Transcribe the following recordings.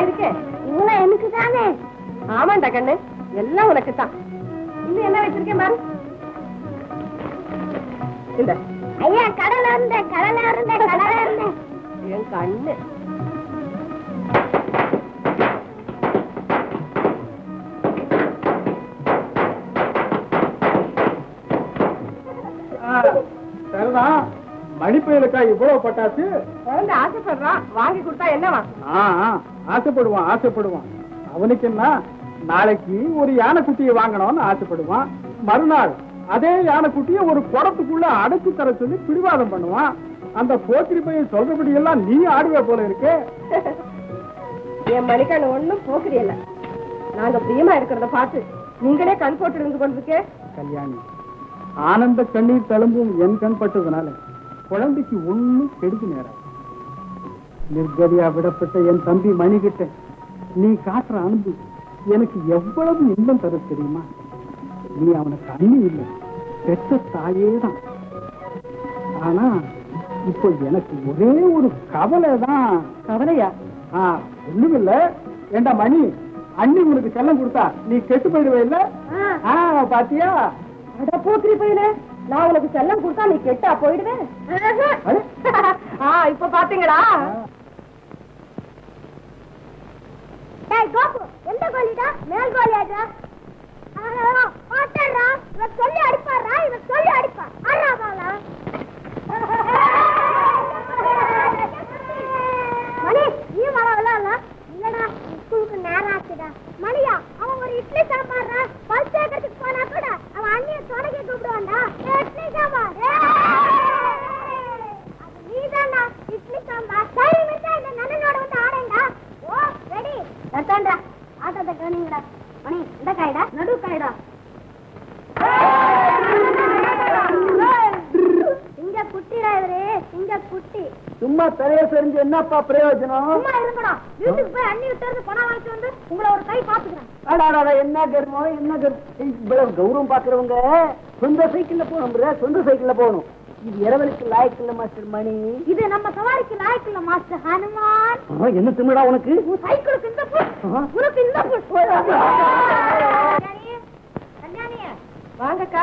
இருக்கு இவ்வளவு எனக்கு தானே ஆமாண்டா கண்ணு எல்லாம் உனக்கு தான் இன்னும் என்ன வச்சிருக்கேன் பாரு இந்த ஐயா கடல இருந்த கடல இருந்த கடல இருந்த என் கண்ணு சரிதான் மணிப்பயலுக்கா இவ்வளவு பட்டாச்சு குழந்தை ஆசைப்படுறான் வாங்கி கொடுத்தா என்னவா ஆ, ஆ, ஆசைப்படுவான் ஆசைப்படுவான் அவனுக்கு என்ன நாளைக்கு ஒரு யானைக்குட்டியை வாங்கணும்னு ஆசைப்படுவான் மறுநாள் அதே யானைக்குட்டியை ஒரு குடத்துக்குள்ள அடைச்சு தர சொல்லி பிடிவாதம் பண்ணுவான் அந்த போக்கிரி பையன் சொல்றபடி எல்லாம் நீ ஆடுவே போல இருக்கு என் மணிக்கண்ணு ஒண்ணும் போக்குறி இல்ல நாங்க பிரியமா இருக்கிறத பார்த்து நீங்களே கண் போட்டு இருந்து கொண்டிருக்கே கல்யாணி ஆனந்த கண்ணீர் தழும்பும் என் கண் பட்டதுனால குழந்தைக்கு ஒண்ணும் கெடுக்கு நேரம் நிர்கதியா விடப்பட்ட என் தம்பி மணிகிட்ட நீ காட்டுற அன்பு எனக்கு எவ்வளவு இன்பம் தர தெரியுமா நீ அவனுக்கு அண்ணி இல்லை பெற்ற தாயே தான் ஆனா இப்போ எனக்கு ஒரே ஒரு கவலை தான் கவலையா ஆ, ஒண்ணுமில்ல ஏண்டா மணி அண்ணி உனக்கு செல்லம் கொடுத்தா நீ கெட்டு போயிடுவே இல்ல ஆ, பாத்தியா அட போக்கிரி பையனே நான் உனக்கு செல்லம் கொடுத்தா நீ கெட்டா போயிடுவேன் அடே. ஆ இப்ப பாத்தீங்களா டேய் கோபு எந்த கோலிடா மேல் கோலியாடா ஆட்டறா இவன் சொல்லி அடிப்பாரா இவன் சொல்லி அடிப்பா ஆறா பாலா மணி நீ வர விளையாடல இல்லடா ஸ்கூலுக்கு நேரம் ஆச்சுடா மணியா அவன் ஒரு இட்லி சாம்பார்ரா பல் சேர்க்கறதுக்கு போனா கூட அவன் அண்ணிய தொடங்கி கூப்பிடுவான்டா ஏய், இட்லி சாம்பார் ஏய்! அது நீதான்டா இட்லி சாம்பார் சரி மிச்சா இந்த நன்னனோட வந்து ஆடேன்டா ஓ ரெடி தட்டான்டா ஆட்டத்தை கவனிங்கடா மணி இந்த காய்டா நடு காய்டா இங்க குட்டிடா இவரு இங்க குட்டி சும்மா பெரிய தெரிஞ்சு என்னப்பா பிரயோஜனம் சும்மா இருக்கணும் வீட்டுக்கு போய் அண்ணி விட்டு இருந்து பணம் வாங்கிட்டு வந்து உங்களை ஒரு கை பாத்துக்கிறேன் அடாடாடா, என்ன கர்மம் என்ன கர்மம் இவ்வளவு கௌரவம் பாக்குறவங்க சொந்த சைக்கிள்ல போகணும் சொந்த சைக்கிள்ல போகணும் இது இரவலுக்கு லாய்க்கு இல்ல மாஸ்டர் மணி இது நம்ம சவாரிக்கு லாய்க்கு இல்ல மாஸ்டர் ஹனுமான் ஆ, என்ன திமிடா உனக்கு உன் சைக்கிளுக்கு இந்த புல் ஆ. உனக்கு இந்த புல் கல்யாணி, கல்யாணி வாங்கக்கா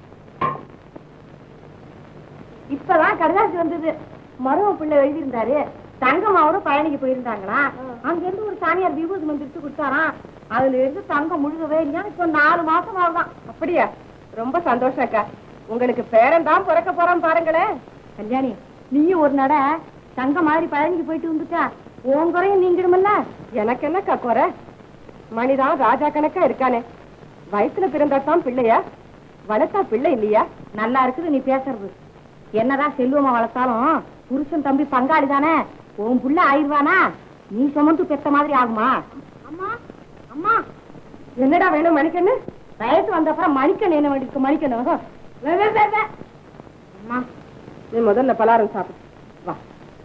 இப்பதான் கடுதாசி வந்தது மரும பிள்ளை எழுதியிருந்தாரு தங்கம் அவரும் பழனிக்கு போயிருந்தாங்களா அங்க இருந்து ஒரு சாமியார் விபூதி மந்திரிச்சு கொடுத்தாராம் அதுல இருந்து தங்கம் முழுகவே இல்லையா இப்போ நாலு மாசம் ஆகுதான் அப்படியா ரொம்ப சந்தோஷம் அக்கா உங்களுக்கு பேரன் தான் பிறக்க போறான் பாருங்களேன் கல்யாணி நீயும் ஒரு நட தங்க மாதிரி பழனிக்கு போயிட்டு வந்துட்டா உன் குறையும் நீங்கிடுமல்ல எனக்கு என்னக்கா குறை மணிதான் ராஜா கணக்கா இருக்கானே வயித்துல பிறந்தாதான் பிள்ளையா வளர்த்தா பிள்ளை இல்லையா நல்லா இருக்குது நீ பேசுறது என்னதான் செல்வமா வளர்த்தாலும் புருஷன் தம்பி பங்காளி தானே உன் புள்ள ஆயிடுவானா நீ சுமந்து பெத்த மாதிரி ஆகுமா அம்மா அம்மா என்னடா வேணும் மணிக்கண்ணு வயசு வந்த அப்புறம் மணிக்கண்ணு என்ன வேண்டியிருக்கு மணிக்கண்ணு வே, வே, வே, வே. அம்மா நீ முதல்ல பலாரம் சாப்பிடு வா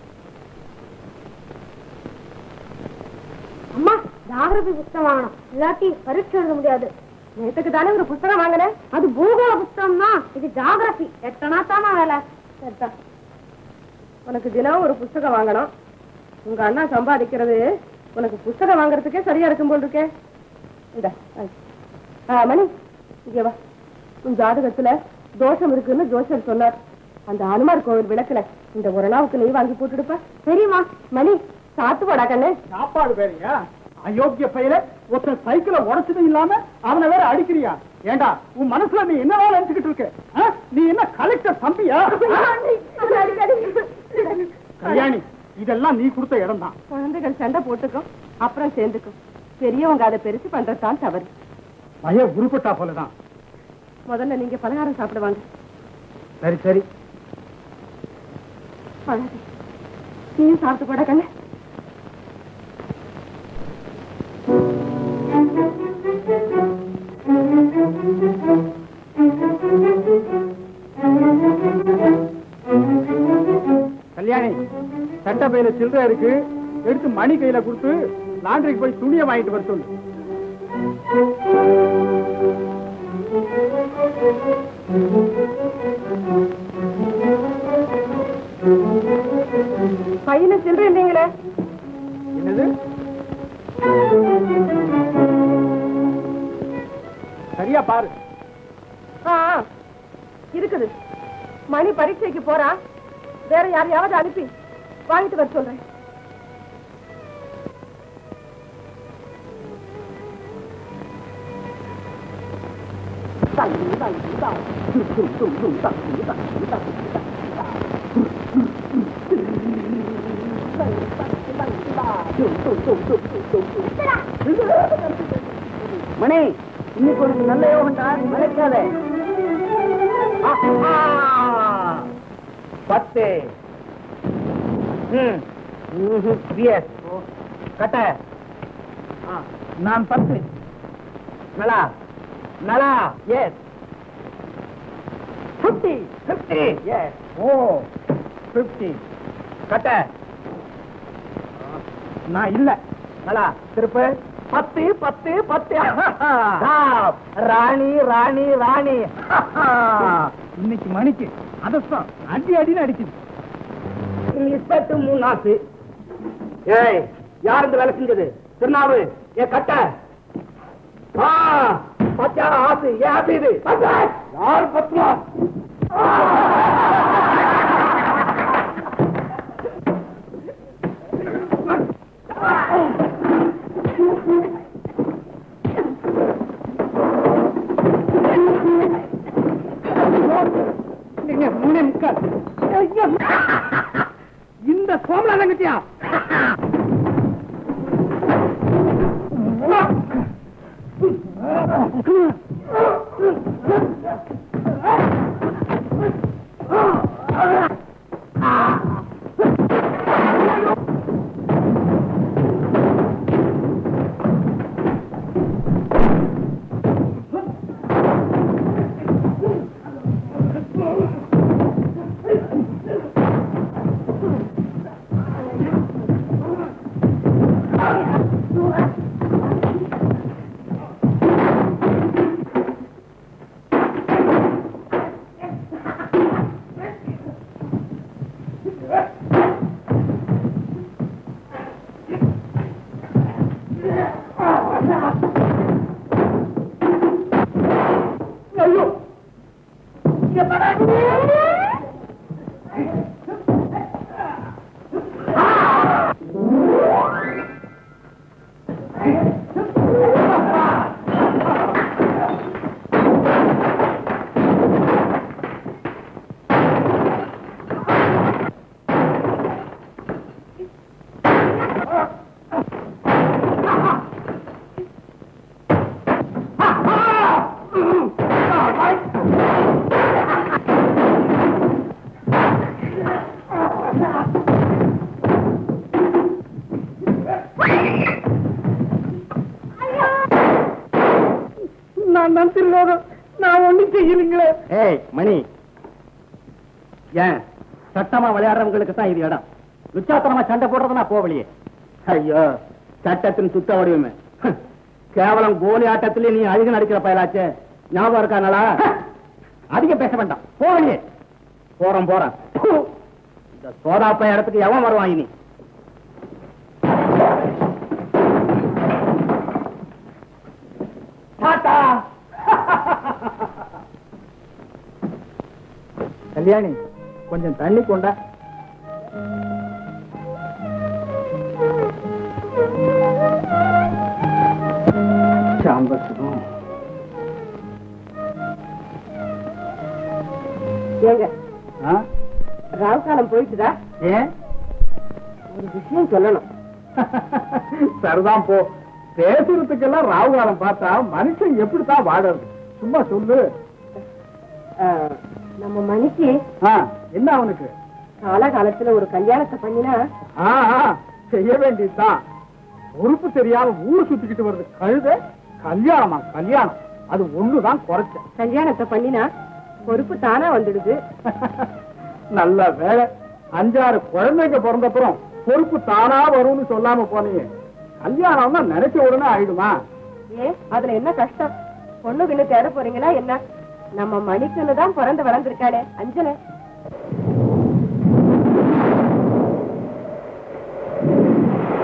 அம்மா ஜாகிரபி புத்தகம் வாங்கணும் இல்லாட்டி பரீட்சை எழுத முடியாது நேத்துக்கு தானே ஒரு புத்தகம் வாங்கினேன் அது பூகோள புத்தகம் தான் இது ஜாகிரபி எட்டனா தானா வேலை சரிதான். உனக்கு தினம் ஒரு புஸ்தகம் வாங்கணும் உங்க அண்ணா சம்பாதிக்கிறது உனக்கு புஸ்தகம் வாங்குறதுக்கே சரியா இருக்கும் போல் இருக்கே இந்த மணி இங்க வா உன் ஜாதகத்துல தோஷம் இருக்குன்னு ஜோசியர் சொன்னார் அந்த அனுமார் கோவில் விளக்குல இந்த ஒரு நாவுக்கு நீ வாங்கி போட்டுடுப்ப சரிம்மா மணி சாத்து போடா கண்ணு சாப்பாடு பேருங்க அயோக்கிய பையல ஒருத்தன் சைக்கிளை உடைச்சதும் இல்லாம அவனை வேற அடிக்கிறியா ஏண்டா உன் மனசுல நீ என்னவா நினைச்சுக்கிட்டு இருக்க ஆ? நீ என்ன கலெக்டர் தம்பியா கல்யாணி இதெல்லாம் நீ கொடுத்த இடம் தான் குழந்தைகள் சண்டை போட்டுக்கும் அப்புறம் சேர்ந்துக்கும் பெரியவங்க அதை பெருசு பண்றதுதான் தவறு பய உருப்பட்டா போலதான் முதல்ல நீங்க பலகாரம் சாப்பிடுவாங்க சரி சரி பழகு. நீயும் சாப்பிட்டு போட கண்ணு கல்யாணி சட்டை பையில சில்லறை இருக்கு எடுத்து மணி கையில கொடுத்து லாண்டரிக்கு போய் துணியை வாங்கிட்டு வர சொல்லு பையனை சில்லறை இல்லைங்களே என்னது சரியா பாரு ஆ, ஆ, இருக்குது மணி பரீட்சைக்கு போறான் வேற யாரையாவது அனுப்பி வாங்கிட்டு வர சொல்றேன் மணி இன்னைக்கு ஒரு நல்ல யோகம்டா நினைக்காத பத்து பிஎஸ் கட்ட நான் பத்து நலா நலா எஸ் ஃபிஃப்டி ஃபிஃப்டி எஸ் ஓ ஃபிஃப்டி கட்ட நான் இல்ல நலா திருப்பு பத்து பத்து பத்து Stop. ராணி ராணி ராணி இன்னைக்கு மணிக்கு அதஸ்தான் அடி அடின்னு அடிக்குது இஸ்பெக்ட் மூணு நாசு ஏய் யார் இந்த வேலை செஞ்சது திருநாவு ஏ கட்ட ஆ பச்சா ஆசு ஏன் ஆசு இது பச்சா யார் பத்துவா மூணே முக்கால் இந்த சோமலா தங்கச்சியா ஐயோ நான் தான் திருவோகம் நான் ஒண்ணும் செய்யலீங்களே ஏய் மணி ஏன் சட்டமா விளையாடுறவங்களுக்கு தான் இது இடம் விச்சாத்தனமா சண்டை போடுறது நான் போவலையே ஐயோ சட்டத்தின் சுத்த வடிவமே கேவலம் கோலி ஆட்டத்திலே நீ அழுகு நடிக்கிற பயலாச்சே ஞாபகம் இருக்கானலா அதிகம் பேச வேண்டாம் போவலையே போறோம் போறேன் ப்பு. இந்த சோதாப்ப இடத்துக்கு எவன் வருவான் இனி டாடா கல்யாணி கொஞ்சம் தண்ணி கொண்டா சாம்பசுகம் ஏங்க ராவு காலம் போயிட்டுதா ஏன் ஒரு விஷயம் சொல்லணும் சரிதான் போ பேசுறதுக்கெல்லாம் ராவு காலம் பார்த்தா மனுஷன் எப்படித்தான் வாடுறது சும்மா சொல்லு அஹ், நம்ம மணிக்கு ஆ, என்ன அவனுக்கு காலகாலத்துல ஒரு கல்யாணத்தை பண்ணினா ஆ, ஆ, செய்ய வேண்டியதுதான் பொறுப்பு தெரியாம ஊர் சுத்திக்கிட்டு வருது கழுத கல்யாணமா கல்யாணம் அது ஒண்ணுதான் குறைச்ச கல்யாணத்தை பண்ணினா பொறுப்பு தானா வந்துடுது நல்ல வேலை அஞ்சாறு குழந்தைங்க பிறந்தப்புறம் பொறுப்பு தானா வரும்னு சொல்லாம போனீங்க கல்யாணம்னா நினைச்ச உடனே ஆயிடுமா ஏன் அதுல என்ன கஷ்டம் பொண்ணு கிண்ணு தேட போறீங்களா என்ன நம்ம மணிக்குன்னு தான் பிறந்து வளர்ந்துருக்காளே அஞ்சலை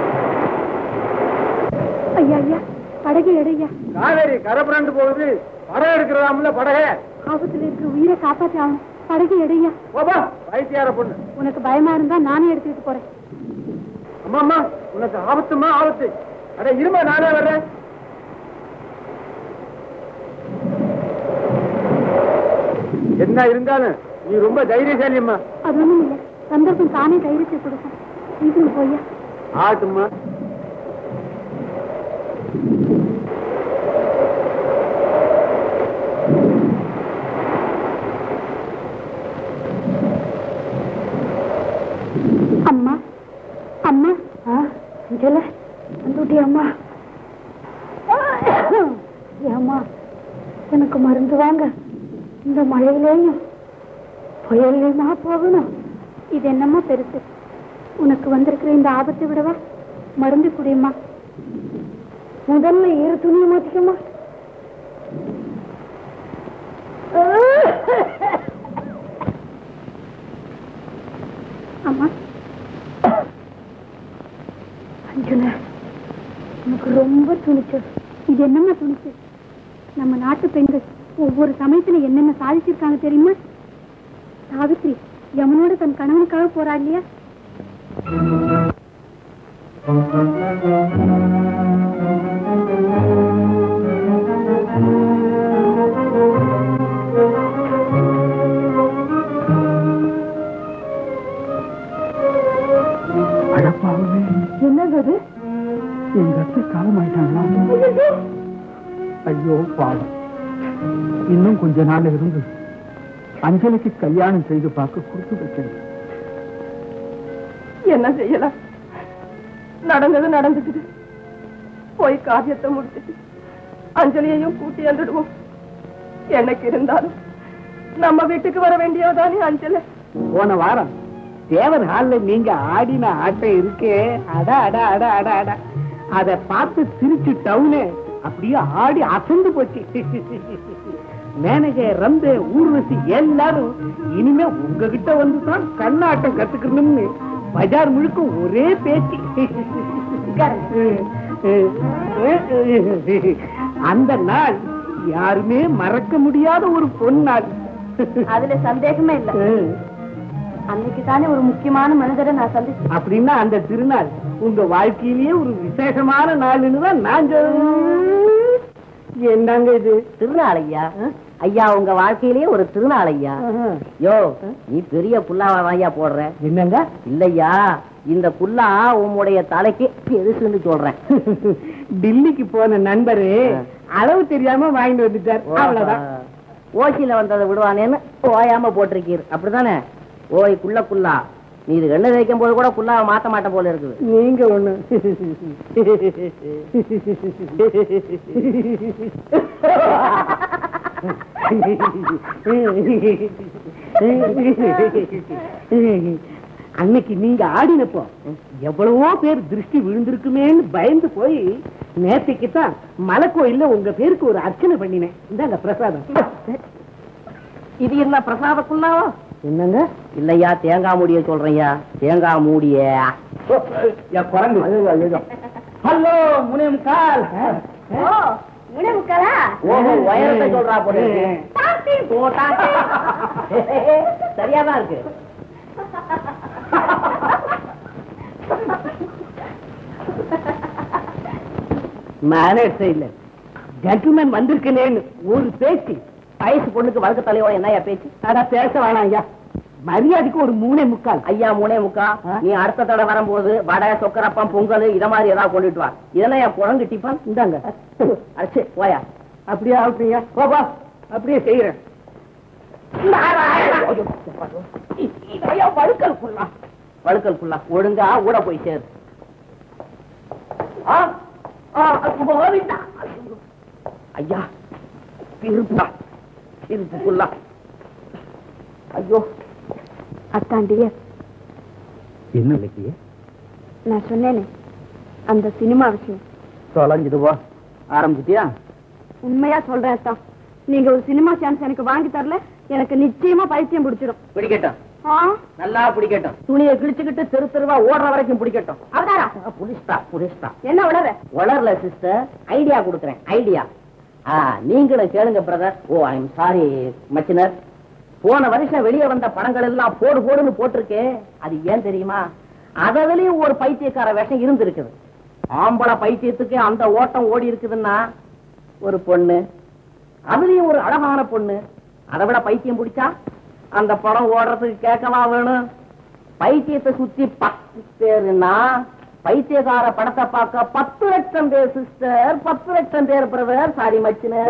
ஐயா ஐயா படகு எடுயா காவேரி கரை புரண்டு போகுது படம் எடுக்கிறதாம்ல படகே ஆபத்துல இருக்கிற உயிரை காப்பாத்தி ஆகணும் படகு எடையா பாபா வயசியார பொண்ணு உனக்கு பயமா இருந்தா நானே எடுத்துட்டு போறேன் அம்மா அம்மா உனக்கு ஆபத்துமா ஆபத்து அட இருமா நானே வர்றேன் என்ன இருந்தாலும் நீ ரொம்ப தைரியசாலி அம்மா அது ஒண்ணும் இல்ல சந்தர்ப்பம் தானே தைரியத்தை கொடுக்கும் வீட்டுக்கு போய்யா ஆட்டுமா அம்மா அம்மா அஞ்சல வந்துட்டி அம்மா ஏம்மா எனக்கு மருந்து வாங்க இந்த மழையிலேயும் புயல்லையுமா போகணும் இது என்னம்மா பெருசு உனக்கு வந்திருக்கிற இந்த ஆபத்தை விடவா மருந்து குடியம்மா முதல்ல இரு துணியை மாத்திக்கம்மா அம்மா அஞ்சல எனக்கு ரொம்ப துணிச்சல் இது என்னம்மா துணிச்சல் நம்ம நாட்டு பெண்கள் ஒவ்வொரு சமயத்துல என்னென்ன சாதிச்சிருக்காங்க தெரியுமா சாவித்ரி யமனோட தன் கணவனுக்காக போராடலையா அடப்பாவே என்னது அது எங்க அத்தை காலம் ஆயிட்டாங்களா ஐயோ பாவம் இன்னும் கொஞ்ச நாள் இருந்து அஞ்சலிக்கு கல்யாணம் செய்து பார்க்க கொடுத்து வச்சேன் என்ன செய்யலாம் நடந்தது நடந்துக்குது போய் காரியத்தை முடிச்சிட்டு அஞ்சலியையும் கூட்டி வந்துடுவோம் எனக்கு இருந்தாலும் நம்ம வீட்டுக்கு வர வேண்டியதானே அஞ்சலி போன வாரம் தேவர் ஹால்ல நீங்க ஆடின ஆட்டம் இருக்கே அட அட அட அட அட அத பார்த்து திருச்சி டவுனு அப்படியே ஆடி அசந்து போச்சு மேனேஜர் ரம்பு ஊர்வசி எல்லாரும் இனிமே உங்ககிட்ட வந்து தான் கண்ணாட்டம் கத்துக்கணும்னு பஜார் முழுக்க ஒரே பேச்சு அந்த நாள் யாருமே மறக்க முடியாத ஒரு பொன்னாள் அதுல சந்தேகமே இல்ல அன்னைக்கு தானே ஒரு முக்கியமான மனிதரை நான் சந்திச்சேன் அப்படின்னா அந்த திருநாள் உங்க வாழ்க்கையிலேயே ஒரு விசேஷமான நாள்னு தான் நான் சொல்றேன். என்னங்க இது திருநாள் ஐயா ஐயா உங்க வாழ்க்கையிலேயே ஒரு திருநாள் ஐயா யோ நீ பெரிய புல்லாவா ஐயா போடுற என்னங்க இல்லையா இந்த புல்லா உம்முடைய தலைக்கு பெருசுன்னு சொல்றேன் டில்லிக்கு போன நண்பரு அளவு தெரியாம வாங்கிட்டு வந்துட்டார் அவ்வளவுதான் ஓசியில வந்ததை விடுவானேன்னு ஓயாம போட்டிருக்கீர் அப்படிதானே ஓய் குள்ள குல்லா நீ இது எண்ணெய் வைக்கும் போது கூட குல்லாவை மாத்த மாட்டேன் போல இருக்குது நீங்க ஒண்ணு அன்னைக்கு நீங்க ஆடினப்போ எவ்வளவோ பேர் திருஷ்டி விழுந்திருக்குமேன்னு பயந்து போய் நேத்தைக்கு தான் மலை கோயில்ல உங்க பேருக்கு ஒரு அர்ச்சனை பண்ணினேன் இந்தாங்க பிரசாதம் இது என்ன பிரசாத குல்லாவா என்னங்க இல்லையா தேங்காய் மூடிய சொல்றையா தேங்காய் மூடிய ஹலோ முனியம் கால் ஓ முனைமுக்கலா ஓஹோ உயரத்தை சொல்றா போல இருக்கு. ஓ, டாக்டர். சரியாதான் இருக்கு மேனேஜ் இல்ல ஜென்டில்மேன் வந்திருக்கேன்னு ஒரு பேச்சு வயசு பொண்ணுக்கு வழக்கு தலையோட என்னையா பேச்சு அட பேச வேணாம் ஐயா மரியாதைக்கு ஒரு மூணே முக்கால் ஐயா மூணே முக்கா ஆ? நீ அடுத்த தடவை வரும்போது வடை சொக்கரப்பம் பொங்கல் இத மாதிரி ஏதாவது கொண்டுட்டு வா இதெல்லாம் என் குழந்தை டிஃபன் இந்தாங்க அடிச்சு போயா அப்படியே அப்படியா பாபா அப்படியே செய்யறேன் வழுக்கல் புல்லா வழுக்கல் புல்லா ஒழுங்கா ஊட போய் சேரு ஆ, ஆ, கோவிந்தா. ஐயா திருப்பா திருப்பு புல்லா ஐயோ அத்தாண்டிய என்ன இல்லையே நான் சொன்னேனே அந்த சினிமா விஷயம் தொலைஞ்சிட்டு போ ஆரம்பிச்சிட்டியா உண்மையா சொல்றேன் அத்தான் நீங்க ஒரு சினிமா சான்ஸ் எனக்கு வாங்கி தரல எனக்கு நிச்சயமா பைத்தியம் பிடிச்சிடும் பிடிக்கட்டும் ஆ? நல்லா பிடிக்கட்டும் துணியை கிழிச்சுக்கிட்டு தெரு தெருவா ஓடுற வரைக்கும் பிடிக்கட்டும் அவதாரா புடிஸ்டா புடிஸ்டா என்ன உளற வளரல சிஸ்டர் ஐடியா கொடுக்குறேன் ஐடியா ஆ, நீங்களும் கேளுங்க brother oh I am sorry மச்சினர் போன வருஷம் வெளியே வந்த படங்கள் எல்லாம் போடு போடுன்னு போட்டிருக்கே அது ஏன் தெரியுமா அதுலயும் ஒரு பைத்தியக்கார வேஷம் இருந்திருக்குது ஆம்பளை பைத்தியத்துக்கு அந்த ஓட்டம் ஓடி இருக்குதுன்னா ஒரு பொண்ணு அதுலயும் ஒரு அழகான பொண்ணு அதை விட பைத்தியம் பிடிச்சா அந்த படம் ஓடுறதுக்கு கேட்கவா வேணும் பைத்தியத்தை சுத்தி பத்து பேருன்னா பைத்தியக்கார படத்தை பார்க்க பத்து லட்சம் பேர் சிஸ்டர் பத்து லட்சம் பேர் பிரதர் சாரி மச்சினர்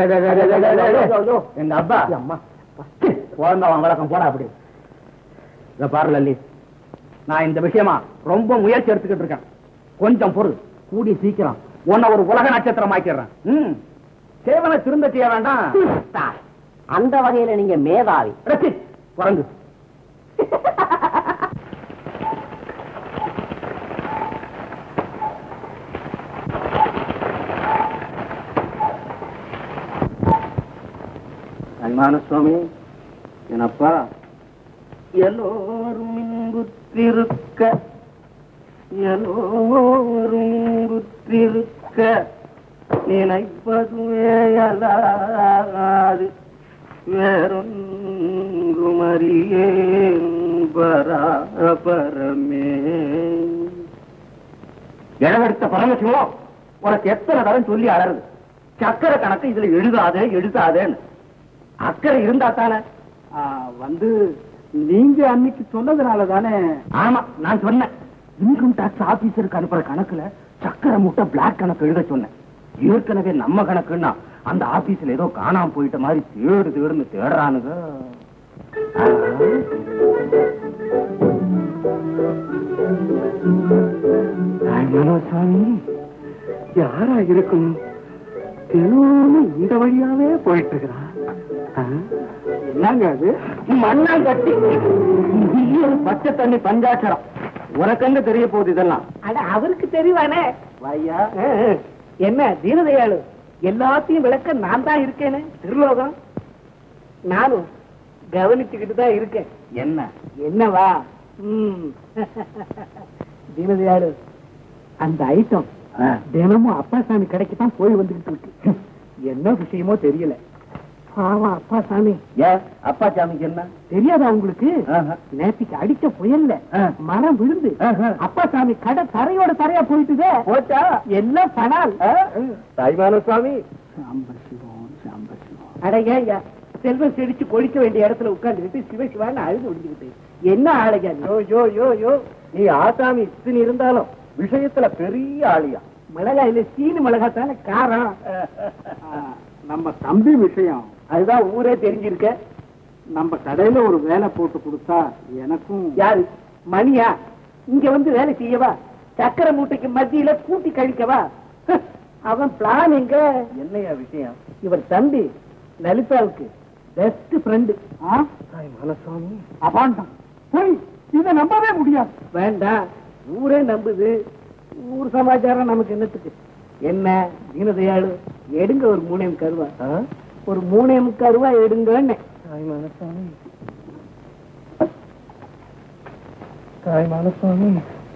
எங்க அப்பா அம்மா குழந்தை வழக்கம் போடா அப்படி இத பாரு லல்லி நான் இந்த விஷயமா ரொம்ப முயற்சி எடுத்துக்கிட்டு இருக்கேன் கொஞ்சம் பொறு கூடி சீக்கிரம் உன்னை ஒரு உலக நட்சத்திரம் ஆக்கிடுறேன் ம் சேவனை திருந்த செய்ய வேண்டாம் அந்த வகையில நீங்க மேதாவி ரசி குரங்கு அன்பான சுவாமி என்னப்பா எல்லோரும் இங்குத்திருக்க எல்லோரும் இங்குத்திருக்க நினைப்பதுவே அலாது வேறொன்றும் அறியேன் பராபரமே இளவெடுத்த பரமசிவம் உனக்கு எத்தனை தரம் சொல்லி அழறது சக்கரை கணக்கு இதுல எழுதாதே எழுதாதேன்னு அக்கறை இருந்தா தானே வந்து நீங்க அன்னைக்கு சொன்னதுனால தானே ஆமா நான் சொன்னேன் இன்கம் டாக்ஸ் ஆபீசருக்கு அனுப்புற கணக்குல சக்கரை மூட்டை பிளாக் கணக்கு எழுத சொன்னேன் ஏற்கனவே நம்ம கணக்குன்னா அந்த ஆபீஸ்ல ஏதோ காணாம போயிட்ட மாதிரி தேடு தேடுன்னு தேடுறானுங்க ஆ. சாமி யாரா இருக்கும் தினமும் இந்த வழியாவே போயிட்டு இருக்கிறான் என்னங்க அது மண்ணாங்கட்டி பச்சை தண்ணி பஞ்சாட்சரம் உனக்கெங்க தெரிய போகுது இதெல்லாம் அட அவருக்கு தெரிவானே வாயா என்ன தீனதயாளு எல்லாத்தையும் விளக்க நான் தான் இருக்கேனே திருலோகம் நானும் கவனிச்சுக்கிட்டு தான் இருக்கேன் என்ன என்னவா ம். தீனதயாளு அந்த ஐட்டம் தினமும் அப்பாசாமி கடைக்கு தான் போய் வந்துகிட்டு இருக்கு என்ன விஷயமோ தெரியல பாவம் அப்பாசாமி ஏன் அப்பா சாமிக்கு என்ன தெரியாதா உங்களுக்கு ஆஹா. நேத்திக்கு அடிச்ச புயல்ல ஆ. மரம் விழுந்து ஆஹா. அப்பாசாமி கடை தரையோட தரையா போயிட்டுதே போச்சா எல்லாம் பணால் தாய்மான சுவாமி அடையா செல்வம் செடிச்சு கொழிக்க வேண்டிய இடத்துல உட்கார்ந்துக்கிட்டு சிவ சிவான்னு அழுது விடுஞ்சுக்கிட்டு என்ன ஆளுங்க யோ யோ யோ யோ நீ ஆசாமி இத்தனை இருந்தாலும் விஷயத்துல பெரிய ஆளியா மிளகாயில சீனி மிளகா தானே காரம் நம்ம தம்பி விஷயம் அதுதான் ஊரே தெரிஞ்சிருக்க நம்ம கடையில ஒரு வேலை போட்டு கொடுத்தா எனக்கும் யாரு மணியா இங்க வந்து வேலை செய்யவா சக்கரை மூட்டைக்கு மத்தியில கூட்டி கழிக்கவா ஹ், அவன் பிளான் எங்க என்னையா விஷயம் இவர் தம்பி லலிதாவுக்கு பெஸ்ட் ஃப்ரெண்டு மனசுவாமி அபாண்டம் போய் இதை நம்பவே முடியாது வேண்டாம் ஊரே நம்புது ஊர் சமாச்சாரம் நமக்கு என்னத்துக்கு என்ன தீனதயாளு எடுங்க ஒரு மூணேம் கருவா ஒரு மூணேம் கருவா எடுங்கன்னு தாய் மனசுவாமி தாய் மனசுவாமி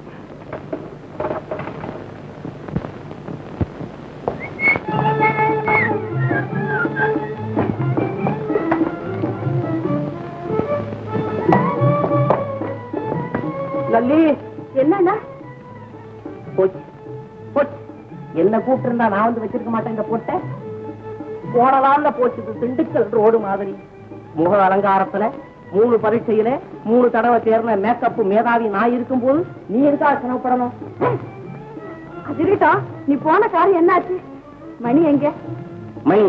லல்லி என்னண்ணா போச்சு போச்சு என்ன கூப்பிட்டு இருந்தா நான் வந்து வச்சிருக்க மாட்டேன் இந்த பொட்டை போன நாள்ல போச்சு இது திண்டுக்கல் ரோடு மாதிரி முக அலங்காரத்துல மூணு பரீட்சையில மூணு தடவை சேர்ந்த மேக்கப் மேதாவி நான் இருக்கும்போது நீ எதுக்கா சிரமப்படணும் அதிரிட்டா நீ போன காரியம் என்னாச்சு மணி எங்க மணி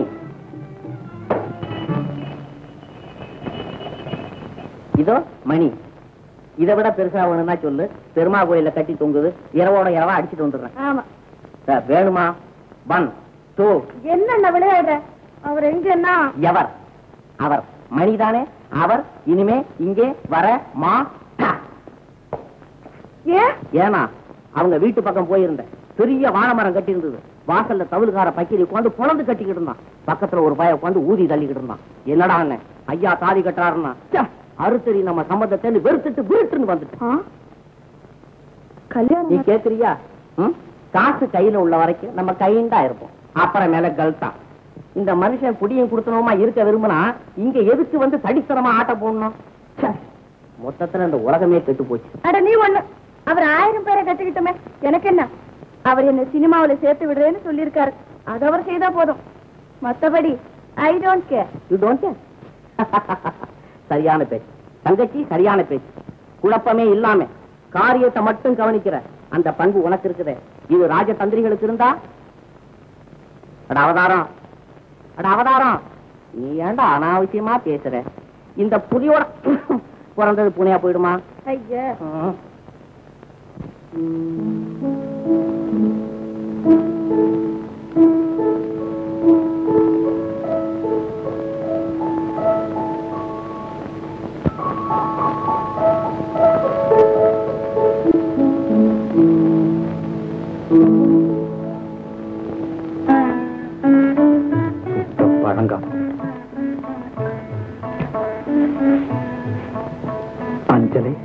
இதோ மணி இதை விட பெருசா வேணும்னா சொல்லு பெருமா கோயில கட்டி தொங்குது இரவோட இரவா அடிச்சிட்டு வந்துடுறேன் ஆமா சார், வேணுமா ஒன் டூ என்னண்ணா விளையாடுற அவர் எங்கன்னா எவர் அவர் மணிதானே அவர் இனிமே இங்கே வர மா ஏன் ஏனா அவங்க வீட்டு பக்கம் போயிருந்தேன் பெரிய வாழைமரம் கட்டி இருந்தது வாசல்ல தவிழ்கார பக்கிரி உட்காந்து பொழந்து கட்டிக்கிட்டு இருந்தான் பக்கத்துல ஒரு பய உட்காந்து ஊதி தள்ளிக்கிட்டு இருந்தான் என்னடா அண்ணன் ஐயா தாதி கட்டுறாருன்னா ச்சே, அறுத்தறி நம்ம சம்பந்தத்தை வெறுத்துட்டு விருட்டுன்னு வந்துட்டு ஆ? நீ கல்யாணம் கேக்குறியா ம்? காசு கையில உள்ள வரைக்கும் நம்ம கைண்டா இருப்போம் அப்புறம் மேல கல்தா இந்த மனுஷன் குடியும் கொடுத்தனமா இருக்க விரும்பினா இங்க எதுக்கு வந்து தடித்தனமா ஆட்ட போடணும் ச்சே, மொத்தத்துல இந்த உலகமே கெட்டு போச்சு அட நீ ஒண்ணு அவர் ஆயிரம் பேரை கட்டுக்கிட்டோமே எனக்கு என்ன அவர் என்ன சினிமாவுல சேர்த்து விடுறேன்னு சொல்லியிருக்காரு அது அவர் செய்தா போதும் மத்தபடி I don't care you don't சரியான பேச்சு தங்கச்சி சரியான பேச்சு குழப்பமே இல்லாம காரியத்தை மட்டும் கவனிக்கிற அந்த பண்பு உனக்கு இருக்குதே இது ராஜதந்திரிகளுக்கு இருந்தா அட அவதாரம் அட அவதாரம் நீ ஏன்டா அனாவசியமா பேசுற இந்த புலியோட பிறந்தது புனையா போயிடுமா ஐயா ம். பழங்கா அஞ்சலி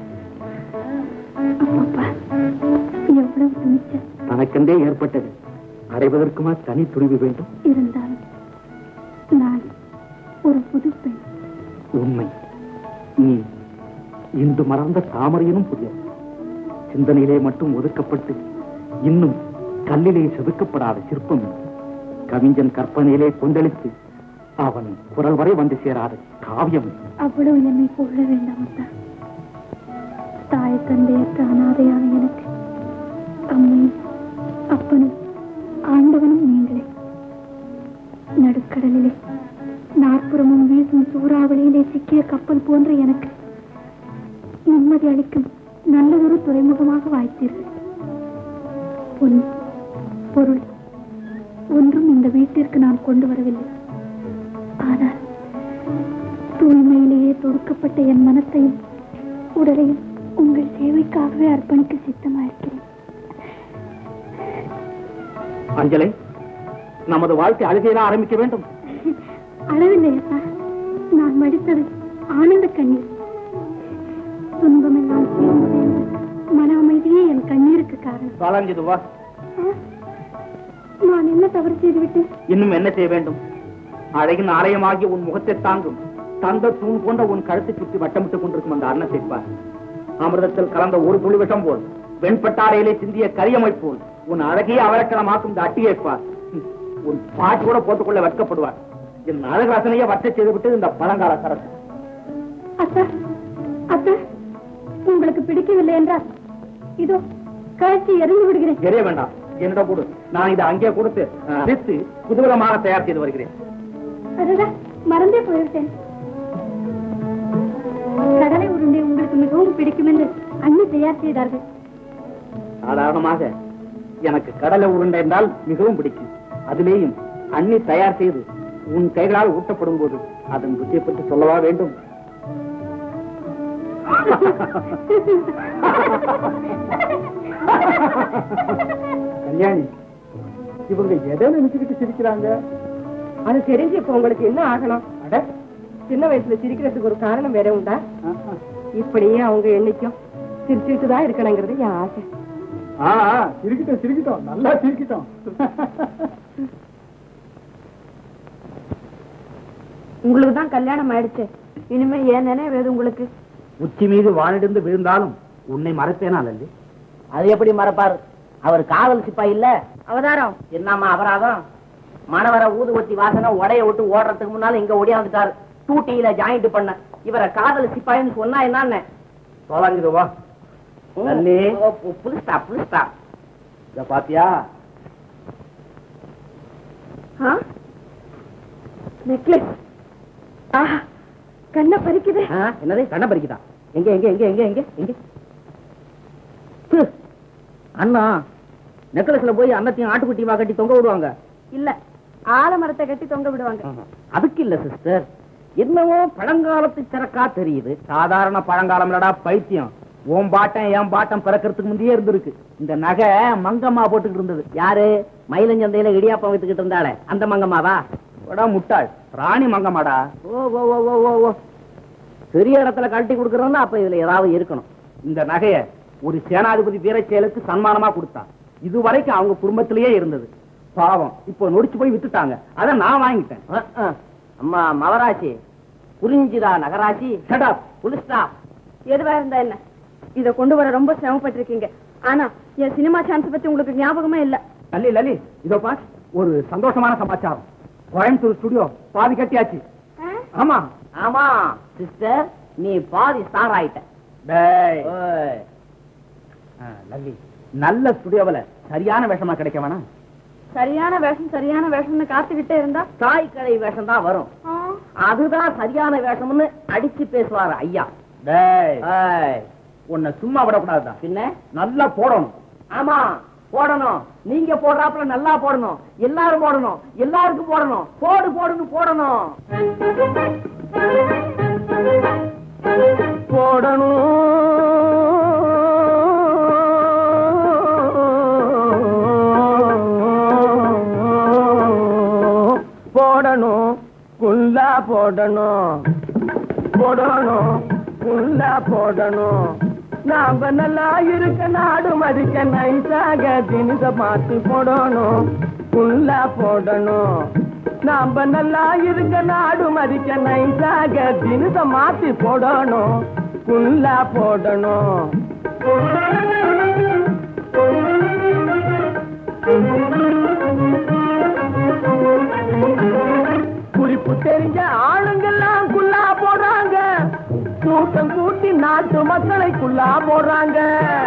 எவ்வளவு துணிச்சல் தனக்கென்றே ஏற்பட்டது அடைவதற்குமா தனி துணிவு வேண்டும் இருந்தாலும் நான் ஒரு புது பெண் உண்மை நீ இன்று மறந்த தாமரையினும் புதிய சிந்தனையிலே மட்டும் ஒதுக்கப்பட்டு இன்னும் கல்லிலே செதுக்கப்படாத சிற்பம் இது. கவிஞன் கற்பனையிலே கொந்தளித்து அவன் குரல் வரை வந்து சேராத காவியம் இது. அவ்வளவு என்னை புகழ வேண்டாம் அத்தா தாய் தந்தையற்ற அனாதையான எனக்கு அம்மையும் அப்பனும் ஆண்டவனும் நீங்களே நடுக்கடலிலே நாற்புறமும் வீசும் சூறாவளியிலே சிக்கிய கப்பல் போன்ற எனக்கு நிம்மதி அளிக்கும் நல்லதொரு துறைமுகமாக வாய்த்தீர்கள் பொன் பொருள் ஒன்றும் இந்த வீட்டிற்கு நான் கொண்டு வரவில்லை ஆனால் தூய்மையிலேயே தொடுக்கப்பட்ட என் மனத்தையும் உடலையும் உங்கள் சேவைக்காகவே அர்ப்பணிக்க சித்தமாயிருக்கிறேன் அஞ்சலை நமது வாழ்க்கை அழுகையில ஆரம்பிக்க வேண்டும் அளவில்லை அப்பா நான் மடித்தது ஆனந்த கண்ணீர் துன்பமெல்லாம் சேர்ந்து சேர்ந்து மன அமைதியே என் கண்ணீருக்கு காரணம் தொலைஞ்சது வா ஆ, நான் என்ன தவறு செய்துவிட்டேன் இன்னும் என்ன செய்ய வேண்டும் அழகின் ஆலயமாகிய உன் முகத்தை தாங்கும் தந்த தூண் போன்ற உன் கழுத்தை சுற்றி வட்டமிட்டுக் கொண்டிருக்கும் அந்த அன்னத்தை பார் அமிர்தத்தில் கலந்த ஒரு துளி விஷம் போல் வெண்பட்டாரையிலே சிந்திய கரியமை போல் உன் அழகையே அவலட்சணமாக்கும் இந்த அட்டியை பார் ஹம், உன் பாட்டு கூட போட்டுக்கொள்ள வெட்கப்படுவார் என் அழகரசனையே வட்ட செய்துவிட்டு இந்த பழங்கால சரசு அத்தா அத்தா உங்களுக்கு பிடிக்கவில்லை என்றால் இதோ கழிச்சு எறிந்து விடுகிறேன் எரிய வேண்டாம் என்னிடம் கொடு நான் இதை அங்கே கொடுத்து அஹ், அரைத்து குதூகலமாக தயார் செய்து வருகிறேன் அதுதான் மறந்தே போய்விட்டேன் கடலை உருண்டை உங்களுக்கு மிகவும் பிடிக்கும் என்று அண்ணி தயார் செய்தார்கள் சாதாரணமாக எனக்கு கடலை உருண்டை என்றால் மிகவும் பிடிக்கும் அதிலேயும் அண்ணி தயார் செய்து உன் கைகளால் ஊட்டப்படும் போது அதன் ருச்சியை பற்றி சொல்லவா வேண்டும் கல்யாணி இவங்க எதை நினைச்சுக்கிட்டு சிரிக்கிறாங்க அது தெரிஞ்சு இப்ப உங்களுக்கு என்ன ஆகணும் அட சின்ன வயசுல சிரிக்கிறதுக்கு ஒரு காரணம் வேற உண்டா ஆஹா. இப்படியே அவங்க எண்ணிக்கும் சிரிச்சுட்டு தான் இருக்கணுங்கிறது என் ஆசை ஆ ஆ, சிரிக்கிட்டோம் சிரிக்கிட்டோம் நல்லா சிரிக்கிட்டோம் உங்களுக்கு தான் கல்யாணம் ஆயிடுச்சு இனிமே ஏன் நினைவு உங்களுக்கு உச்சி மீது வானிடிந்து விழுந்தாலும் உன்னை மறப்பேனா லல்லி அது எப்படி மறப்பாரு அவர் காவல் சிப்பாய் இல்ல அவதாரம் என்னம்மா அபராதம் மணவர ஊதுவத்தி வாசனை உடைய விட்டு ஓடுறதுக்கு முன்னால இங்க ஒடியாந்துட்டாரு டூட்டியில ஜாயிண்ட் பண்ண இவரை காதல் சிப்பாயின்னு சொன்னா என்னன்னு தொலைஞ்சிடு வா லல்லி புதுஸ்டா புதுஸ்டா இத பாத்தியா நெக்லஸ் ஆஹா கண்ணை பறிக்குது என்னது கண்ண பறிக்குதா எங்க எங்க எங்க எங்க எங்க எங்க ப்பு. அண்ணா நெக்லஸ்ல போய் அன்னத்தையும் ஆட்டுக்குட்டியுமா கட்டி தொங்க விடுவாங்க இல்ல ஆலமரத்தை கட்டி தொங்க விடுவாங்க அதுக்கு இல்ல சிஸ்டர் என்னவோ பழங்காலத்து சரக்கா தெரியுது சாதாரண பழங்காலம்லடா பைத்தியம் உன் பாட்டம் என் பாட்டம் பிறக்கிறதுக்கு முந்தையே இருந்திருக்கு இந்த நகை மங்கம்மா போட்டுக்கிட்டு இருந்தது யாரு மயிலஞ்சந்தையில இடியாப்பம் வித்துக்கிட்டு இருந்தாளே அந்த மங்கம்மாவா போடா முட்டாள் ராணி மங்கம்மாடா ஓ ஓ ஓ ஓ ஓ ஓ பெரிய இடத்துல கழட்டி கொடுக்கறோம்னா அப்ப இதுல ஏதாவது இருக்கணும் இந்த நகைய ஒரு சேனாதிபதி வீரச்செயலுக்கு சன்மானமா கொடுத்தான் இதுவரைக்கும் அவங்க குடும்பத்திலேயே இருந்தது பாவம் இப்போ நொடிச்சு போய் வித்துட்டாங்க அத நான் வாங்கிட்டேன் அஹ், அஹ். அம்மா மவராசி புரிஞ்சுதா நகராட்சி Shut புலிஸ்டா எதுவா இருந்தா என்ன இத கொண்டு வர ரொம்ப சிரமப்பட்டிருக்கீங்க ஆனா என் சினிமா சான்ஸ் பத்தி உங்களுக்கு ஞாபகமே இல்ல லலி லலி இதோ பார் ஒரு சந்தோஷமான சமாச்சாரம் கோயம்புத்தூர் ஸ்டுடியோ பாதி கட்டியாச்சு ஆமா ஆமா சிஸ்டர் நீ பாதி ஸ்டார் ஆயிட்ட டேய் ஓய். ஆ, லல்லி நல்ல ஸ்டுடியோவில் சரியான வேஷமா கிடைக்க வேணாம் சரியான வேஷம் சரியான வேஷம்னு காத்துக்கிட்டே இருந்தா தாய் கடை வேஷம் தான் வரும் அதுதான் சரியான வேஷம்னு அடிச்சு பேசுவாரு ஐயா டேய் ஏய், உன்னை சும்மா விடக்கூடாதுதான் பின்ன நல்லா போடணும் ஆமா போடணும் நீங்க போடுறாப்புல நல்லா போடணும் எல்லாரும் போடணும் எல்லாருக்கும் போடணும் போடு போடுன்னு போடணும் போடணும் போடணும் குல்லா போடணும் போடணும் குல்லா போடணும் நாம நல்லா இருக்க நாடு மதிக்க நைசாக தினிச பார்த்து போடணும் குல்லா போடணும் நாம நல்லா இருக்க நாடு மதிக்க நைசாக தினிச மாத்தி போடணும் குல்லா போடணும் குறிப்பு தெரிஞ்ச ஆளுங்கெல்லாம் குல்லா போடுறாங்க கூட்டம் கூட்டி நாட்டு மக்களை குல்லா போடுறாங்க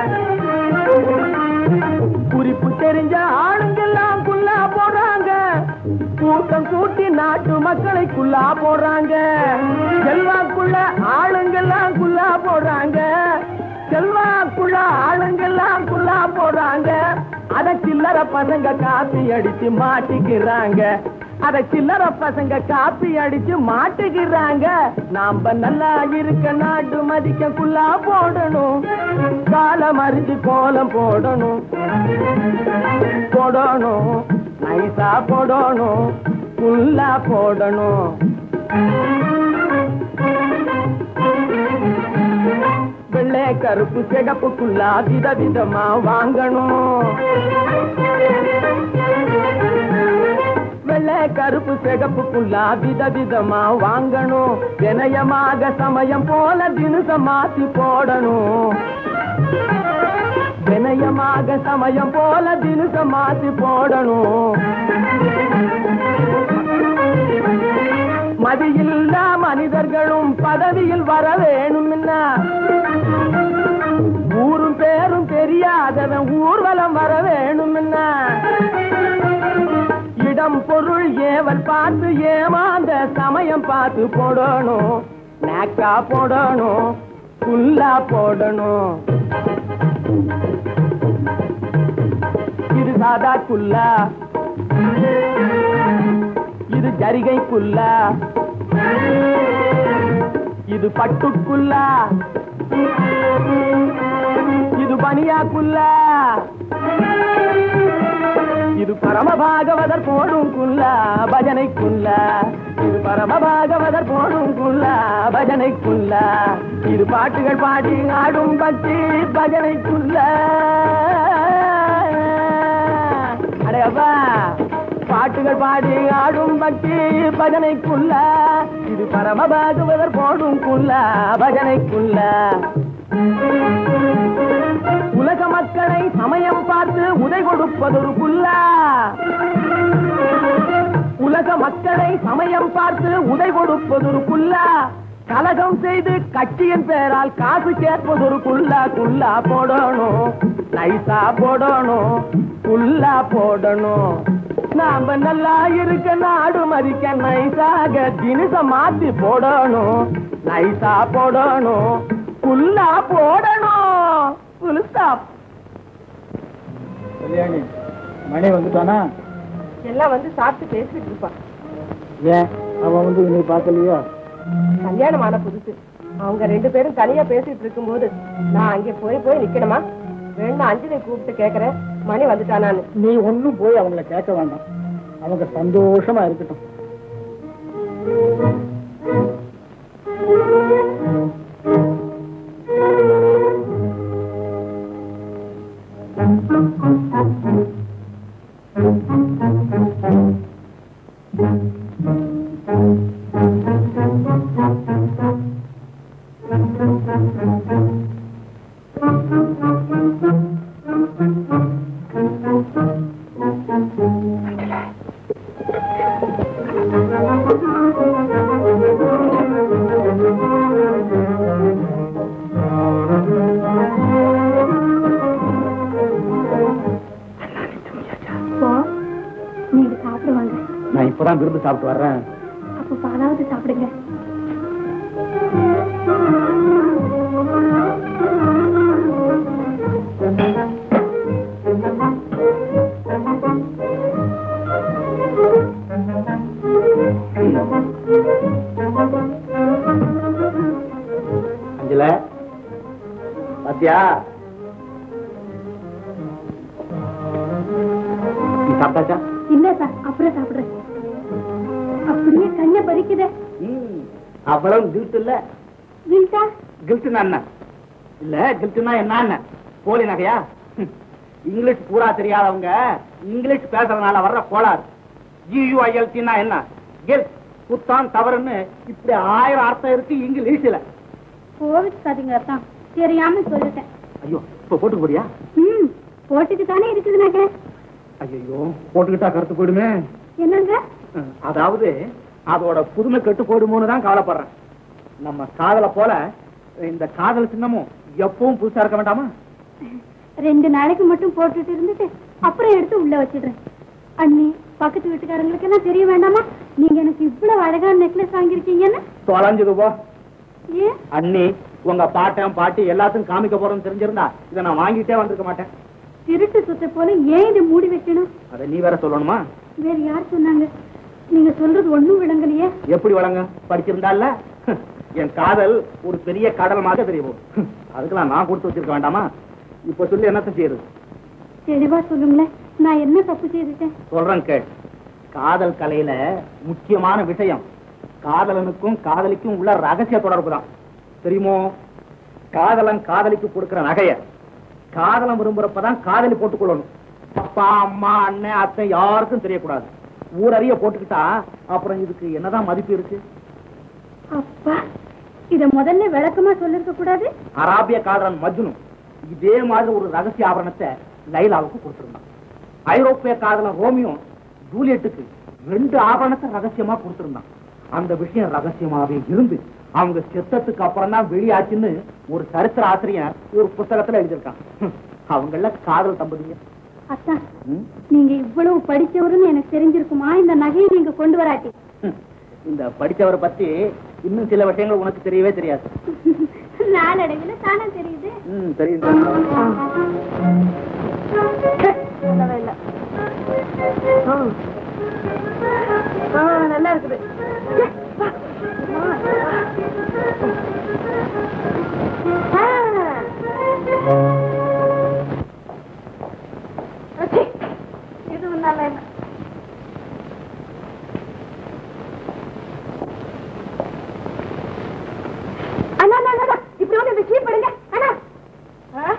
குறிப்பு தெரிஞ்ச ஆளுங்கெல்லாம் குல்லா போடுறாங்க கூட்டம் கூட்டி நாட்டு மக்களை குல்லா போடுறாங்க செல்வாக்குள்ள ஆளுங்கெல்லாம் குல்லா போடுறாங்க செல்வாக்குள்ள ஆளுங்கெல்லாம் குல்லா போடுறாங்க அத சில்லற பசங்க காப்பி அடிச்சு மாட்டிக்கிறாங்க அத சில்லற பசங்க காப்பி அடிச்சு மாட்டுகிறாங்க நாம நல்லா இருக்க நாட்டு மதிக்க குல்லா போடணும் காலம் அறிஞ்சு கோலம் போடணும் போடணும் நைசா போடணும் குல்லா போடணும் வெள்ளை கருப்பு சிகப்புக்குள்ளா விதவிதமா வாங்கணும் வெள்ளை கருப்பு சிகப்புக்குள்ளா விதவிதமா வாங்கணும் வினயமாக சமயம் போல தினுசம் மாத்தி போடணும் வினயமாக சமயம் போல தினுசம் மாத்தி போடணும் மதியில்லா மனிதர்களும் பதவியில் வர வேணும்னா ஊரும் பேரும் தெரியாதவன் ஊர்வலம் வர வேணும்னா இடம் பொருள் ஏவல் பார்த்து ஏமாந்த சமயம் பார்த்து போடணும் நாக்கா போடணும் புல்லா போடணும் இது சாதா குல்லா இது ஜரிகை குல்லா இது பட்டுக்குல்லா இது பனியாக்குல்லா இது பரமபாகவதர் போடும் குல்லா பஜனைக்குல்லா இது பரமபாகவதர் போடும் குல்லா பஜனைக்குல்லா இது பாட்டுகள் பாடி ஆடும் பக்தி பஜனைக்குல்லா அடையப்பா பாட்டுகள் பாடி ஆடும் பக்தி பஜனைக்குள்ள இது பரமபாகவதர் போடும் குள்ள பஜனைக்குள்ள உலக மக்களை சமயம் பார்த்து உதை கொடுப்பதொரு குல்லா உலக மக்களை சமயம் பார்த்து உதை கொடுப்பதொரு குல்லா கலகம் செய்து கட்சியின் பெயரால் காசு கேட்பதொரு குல்லா குல்லா போடணும் நைசா போடணும் குல்லா போடணும் நாம நல்லா இருக்க நாடு மதிக்க நைசாக தினிச மாத்தி போடணும் நைசா போடணும் குல்லா போடணும் புல் ஸ்டாப் கல்யாணி மணி வந்துட்டானா எல்லாம் வந்து சாப்பிட்டு பேசிட்டு இருப்பான் ஏன் அவன் வந்து இன்னைக்கு பார்க்கலையா கல்யாணம் ஆன புதுசு அவங்க ரெண்டு பேரும் தனியா பேசிட்டு இருக்கும்போது நான் அங்கே போய் போய் நிக்கணுமா வேணா அஞ்சலி கூப்பிட்டு கேக்குறேன் மணி வந்துட்டானான்னு நீ ஒண்ணும் போய் அவங்கள கேட்க வேண்டாம் அவங்க சந்தோஷமா இருக்கட்டும் Thank you. விருந்து சாப்பிட்டு வர்றேன் அப்ப பாலாவது சாப்பிடுங்க அஞ்சல பாத்தியா நீ சாப்பிட்டாச்சா இல்ல சார் அப்புறம் சாப்பிடுறேன் அப்படியே கண்ணை பறிக்குதே ம், அவ்வளவு கில்ட் இல்ல வீட்டா கில்ட்னா என்ன இல்ல கில்ட்னா என்ன போலி நகையா ஹம். இங்கிலீஷ் பூரா தெரியாதவங்க இங்கிலீஷ் பேசுறதுனால வர்ற கோளாறு ஜியூஐஎல்டினா என்ன கில்ட் குத்தான் தவறுன்னு இப்படி ஆயிரம் அர்த்தம் இருக்கு இங்கிலீஷ்ல கோவிச்சுக்காதீங்க அத்தான் தெரியாம சொல்லிட்டேன் ஐயோ இப்ப போட்டுக்க போறியா ம் போட்டுக்கு தானே இருக்குது நகை ஐயோ போட்டுக்கிட்டா கருத்து போயிடுமே என்னங்க அதாவது அதோட புதுமை கெட்டு போயிடுமோன்னு தான் கவலைப்படுறேன் நம்ம காதலை போல இந்த காதல் சின்னமும் எப்பவும் புதுசா இருக்க வேண்டாமா ரெண்டு நாளைக்கு மட்டும் போட்டுட்டு இருந்துட்டு அப்புறம் எடுத்து உள்ள வச்சிடுறேன் அண்ணி பக்கத்து வீட்டுக்காரங்களுக்கு எல்லாம் தெரிய வேண்டாமா நீங்க எனக்கு இவ்வளவு அழகான நெக்லஸ் வாங்கியிருக்கீங்கன்னு தொலைஞ்சது போ ஏன் அண்ணி உங்க பாட்டன் பாட்டி எல்லாத்துக்கும் காமிக்க போறோம்னு தெரிஞ்சிருந்தா இதை நான் வாங்கிட்டே வந்திருக்க மாட்டேன் திருட்டு சுத்த போல ஏன் இதை மூடி வைக்கணும் அதை நீ வேற சொல்லணுமா வேற யார் சொன்னாங்க நீங்க சொல்றது ஒண்ணும் விளங்கலையே எப்படி வழங்க படிச்சிருந்தால என் காதல் ஒரு பெரிய கடல் மாதிரி தெரிய போகுது அதுக்கெல்லாம் நான் கொடுத்து வச்சிருக்க வேண்டாமா இப்ப சொல்லி என்னத்த செய்யுது தெளிவா சொல்லுங்களேன் நான் என்ன தப்பு செய்துட்டேன் சொல்றேன் கேள் காதல் கலையில முக்கியமான விஷயம் காதலனுக்கும் காதலிக்கும் உள்ள ரகசிய தொடர்பு தான் தெரியுமோ காதலன் காதலிக்கு கொடுக்கிற நகைய காதலன் விரும்புறப்பதான் காதலி போட்டுக்கொள்ளணும் அப்பா அம்மா அண்ணன் அத்தை யாருக்கும் தெரியக்கூடாது ஊரறிய போட்டுக்கிட்டா அப்புறம் இதுக்கு என்னதான் மதிப்பு இருக்கு அப்பா இத முதல்ல விளக்கமா சொல்லிருக்க கூடாது அராபிய காதலன் மஜ்னு இதே மாதிரி ஒரு ரகசிய ஆபரணத்தை லைலாவுக்கு கொடுத்திருந்தான் ஐரோப்பிய காதலன் ரோமியோ ஜூலியட்டுக்கு ரெண்டு ஆபரணத்தை ரகசியமா கொடுத்திருந்தான் அந்த விஷயம் ரகசியமாவே இருந்து அவங்க செத்தத்துக்கு அப்புறம் தான் வெளியாச்சுன்னு ஒரு சரித்திர ஆசிரியர் ஒரு புத்தகத்துல எழுதியிருக்கான் ஹம், அவங்கள காதல் தம்பதிங்க அத்தா ம்? நீங்க இவ்வளவு படிச்சவருன்னு எனக்கு தெரிஞ்சிருக்குமா இந்த நகையை நீங்க கொண்டு வராட்டி ஹம், இந்த படிச்சவரை பத்தி இன்னும் சில விஷயங்கள் உனக்கு தெரியவே தெரியாது நாளடைவில் தானே தெரியுது ம் தெரியும் நல்லாவே இல்ல ஆ. ஆ, நல்லா இருக்குது ச்சே, வா. ஆ. ச்சே, இதுவும் நல்லா இல்ல அண்ணா அண்ணா, அண்ணா, இப்படி வந்து இந்த சீப் எடுங்க அண்ணா ஆ?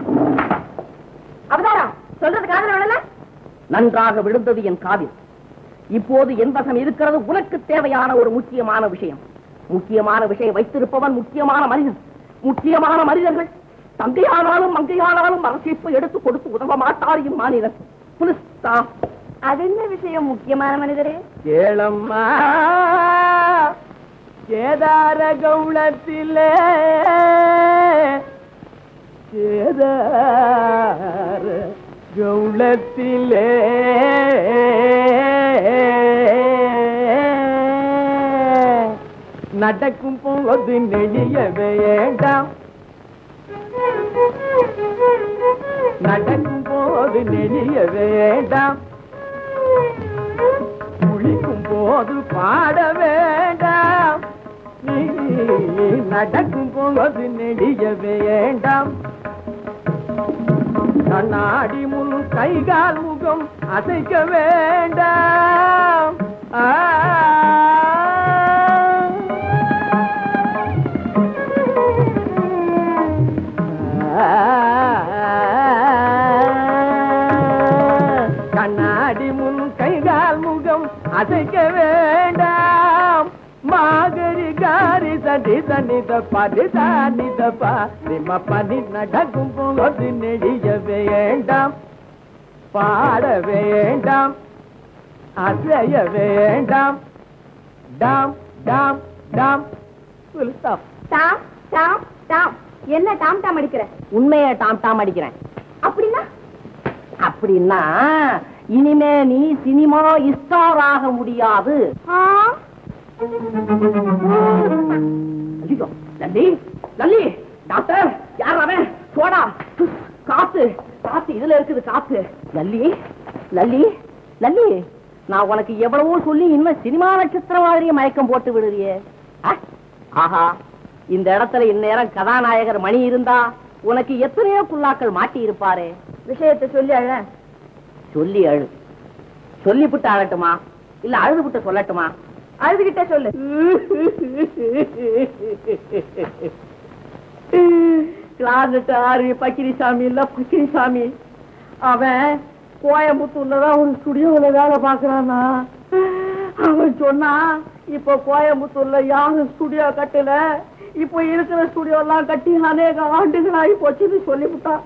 அவதாரம் சொல்றது காதல விடல நன்றாக விழுந்தது என் காதில் இப்போது என் வசம் இருக்கிறது உனக்கு தேவையான ஒரு முக்கியமான விஷயம் முக்கியமான விஷயம் வைத்திருப்பவன் முக்கியமான மனிதன் முக்கியமான மனிதர்கள் தந்தையானாலும் மங்கையானாலும் அரசிப்பு எடுத்து கொடுத்து உதவ மாட்டார் இம்மாநிலன் புலிஸ்தா அது என்ன விஷயம் முக்கியமான மனிதரே கேளம்மா கேதார கவுளத்திலே கேதார கவுளத்திலே நடக்கும் போது நெளிய வேண்டாம் நடக்கும் போது நெளிய வேண்டாம் குளிக்கும் போது பாட வேண்டாம் நீ நடக்கும் போது நெடிய வேண்டாம் கண்ணாடி முன் கைகால் முகம் அசைக்க வேண்டாம் ஆ. கண்ணாடி முன் கைகால் முகம் அசைக்க வேண்டாம் மாகரி காரி சடி சனித படி சானித பாரிம பனி நடக்கும் போது நெடிய வேண்டாம் பாட வேண்டாம் அசைய வேண்டாம் டாம் டாம் டாம் full stop. டாம் டாம் டாம் என்ன டாம் டாம் அடிக்கிற உண்மையை டாம் டாம் அடிக்கிறேன் அப்படின்னா அப்படின்னா இனிமே நீ சினிமா ஸ்டார் ஆக முடியாது ஆ ஐயோ, லல்லி லல்லி டாக்டர் யார் அவன் சோடா காத்து காத்து இதுல இருக்குது காத்து லல்லி லல்லி லல்லி நான் உனக்கு எவ்வளவோ சொல்லி இன்னும் சினிமா நட்சத்திரம் மாதிரி மயக்கம் போட்டு விடுறியே ஆ? ஆஹா இந்த இடத்துல இந்நேரம் கதாநாயகர் மணி இருந்தா உனக்கு எத்தனையோ குல்லாக்கள் மாட்டி இருப்பாரே விஷயத்தை சொல்லி அழ சொல்லி அழு சொல்லிவிட்டு அழட்டுமா இல்ல அழுதுவிட்டு சொல்லட்டுமா அழுதுகிட்டே சொல்லு கிளானட் ஆறு பக்கிரிசாமி இல்ல பக்கிரிசாமி அவன் கோயம்புத்தூர்ல தான் ஒரு ஸ்டுடியோல வேலை பாக்குறானா அவன் சொன்னா இப்போ கோயம்புத்தூர்ல யாரும் ஸ்டுடியோ கட்டல இப்போ இருக்கிற ஸ்டுடியோ எல்லாம் கட்டி அநேக ஆண்டுகள் ஆகி போச்சுன்னு சொல்லிவிட்டான்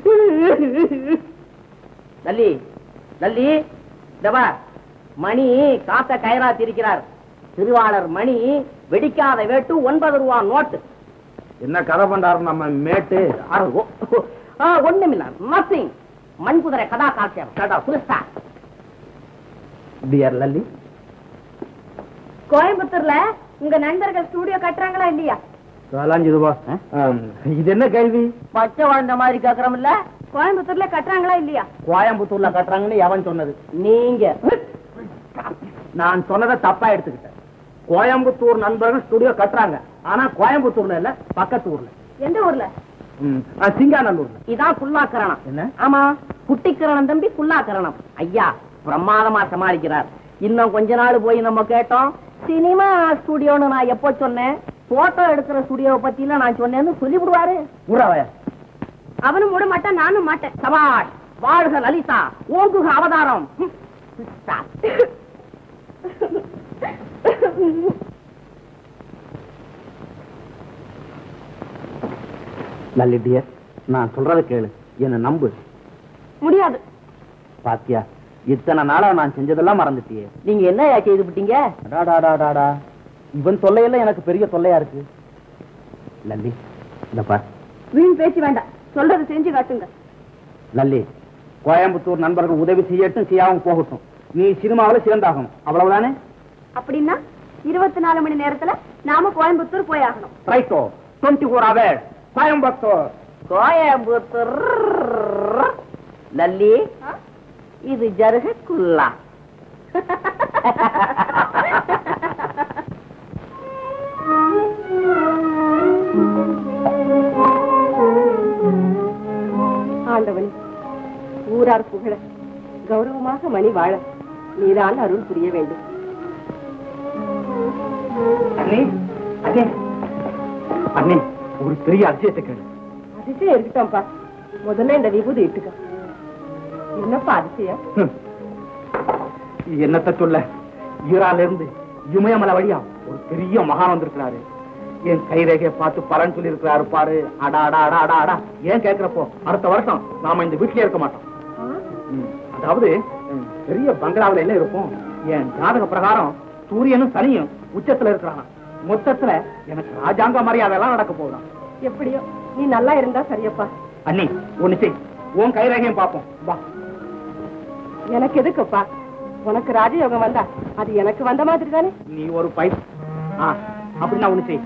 லல்லி லல்லி தவா மணி காத்த கயரா திரிக்கிறார் திருவாளர் மணி வெடிக்காத வேட்டு ஒன்பது ரூபா நோட்டு என்ன கதை பண்றாரு நம்ம மேட்டு ஒண்ணுமில்ல நத்திங் மண் குதிரை கதா காட்சியம் கடா புதுசா டியர் லல்லி கோயம்புத்தூர்ல உங்க நண்பர்கள் ஸ்டூடியோ கட்டுறாங்களா இல்லையா காலாஞ்சிதுவா இது என்ன கேள்வி பச்சை வாழ்ந்த மாதிரி கேக்குறோம்ல கோயம்புத்தூர்ல கட்டுறாங்களா இல்லையா கோயம்புத்தூர்ல கட்டுறாங்கன்னு எவன் சொன்னது நீங்க நான் சொன்னதை தப்பா எடுத்துக்கிட்டேன் கோயம்புத்தூர் நண்பர்கள் ஸ்டுடியோ கட்டுறாங்க ஆனா கோயம்புத்தூர்ல இல்ல பக்கத்து ஊர்ல எந்த ஊர்ல ம், ஆ, சிங்காநல்லூர்ல இதான் குல்லாக்கரணம் என்ன ஆமா குட்டிக்கரணம் தம்பி குல்லாக்கரணம் ஐயா பிரமாதமா சமாளிக்கிறார் இன்னும் கொஞ்ச நாள் போய் நம்ம கேட்டோம் சினிமா ஸ்டுடியோன்னு நான் எப்போ சொன்னேன் போட்டோ எடுக்கிற ஸ்டுடியோவை பத்தில நான் சொன்னேன்னு சொல்லிவிடுவாரு ஊராவய அவனும் மூட மாட்டான் நானும் மாட்டேன் சபாஷ் வாழ்க லலிதா ஓங்குக அவதாரம் ம், stop. லல்லி டியர் நான் சொல்றத கேளு என்ன நம்பு முடியாது பாத்தியா இத்தனை நாளா நான் செஞ்சதெல்லாம் மறந்துட்டியே நீங்க என்ன செய்து விட்டீங்க அடாடாடாடாடா. இவன் தொல்லையெல்லாம் எனக்கு பெரிய தொல்லையா இருக்கு லல்லி இந்த பார் வீண் பேச்சு வேண்டாம் சொல்றது செஞ்சு காட்டுங்க லல்லி கோயம்புத்தூர் நண்பர்கள் உதவி செய்யட்டும் செய்யாம போகட்டும் நீ சினிமாவில் சேர்ந்தாகணும் அவ்வளவுதானே அப்படின்னா இருபத்தி நாலு மணி நேரத்துல நாம கோயம்புத்தூர் போய் ஆகணும் ரைட்டோ twenty four hour Coimbatore Coimbatore லல்லி இது ஜருக குல்லா ஆண்டவனே ஊரார் புகழ கௌரவமாக மணி வாழ நீதான் அருள் புரிய வேண்டும் அண்ணே அண்ணே அண்ணே ஒரு பெரிய அதிசயத்தை கேளு அதிசயம் இருக்கட்டும்ப்பா முதல்ல இந்த விபூதி இட்டுக்க என்னப்பா அதிசயம் ஹம். என்னத்த சொல்ல ஈரால இருந்து இமயமலை வழியா ஒரு பெரிய மகான் வந்திருக்கிறாரு என் கைரேகையை பார்த்து பலன் சொல்லி இருக்கிறாரு பாரு அடா அடா அடா அடா அடா ஏன் கேக்குறப்போ அடுத்த வருஷம் நாம இந்த வீட்லயே இருக்க மாட்டோம் ம், அதாவது ம், பெரிய பங்களாவுல எல்லாம் இருப்போம் என் ஜாதக பிரகாரம் சூரியனும் சனியும் உச்சத்துல இருக்கிறாங்க மொத்தத்துல எனக்கு ராஜாங்க மரியாதை எல்லாம் நடக்க போகுதாம் எப்படியோ நீ நல்லா இருந்தா சரியப்பா அண்ணி ஒண்ணு செய் உன் கைரேகையும் பார்ப்போம் வா எனக்கு எதுக்குப்பா உனக்கு ராஜயோகம் வந்தா அது எனக்கு வந்த மாதிரி தானே நீ ஒரு பை ஆ, அப்படின்னா ஒண்ணு செய்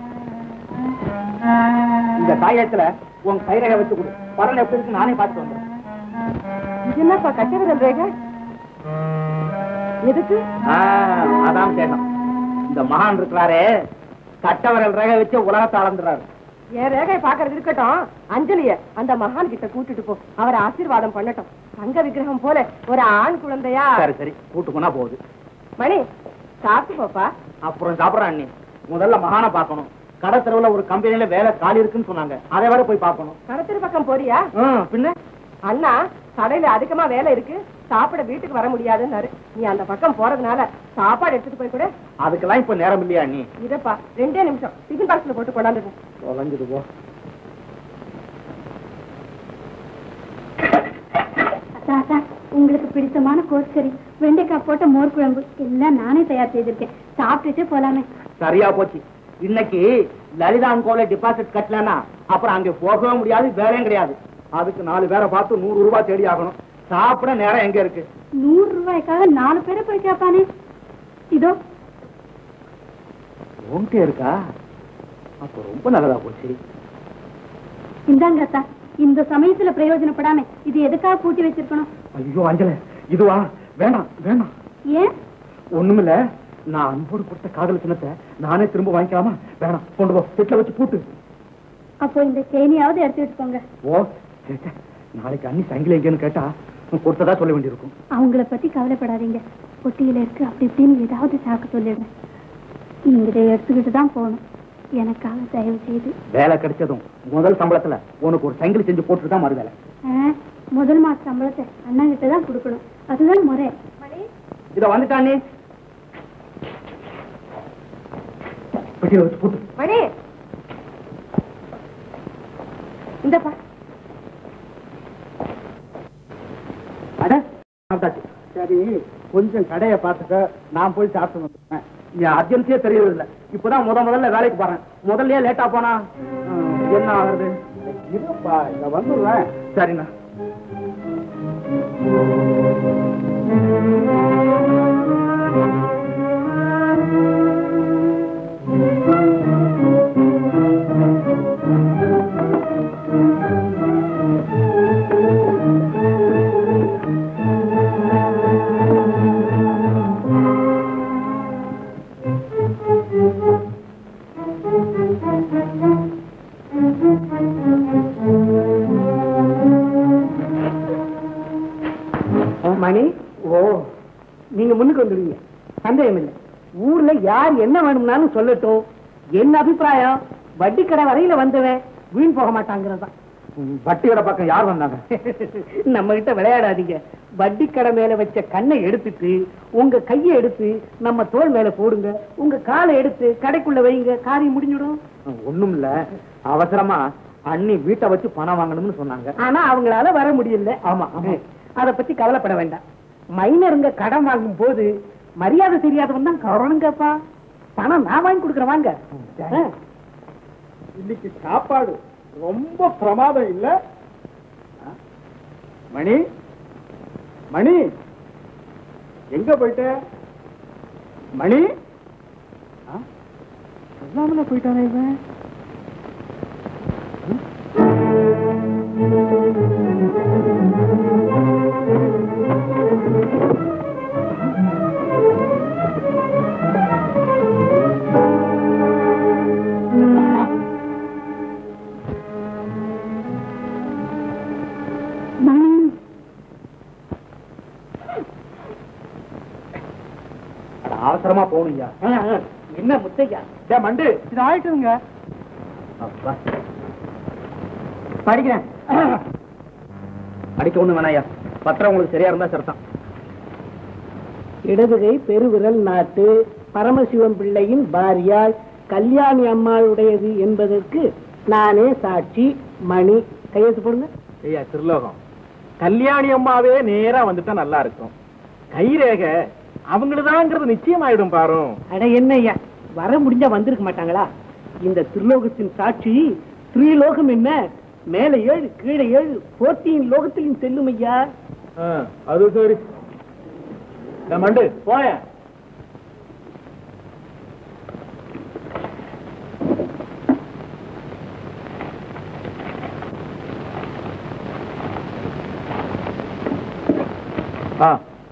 இந்த தாயத்துல உன் கைரகை வச்சு கொடு பரன் எப்படி இருக்கு நானே பார்த்து வந்துடுறேன் இது என்னப்பா கட்ட விரல் ரேகை எதுக்கு ஆ, அதான் கேட்டோம் இந்த மகான் இருக்கிறாரே கட்டவரல் ரேகை வச்சு உலகத்தை அளந்துறாரு என் ரேகையை பாக்குறது இருக்கட்டும் அஞ்சலிய அந்த மகான் கிட்ட கூட்டிட்டு போ அவரை ஆசீர்வாதம் பண்ணட்டும் தங்க விக்கிரகம் போல ஒரு ஆண் குழந்தையா சரி சரி கூட்டு போனா போகுது மணி சாப்பிட்டு போப்பா அப்புறம் சாப்பிடுறான் அண்ணி முதல்ல மகானை பார்க்கணும் கடை தெருவுல ஒரு கம்பெனில வேலை காலி இருக்குன்னு சொன்னாங்க அதை வரை போய் பார்க்கணும் கடத்திரு பக்கம் போறியா ம், பின்ன அண்ணா கடையில அதிகமா வேலை இருக்கு சாப்பிட வீட்டுக்கு வர முடியாதுன்னாரு நீ அந்த பக்கம் போறதுனால சாப்பாடு எடுத்துட்டு போய் கூட அதுக்கெல்லாம் இப்ப நேரம் இல்லையா அண்ணி இதப்பா ரெண்டே நிமிஷம் டிஃபன் பாக்ஸ்ல போட்டு கொண்டாந்துருக்கேன் தொலைஞ்சிது போ தாத்தா உங்களுக்கு பிடித்தமான கோஸ்கறி வெண்டைக்காய் போட்ட மோர் குழம்பு எல்லாம் நானே தயார் செய்திருக்கேன் சாப்பிட்டுட்டு போலாமே சரியா போச்சு இன்னைக்கு லலிதான் கோல டிபாசிட் கட்டலன்னா அப்புறம் அங்க போகவே முடியாது வேலையும் கிடையாது அதுக்கு நாலு பேரை பார்த்து நூறு ரூபாய் தேடி ஆகணும் சாப்பிட நேரம் எங்க இருக்கு நூறு ரூபாய்க்காக நாலு பேரை போய் கேட்பானே இதோ உன்கிட்ட இருக்கா அப்போ ரொம்ப நல்லதா போச்சு இந்தாங்க அத்தா இந்த சமயத்துல பிரயோஜனப்படாம இது எதுக்காக பூட்டி வச்சிருக்கணும் ஐயோ அஞ்சல இதுவா வேண்டாம் வேண்டாம் ஏன் ஒண்ணுமில்ல நான் அன்போடு கொடுத்த காதல் சின்னத்தை நானே திரும்ப வாங்கிக்காம வேணாம் கொண்டு போ வீட்டுல வச்சு பூட்டு அப்போ இந்த செயினியாவது எடுத்து வச்சுக்கோங்க ஓ சரி, சரி. நாளைக்கு அண்ணி சங்கிலி எங்கேன்னு கேட்டா உன் கொடுத்ததா சொல்ல வேண்டியிருக்கும் அவங்கள பத்தி கவலைப்படாதீங்க பொட்டியில இருக்கு அப்படி இப்படின்னு ஏதாவது சாக்கு சொல்லிடுறேன் நீங்க இதை எடுத்துக்கிட்டு தான் போகணும் எனக்காக தயவு செய்து வேலை கிடைச்சதும் முதல் சம்பளத்துல உனக்கு ஒரு சங்கிலி செஞ்சு போட்டுட்டு தான் மறு வேலை ஆ, முதல் மாச சம்பளத்தை அண்ணா கிட்ட தான் கொடுக்கணும் அதுதான் முறை இத வந்துட்டா நீ பெட்டியில வச்சு பூட்டு மணி இந்தப்பா அட சாப்பிட்டாச்சு சரி கொஞ்சம் கடையை பார்த்துக்க நான் போய் சாப்பிட்டு வந்துட்டேன் என் அர்ஜென்சியே தெரியறது இல்ல இப்பதான் முத முதல்ல வேலைக்கு போறேன் முதல்லயே லேட்டா போனா ஹம், என்ன ஆகுறது இருப்பா இங்க வந்துடுவேன் சரிண்ணா மணி ஓ நீங்க முன்னுக்கு வந்துடுவீங்க சந்தேகம் இல்லை ஊர்ல யார் என்ன வேணும்னாலும் சொல்லட்டும் என்ன அபிப்பிராயம் வட்டி கடை வரையில வந்தவன் வீண் போக மாட்டாங்கிறதா வட்டியோட பக்கம் யார் வந்தாங்க நம்ம கிட்ட விளையாடாதீங்க வட்டி கடை மேல வச்ச கண்ணை எடுத்துட்டு உங்க கையை எடுத்து நம்ம தோள் மேல போடுங்க உங்க காலை எடுத்து கடைக்குள்ள வைங்க காரியம் முடிஞ்சிடும் ஒண்ணும் இல்ல அவசரமா அண்ணி வீட்டை வச்சு பணம் வாங்கணும்னு சொன்னாங்க ஆனா அவங்களால வர முடியல ஆமா, ஆமா. அத பத்தி கவலைப்பட வேண்டாம் மைனருங்க கடன் வாங்கும் போது மரியாதை தெரியாதவன் தான் கவனங்கப்பா பணம் நான் வாங்கி கொடுக்குறேன் வாங்க ஆ. இன்னைக்கு சாப்பாடு ரொம்ப பிரமாதம் இல்ல ஆ? மணி மணி எங்க போயிட்ட மணி ஆ? சொல்லாமல போயிட்டானே இவன் அட, அவசரமா போகணும்யா ஆ, ஆ. என்ன முத்தையா டேய் மண்டு இது ஆயிட்டுங்க அப்பா படிக்கிறேன் படிக்க ஒண்ணு வேணாயா பத்திரம் உங்களுக்கு சரியா இருந்தா சரிதான் இடதுகை பெருவிரல் நாட்டு பரமசிவம் பிள்ளையின் பாரியாள் கல்யாணி அம்மாளுடையது என்பதற்கு நானே சாட்சி மணி கையெழுத்து போடுங்க ஐயா திருலோகம் கல்யாணி அம்மாவே நேரா வந்துட்டா நல்லா இருக்கும் கைரேக அவங்களுதாங்கிறது நிச்சயமாயிடும் பாரு அட என்ன ஐயா வர முடிஞ்சா வந்திருக்க மாட்டாங்களா இந்த திருலோகத்தின் சாட்சி ஸ்ரீலோகம் என்ன மேல ஏழு கீழே ஏழு போத்தியின் லோகத்திலும் செல்லும் ஐயா அது சரி டேய் மண்டு போய ஆ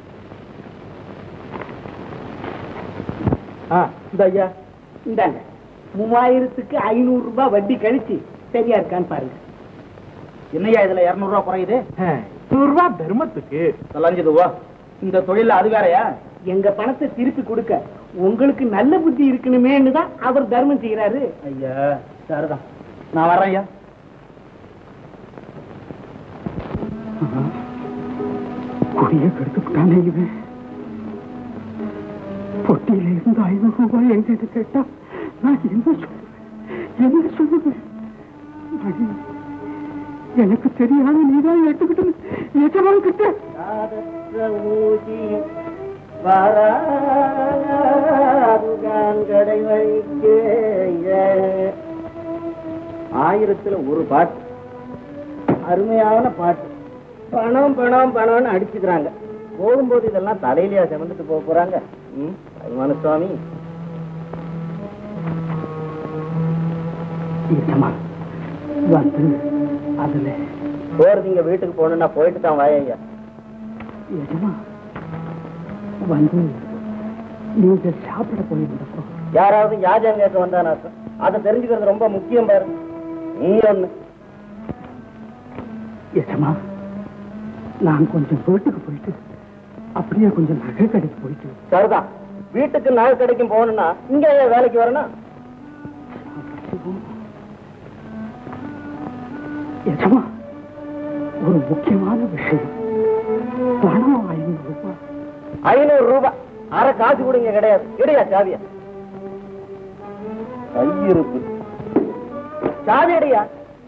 ஆ இந்த ஐயா இந்தாங்க மூவாயிரத்துக்கு ஐநூறு ரூபாய் வட்டி கழிச்சு சரியா இருக்கான்னு பாருங்க என்னையா இதுல இருநூறு ரூபாய் குறையுது நூறு ரூபாய் தர்மத்துக்கு தொலைஞ்சதுவோ இந்த தொழில அது வேறயா எங்க பணத்தை திருப்பி கொடுக்க உங்களுக்கு நல்ல புத்தி இருக்கணுமேன்னு தான் அவர் தர்மம் செய்யறாரு ஐயா சரிதான் நான் வரேன் ஐயா கொடிய கெடுத்துட்டானே இவன் பொட்டியில இருந்து ஐநூறு ரூபாய் எங்கிட்ட கேட்டா நான் என்ன சொல்லுவேன் என்ன சொல்லுவேன் மணி, எனக்கு தெரியாத நீதான் எடுத்துக்கிட்டு எஜமான் கிட்ட ஆயிரத்துல ஒரு பாட்டு அருமையான பாட்டு பணம் பணம் பணம்னு அடிச்சுக்கிறாங்க போகும்போது இதெல்லாம் தலையிலயா சுமந்துட்டு போக போறாங்க ம் அபிமான சுவாமி ஏஜமா வந்து அதுல போறதீங்க வீட்டுக்கு போகணும்னா போயிட்டு தான் வாயா ஏஜமா வந்து நீங்க சாப்பிட போயிருந்தப்போ யாராவது யாஜகம் கேட்க வந்தானா அதை தெரிஞ்சுக்கிறது ரொம்ப முக்கியம் பாரு நீ ஒண்ணு ஏஜமா நான் கொஞ்சம் வீட்டுக்கு போயிட்டு அப்படியே கொஞ்சம் நகை கடைக்கு போயிட்டு சரிதான் வீட்டுக்கு நகை கடைக்கும் போகணும்னா இங்க ஏன் வேலைக்கு வரணும் ஏஜமா ஒரு முக்கியமான விஷயம் பணம் ஐநூறு ரூபாய் ஐநூறு ரூபாய் அரை காசு கூட இங்க கிடையாது கிடையா சாவியா கையிருப்பு சாவி அடையா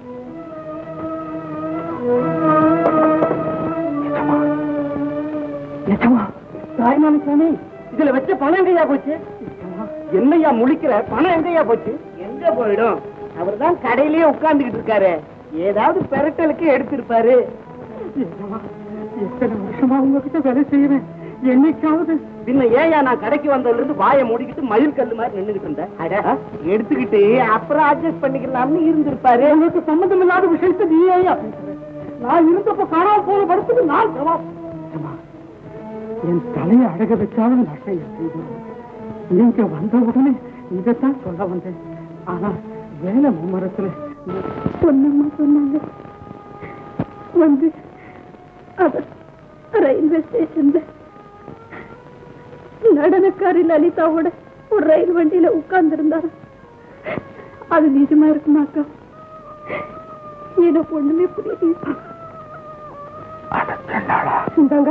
ஏஜமா ஏஜமா தாய்மான சாமி இதுல வச்ச பணம் எங்கயா போச்சு என்னையா முழிக்கிற பணம் எங்கயா போச்சு எங்க போயிடும் அவர் தான் கடையிலேயே உட்கார்ந்துகிட்டு இருக்காரு ஏதாவது பெரட்டலுக்கு எடுத்திருப்பாரு ஏஜமா எத்தனை வருஷமா உங்ககிட்ட வேலை செய்யறேன் என்னைக்காவது பின்ன ஏயா நான் கடைக்கு வந்ததுல இருந்து வாயை மூடிக்கிட்டு மயில் கல்லு மாதிரி நின்னுகிட்டு இருந்தேன் அட, எடுத்துக்கிட்டு அப்புறம் அட்ஜஸ்ட் பண்ணிக்கலாம்னு இருந்திருப்பாரு உங்களுக்கு சம்மந்தம் இல்லாத விஷயத்தை நீ ஏன் பேசுற? நான் இருந்தப்ப காணாம போன படத்துக்கு நான் சவால் ஏம்மா, என் தலையை அழக வச்சாலும் நான் செய்ய செய்தேன் நீங்க வந்த உடனே இதைத்தான் சொல்ல வந்தேன் ஆனா வேலை மும்மரத்துல பொன்னம்மா சொன்னாங்க வந்து அவர் ரயில்வே ஸ்டேஷன்ல நடனக்காரி லலிதாவோட ஒரு ரயில் வண்டியில உட்கார்ந்து இருந்தாரு அது நிஜமா இருக்குமாக்கா எனக்கு ஒண்ணுமே புரியல இந்தாங்க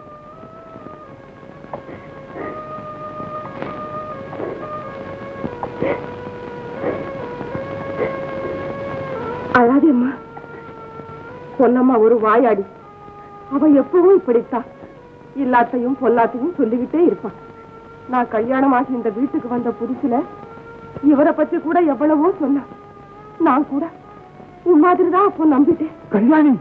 அழாதேம்மா பொன்னம்மா ஒரு வாயாடி அவ எப்பவும் இப்படித்தான் இல்லாத்தையும் பொல்லாத்தையும் சொல்லிக்கிட்டே இருப்பான் நான் கல்யாணமாகி இந்த வீட்டுக்கு வந்த புதுசுல இவரை பத்தி கூட எவ்வளவோ சொன்னான் நான் கூட உன் மாதிரிதான் அப்போ நம்பிட்டேன் கல்யாணி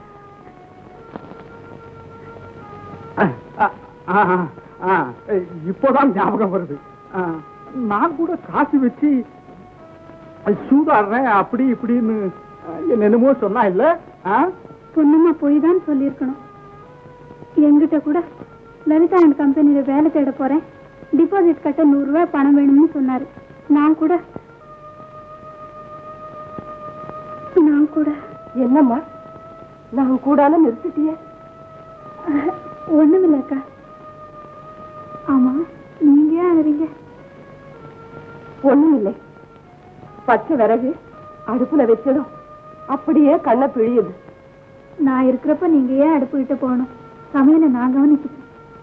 ஆ, ஆ, ஆ, ஆ, இப்போதான் ஞாபகம் வருது ஆ, நான் கூட காசு வச்சு சூதாடுறேன் அப்படி இப்படின்னு என்னென்னமோ சொன்னா இல்ல ஆ? பொண்ணுமா போய் தான் சொல்லியிருக்கணும் என்கிட்ட கூட லலிதா அண்ட் கம்பெனியில வேலை தேட போறேன் டிபாசிட் கட்ட நூறு ரூபாய் பணம் வேணும்னு சொன்னாரு நான் கூட நான் கூட என்னம்மா நான் கூடால நிறுத்திட்டியே ஒண்ணுமில்லக்கா ஆமா நீங்க ஏன் அழறீங்க ஒண்ணும் இல்லை பச்சை விறகு அடுப்புல வச்சதும் அப்படியே கண்ணை பிழியுது நான் இருக்கிறப்ப நீங்க ஏன் அடுப்பு கிட்ட போகணும் சமையலை நான் கவனிச்சுப்பேன்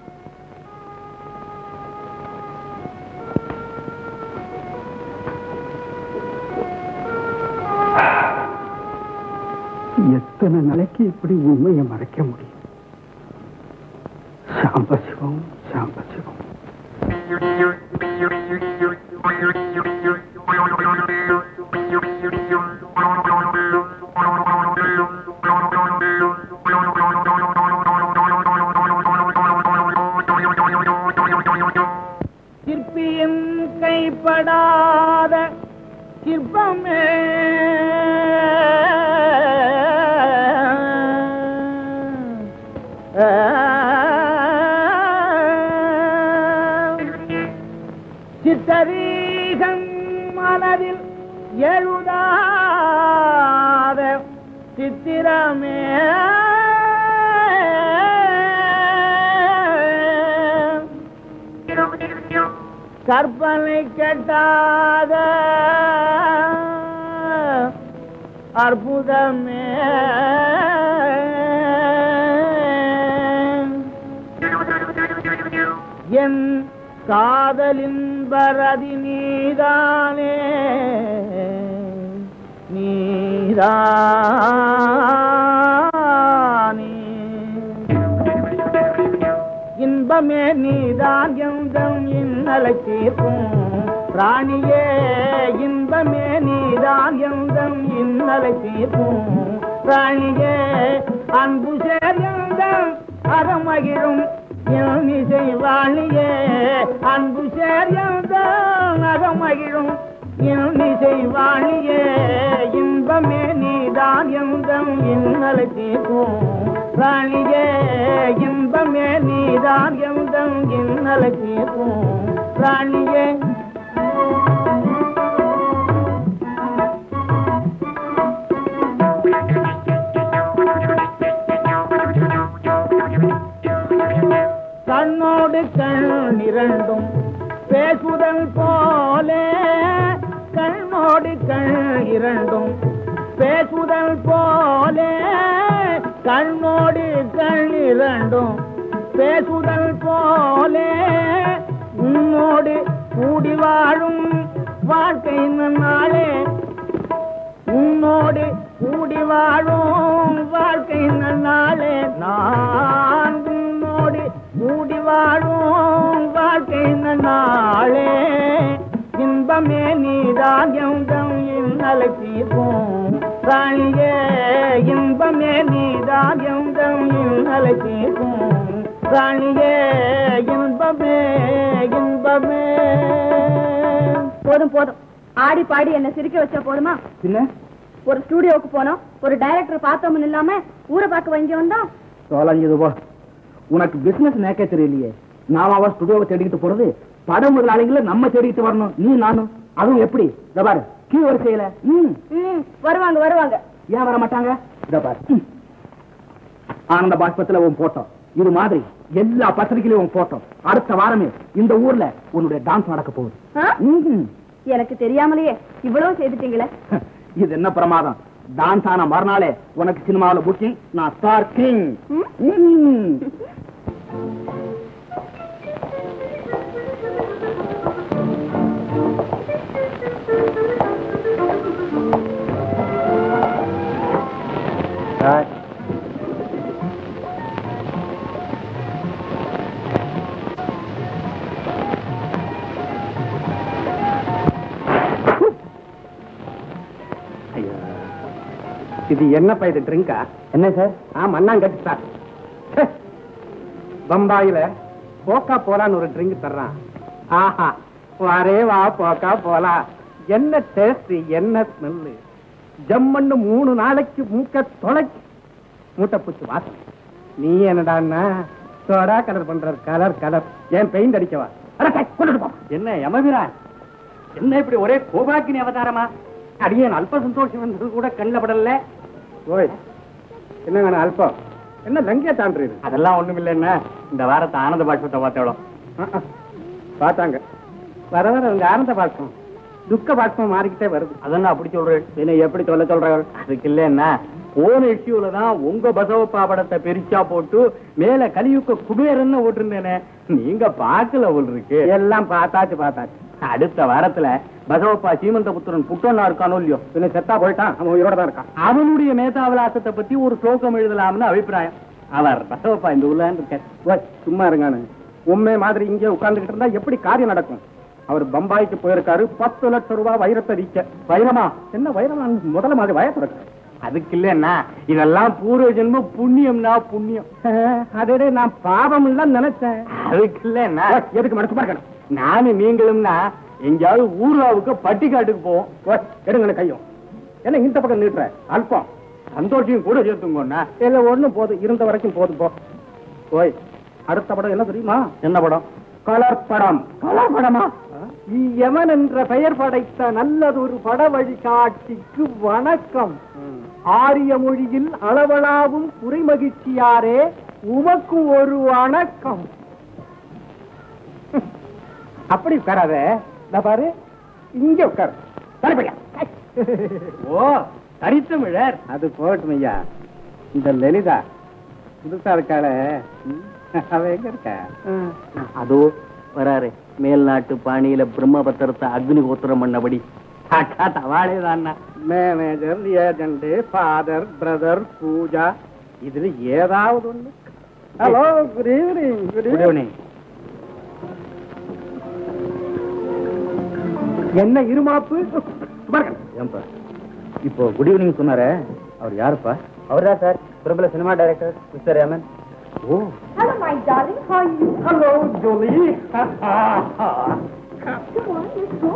எத்தனை நாளைக்கு இப்படி உண்மையை மறைக்க முடியும் சாம்பசிவம் சாம்பசிவம் சிற்பியின் கைப்படாத சிற்பமே சித்தரீகம் மனதில் எழுதாத சித்திரமே கற்பனை கெட்டாத அற்புதமே என் காதலின் பரதி நீதானே நீதானே இன்பமே நீதான் எந்தம் இன்னலை தீர்க்கும் ராணியே இன்பமே நீதான் எந்தம் இன்னலை தீர்க்கும் ராணியே அன்பு சேர் எந்தம் அறமகிழும் இசை வாழியே அன்பு சேர்ந்த நகமகிழும் இசை வாழியே இன்பமே நீதான் எந்தம் இன்னலை தீர்க்கும் ராணியே இன்பமே நீதான் எந்தம் இன்னலை தீர்க்கும் ராணியே கண்ணோடு கண் இரண்டும் பேசுதல் போலே கண்ணோடு கண் இரண்டும் பேசுதல் போலே கண்ணோடு கண் இரண்டும் பேசுதல் போலே உன்னோடு கூடி வாழும் வாழ்க்கை நாளே உன்னோடு கூடி வாழும் வாழ்க்கை நாளே நான் உன்னோடு கூடி வாழும் வாழ்க்கை நாளே இன்பமே நீதான் எந்தம் இன்னலை தீர்க்கும் ராணியே இன்பமே நீதான் எந்தம் இன்னலை தீர்க்கும் ராணியே இன்பமே இன்பமே போதும் போதும் ஆடி பாடி என்ன சிரிக்க வச்சா போதுமா பின்ன ஒரு ஸ்டூடியோவுக்கு போனோம் ஒரு டைரக்டர் பார்த்தோம்னு இல்லாம ஊரை பார்க்க வங்கி வந்தோம் சோழஞ்சது போ உனக்கு பிசினஸ் நேக்கே தெரியலையே நாம அவ ஸ்டுடியோவை தேடிக்கிட்டு போறது படம் முதலாளிகளை நம்ம தேடிக்கிட்டு வரணும் நீ நானும் அதுவும் எப்படி இத பாரு கீ வரிசையில ம் ம் வருவாங்க வருவாங்க ஏன் வர மாட்டாங்க இத பாரு ம். ஆனந்த பாஷ்பத்துல உன் போட்டோ இது மாதிரி எல்லா பத்திரிகையிலும் உன் போட்டோ அடுத்த வாரமே இந்த ஊர்ல உன்னுடைய டான்ஸ் நடக்க போகுது ஆ? ம்ஹும். எனக்கு தெரியாமலேயே இவ்வளவு செய்துட்டீங்களே இது என்ன பிரமாதம் டான்ஸ் ஆன மறுநாளே உனக்கு சினிமாவில் புக்கிங் நான் ஸ்டார் கிங் ம்? இது என்னப்பா இது ட்ரிங்கா என்ன சார் ஆ மண்ணாங்கட்டி சார் ச்சே. பம்பாயில போக்கா போலான்னு ஒரு ட்ரிங்க் தர்றான் ஆஹா வாரே வா போக்கா போலா என்ன டேஸ்ட் என்ன ஸ்மெல்லு ஜம்மன்னு மூணு நாளைக்கு மூக்க தொலைச்சு மூட்டை பூச்சி வாசனை நீ என்னடான்னா சோடா கலர் பண்ற கலர் கலர் ஏன் பெயிண்ட் அடிக்கவா அட, கை, கொண்டுட்டு போ. என்ன யமபிரா என்ன இப்படி ஒரே கோபாக்கினி அவதாரமா அடியேன் அல்ப சந்தோஷம் வந்தது கூட கண்ணில் படல ஓய் என்ன வேணும் அல்பம் என்ன லங்கிய தாண்டுறது அதெல்லாம் ஒண்ணும் இல்லைன்னா இந்த வாரத்தை ஆனந்த பாஷ்பத்தை பார்த்தவளோ பார்த்தாங்க வர வர உங்க ஆனந்த பாஷ்பம் துக்க பாஷ்பம் மாறிக்கிட்டே வருது அதெல்லாம் அப்படி சொல்றேன் என்ன எப்படி சொல்ல சொல்றாங்க அதுக்கு இல்லைன்னா போன இஷ்யூல தான் உங்க பசவப்பா படத்தை பெருசா போட்டு மேல கலியுக்க குபேரன்னு ஓட்டிருந்தேனே நீங்க பார்க்கல போல் இருக்கு எல்லாம் பார்த்தாச்சு பார்த்தாச்சு அடுத்த வாரத்துல பசவப்பா சீமந்த புத்திரன் புட்டோன்னா இருக்கானோ இல்லையோ பின்ன செத்தா போயிட்டான் அவன் உயிரோட தான் இருக்கான் அவனுடைய மேதாவிலாசத்தை பத்தி ஒரு ஸ்லோகம் எழுதலாம்னு அபிப்பிராயம் அவர் பசவப்பா இந்த ஊர்ல இருக்க சும்மா இருங்கானு உண்மை மாதிரி இங்கே உட்கார்ந்துகிட்டு இருந்தா எப்படி காரியம் நடக்கும் அவர் பம்பாய்க்கு போயிருக்காரு பத்து லட்சம் ரூபாய் வைரத்தை விற்க வைரமா என்ன வைரமா முதல்ல மாதிரி வயசு இருக்கு அதுக்கு இல்லன்னா இதெல்லாம் பூர்வ ஜென்ம புண்ணியம்னா புண்ணியம் அதே நான் பாவம் இல்ல நினைச்சேன் அதுக்கு இல்லன்னா எதுக்கு மனசு பார்க்கணும் நானும் நீங்களும்னா எங்கேயாவது ஊர்லாவுக்கு பட்டிக்காட்டுக்கு போவோம் எடுங்க கையும் என்ன இந்த பக்கம் நீட்டுற அல்பம் சந்தோஷம் கூட சேர்த்துங்கண்ணா இல்ல ஒண்ணும் போதும் இருந்த வரைக்கும் போதும் போ ஓய் அடுத்த படம் என்ன தெரியுமா என்ன படம் கலர் படம் கலர் படமா யமன் என்ற பெயர் படைத்த நல்லதொரு பட வழிகாட்டிக்கு வணக்கம் ஆரிய மொழியில் அளவலாவும் குறைமகிழ்ச்சியாரே உமக்கு ஒரு வணக்கம் அப்படி உட்காராத நான் பாரு இங்க உட்காரு தலைப்படியா ஓ தரித்தமிழர் அது போகட்டும் ஐயா இந்த லலிதா புதுசா இருக்காள அவ எங்க இருக்கா அதோ வராரு மேல்நாட்டு பாணியில பிரம்மபத்திரத்தை அக்னி கோத்திரம் பண்ணபடி அக்கா தவாளேதான் manager agent father brother Pooja இதுல ஏதாவது ஒண்ணு hello good evening good evening என்ன இருமாப்பு ஏன்பா இப்போ குட் ஈவினிங் சொன்னாரே அவர் யாருப்பா அவர்தான் சார் பிரபல cinema director mister Raman oh Hello, my darling. How are you? Hello Jolly Come on, let's go.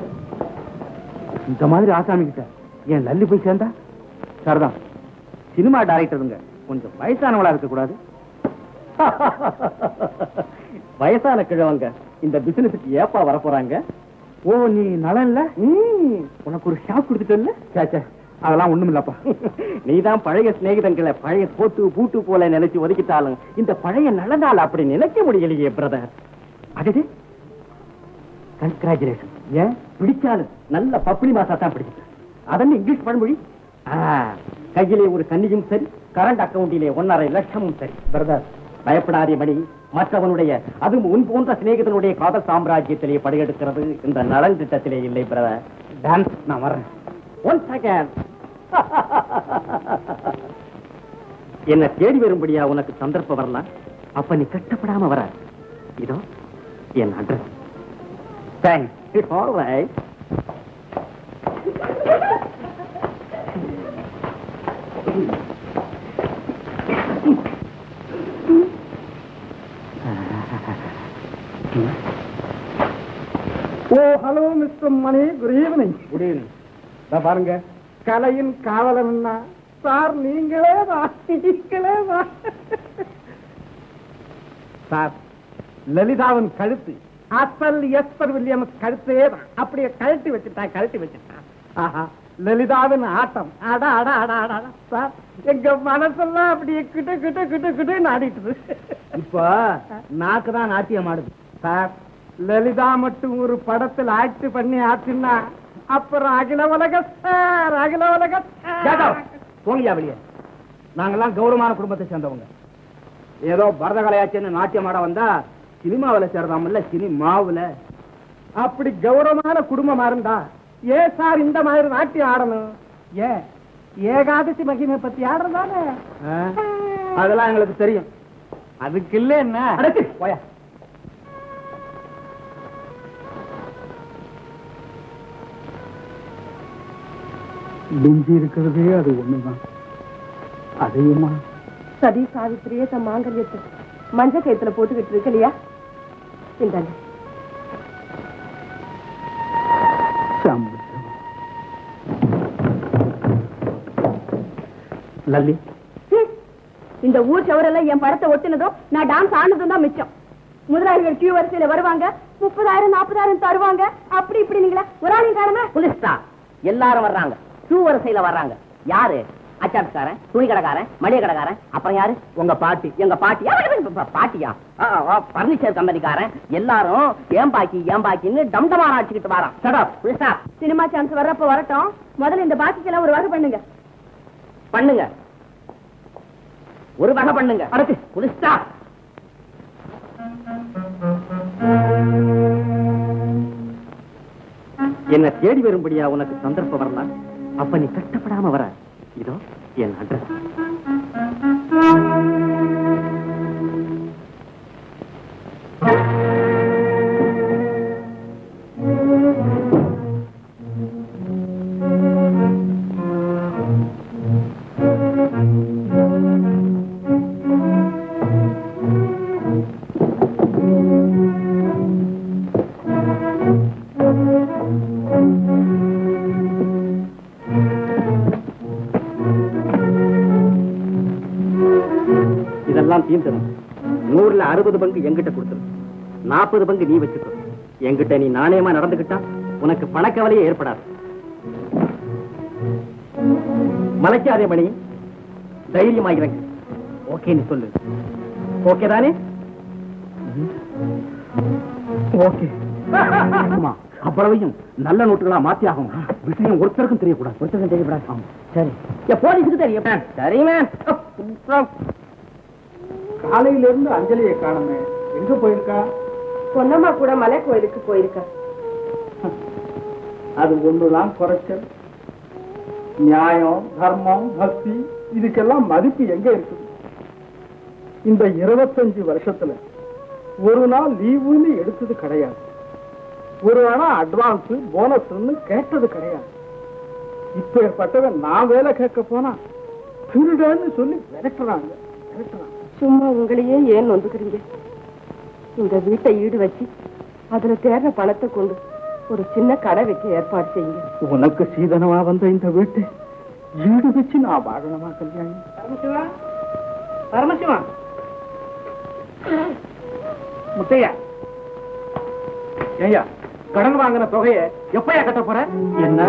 இந்த மாதிரி ஆசாமி கிட்ட என் லல்லி போய் சேர்ந்தா சரிதான் சினிமா டைரக்டருங்க கொஞ்சம் வயசானவளா இருக்க கூடாது வயசான கிழவங்க இந்த பிசினஸுக்கு ஏப்பா வர போறாங்க ஓ நீ நலன்ல உனக்கு ஒரு ஷாப் கொடுத்துட்டல்ல சேச்சே அதெல்லாம் ஒண்ணும் இல்லப்பா நீதான் பழைய சிநேகிதங்களை பழைய போட்டு பூட்டு போல நினைச்சு ஒதுக்கிட்டாலும் இந்த பழைய நலனால் அப்படி நினைக்க முடியலையே பிரதர் அடடே கங்க்ராச்சுலேஷன் ஏன் பிடிச்சாலும் நல்ல பப்புளி மாசா தான் பிடிச்சிட்டு அதன்னு இங்கிலீஷ் பழமொழி ஆ, கையிலே ஒரு கன்னியும் சரி கரண்ட் அக்கவுண்டிலே ஒன்னரை லட்சமும் சரி பிரதர் பயப்படாதே மணி மற்றவனுடைய அதுவும் உன் போன்ற சிநேகிதனுடைய காதல் சாம்ராஜ்யத்திலே படையெடுக்கிறது இந்த நலன் திட்டத்திலே இல்லை பிரதர் டான்ஸ் நான் வர்றேன் ஒன் செகண்ட் என்ன தேடி வரும்படியா உனக்கு சந்தர்ப்பம் வரலாம் அப்ப நீ கட்டப்படாம வர இதோ என் address thanks alright oh hello mister Mani good evening good evening பாருங்க கலையின் காவலன்னா சார் நீங்களே தான் நீங்களே தான் சார் லலிதாவின் கழுத்து அசல் எஸ்பர் வில்லியம்ஸ் கழுத்தே தான் அப்படியே கழட்டி வச்சுட்டா கழட்டி வச்சுட்டா ஆஹா லலிதாவின் ஆட்டம் அட அட அட அட அட. சார் எங்க மனசெல்லாம் அப்படியே கிட்ட கிட்ட கிட்ட கிட்ட ஆடிட்டுது இப்ப நாக்கு தான் நாட்டியம் ஆடுது சார் லலிதா மட்டும் ஒரு படத்தில் ஆக்ட் பண்ணி ஆச்சுன்னா அப்புறம் அகில உலக சார் அகில உலக ஜாதவ், போங்கயா வெளியே நாங்கெல்லாம் கௌரவமான குடும்பத்தை சேர்ந்தவங்க ஏதோ பரதகலையாச்சுன்னு நாட்டியம் ஆட வந்தா சினிமாவுல சேரதாமல்ல சினிமாவுல அப்படி கௌரவமான குடும்பமா இருந்தா ஏன் சார் இந்த மாதிரி நாட்டியம் ஆடணும் ஏன் ஏகாதசி மகிமை பத்தி ஆடுறதானே அதெல்லாம் எங்களுக்கு தெரியும் அதுக்கு இல்ல என்ன அடக்கு, போயா மிஞ்சி இருக்கிறதே அது ஒண்ணுதான் அதையுமா சதி சாவித்திரியே தன் மாங்கல்யத்தை மஞ்ச கயித்துல போட்டுக்கிட்டு இருக்கு இல்லையா இந்தாங்க சம்பளம் லல்லி இந்த ஊர் சவரெல்லாம் என் படத்தை ஒட்டினதும் நான் டான்ஸ் ஆனதும் தான் மிச்சம் முதலாளிகள் கியூ வரிசையில வருவாங்க முப்பதாயிரம் நாற்பதாயிரம் தருவாங்க அப்படி இப்படி நீங்களா ஒரு ஆளையும் காணுமே புலிஸ்டா எல்லாரும் வர்றாங்க டூ வரிசையில வர்றாங்க யாரு அச்சாட்டுக்காரன் துணி கடைக்காரன் மளிகை கடைக்காரன் அப்புறம் யாரு உங்க பாட்டி எங்க பாட்டி யா, பா- பா- பாட்டியா பர்னிச்சர் கம்பெனிக்காரன் எல்லாரும் ஏன் பாக்கி ஏன் பாக்கின்னு டம்டமான அடிச்சுக்கிட்டு வரான் சடப் புலிஸ்டா சினிமா சான்ஸ் வர்றப்ப வரட்டும் முதல்ல இந்த பாக்கிக்கெல்லாம் ஒரு வகை பண்ணுங்க பண்ணுங்க ஒரு வகை பண்ணுங்க அடுத்து புலிஸ்டா என்ன தேடி வரும்படியா உனக்கு சந்தர்ப்பம் வரலாம் அப்ப நீ கஷ்டப்படாம வர இதோ என் அட்ரஸ் இதெல்லாம் தீர்ந்தது நூறுல அறுபது பங்கு என்கிட்ட கொடுத்துரு நாற்பது பங்கு நீ வச்சுக்கோ என்கிட்ட நீ நாணயமா நடந்துகிட்டா உனக்கு பணக்கவலையே ஏற்படாது மலைக்காதே மணி தைரியமாகிறங்க ஓகேன்னு சொல்லு ஓகே தானே ஓகே ஆமா அப்புறவையும் நல்ல நோட்டுகளா மாத்தி ஆகும் விஷயம் ஒருத்தருக்கும் தெரியக்கூடாது ஒருத்தருக்கும் தெரியக்கூடாது ஆமா சரி ஏ, போலீஸுக்கு தெரியும் சரி மேம் காலையில இருந்து அஞ்சலியை காணுமே எங்க போயிருக்கா பொன்னம்மா கூட மலை கோயிலுக்கு போயிருக்கா அது ஒண்ணுதான் குறைச்சல் நியாயம் தர்மம் பக்தி இதுக்கெல்லாம் மதிப்பு எங்க இருக்குது இந்த இருபத்தஞ்சு வருஷத்துல ஒரு நாள் லீவுன்னு எடுத்தது கிடையாது ஒரு ஆனா அட்வான்ஸ் போனஸ்ன்னு கேட்டது கிடையாது இப்பேற்பட்டவன் நான் வேலை கேட்க போனா திருடன்னு சொல்லி விரட்டுறாங்க விரட்டுறாங்க சும்மா உங்களையே ஏன் நொந்துக்கிறீங்க இந்த வீட்டை ஈடு வச்சு அதுல தேர்ற பணத்தை கொண்டு ஒரு சின்ன கடை வைக்க ஏற்பாடு செய்யுங்க உனக்கு சீதனமா வந்த இந்த வீட்டை ஈடு வச்சு நான் வாழணுமா கல்யாணி பரமசிவா பரமசிவா முத்தையா ஐயா கடன் வாங்கின தொகையை எப்பயா கட்ட போற என்ன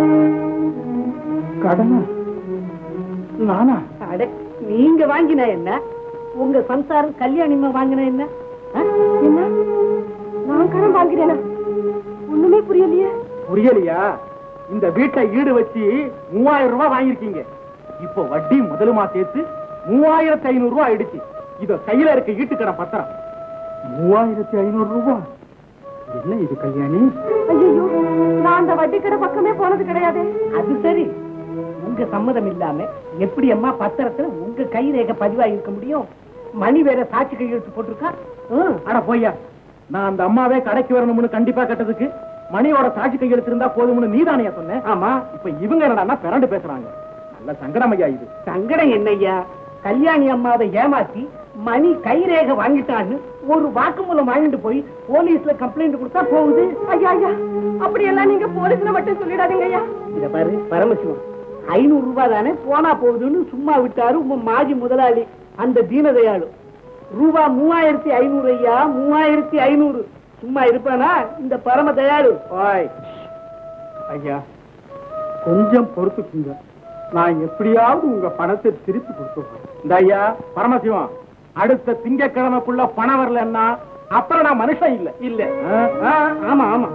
கடனா நானா அட நீங்க வாங்கினா என்ன உங்க சம்சாரம் கல்யாணிமா வாங்கினா என்ன ஆ? என்ன நான் கடன் வாங்கிறேனா ஒண்ணுமே புரியலையே புரியலையா இந்த வீட்டை ஈடு வச்சு மூவாயிரம் ரூபாய் வாங்கிருக்கீங்க இப்போ வட்டி முதலுமா சேர்த்து மூவாயிரத்தி ஐநூறு ரூபாய் ஆயிடுச்சு இத கையில இருக்க ஈட்டுக்கடை பத்திரம் மூவாயிரத்தி ஐநூறு ரூபாய் என்ன இது கல்யாணி ஐயோ நான் அந்த வட்டி கடை பக்கமே போனது கிடையாது அது சரி உங்க சம்மதம் இல்லாம எப்படி அம்மா பத்திரத்துல உங்க கை ரேகை பதிவாகி இருக்க முடியும் மணி வேற சாட்சி கையெழுத்து போட்டிருக்கா ம். அட போய்யா நான் அந்த அம்மாவே கடைக்கு வரணும்னு கண்டிப்பா கட்டதுக்கு மணியோட சாட்சி கையெழுத்து இருந்தா போதும்னு நீதானையா சொன்னேன் ஆமா இப்ப இவங்க என்னடா பிறண்டு பேசுறாங்க நல்ல சங்கடம் ஐயா இது சங்கடம் என்னய்யா கல்யாணி அம்மாவை ஏமாத்தி மணி கைரேகை வாங்கிட்டான்னு ஒரு வாக்குமூலம் வாங்கிட்டு போய் போலீஸ்ல கம்ப்ளைண்ட் கொடுத்தா போகுது ஐயா ஐயா அப்படியெல்லாம் நீங்க போலீஸ்ல மட்டும் சொல்லிடாதீங்க ஐயா இத பாரு பரமசிவம் ஐநூறு ரூபாய் தானே போனா போகுதுன்னு சும்மா விட்டாரு உங்க மாஜி முதலாளி அந்த தீனதயாளு ரூபா மூவாயிரத்தி ஐநூறு ஐயா மூவாயிரத்தி ஐநூறு சும்மா இருப்பானா இந்த பரம தயாளு ஓய் ஐயா கொஞ்சம் பொறுத்துக்குங்க நான் எப்படியாவது உங்க பணத்தை திருப்பி கொடுத்துருவேன் இந்த ஐயா பரமசிவம் அடுத்த திங்கக்கிழமைக்குள்ள பணம் வரலன்னா அப்புறம் நான் மனுஷன் இல்ல இல்ல ஆமா ஆமா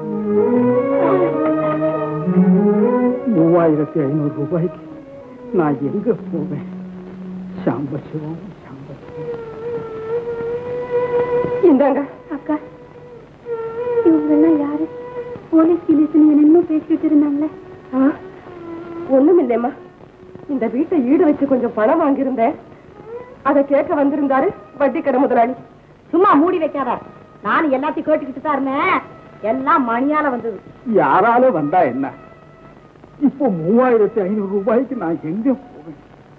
மூவாயிரத்தி ஐநூறு ரூபாய்க்கு நான் எங்க போவேன் சாம்பசிவம் சாம்பசிவம் இந்தாங்க அக்கா இவங்கெல்லாம் யாரு போலீஸ் கிலீஸ் என்னென்னமோ பேசிட்டு இருந்தாங்களே ஆ, ஒண்ணும் இல்லைம்மா இந்த வீட்டை ஈடு வச்சு கொஞ்சம் பணம் வாங்கியிருந்தேன் அதை கேட்க வந்திருந்தாரு வட்டி கடை முதலாளி சும்மா மூடி வைக்காத நான் எல்லாத்தையும் கேட்டுக்கிட்டு தான் இருந்தேன் எல்லாம் மணியால வந்தது யாரால வந்தா என்ன இப்போ மூவாயிரத்தி ஐநூறு ரூபாய்க்கு நான் எங்க போவேன்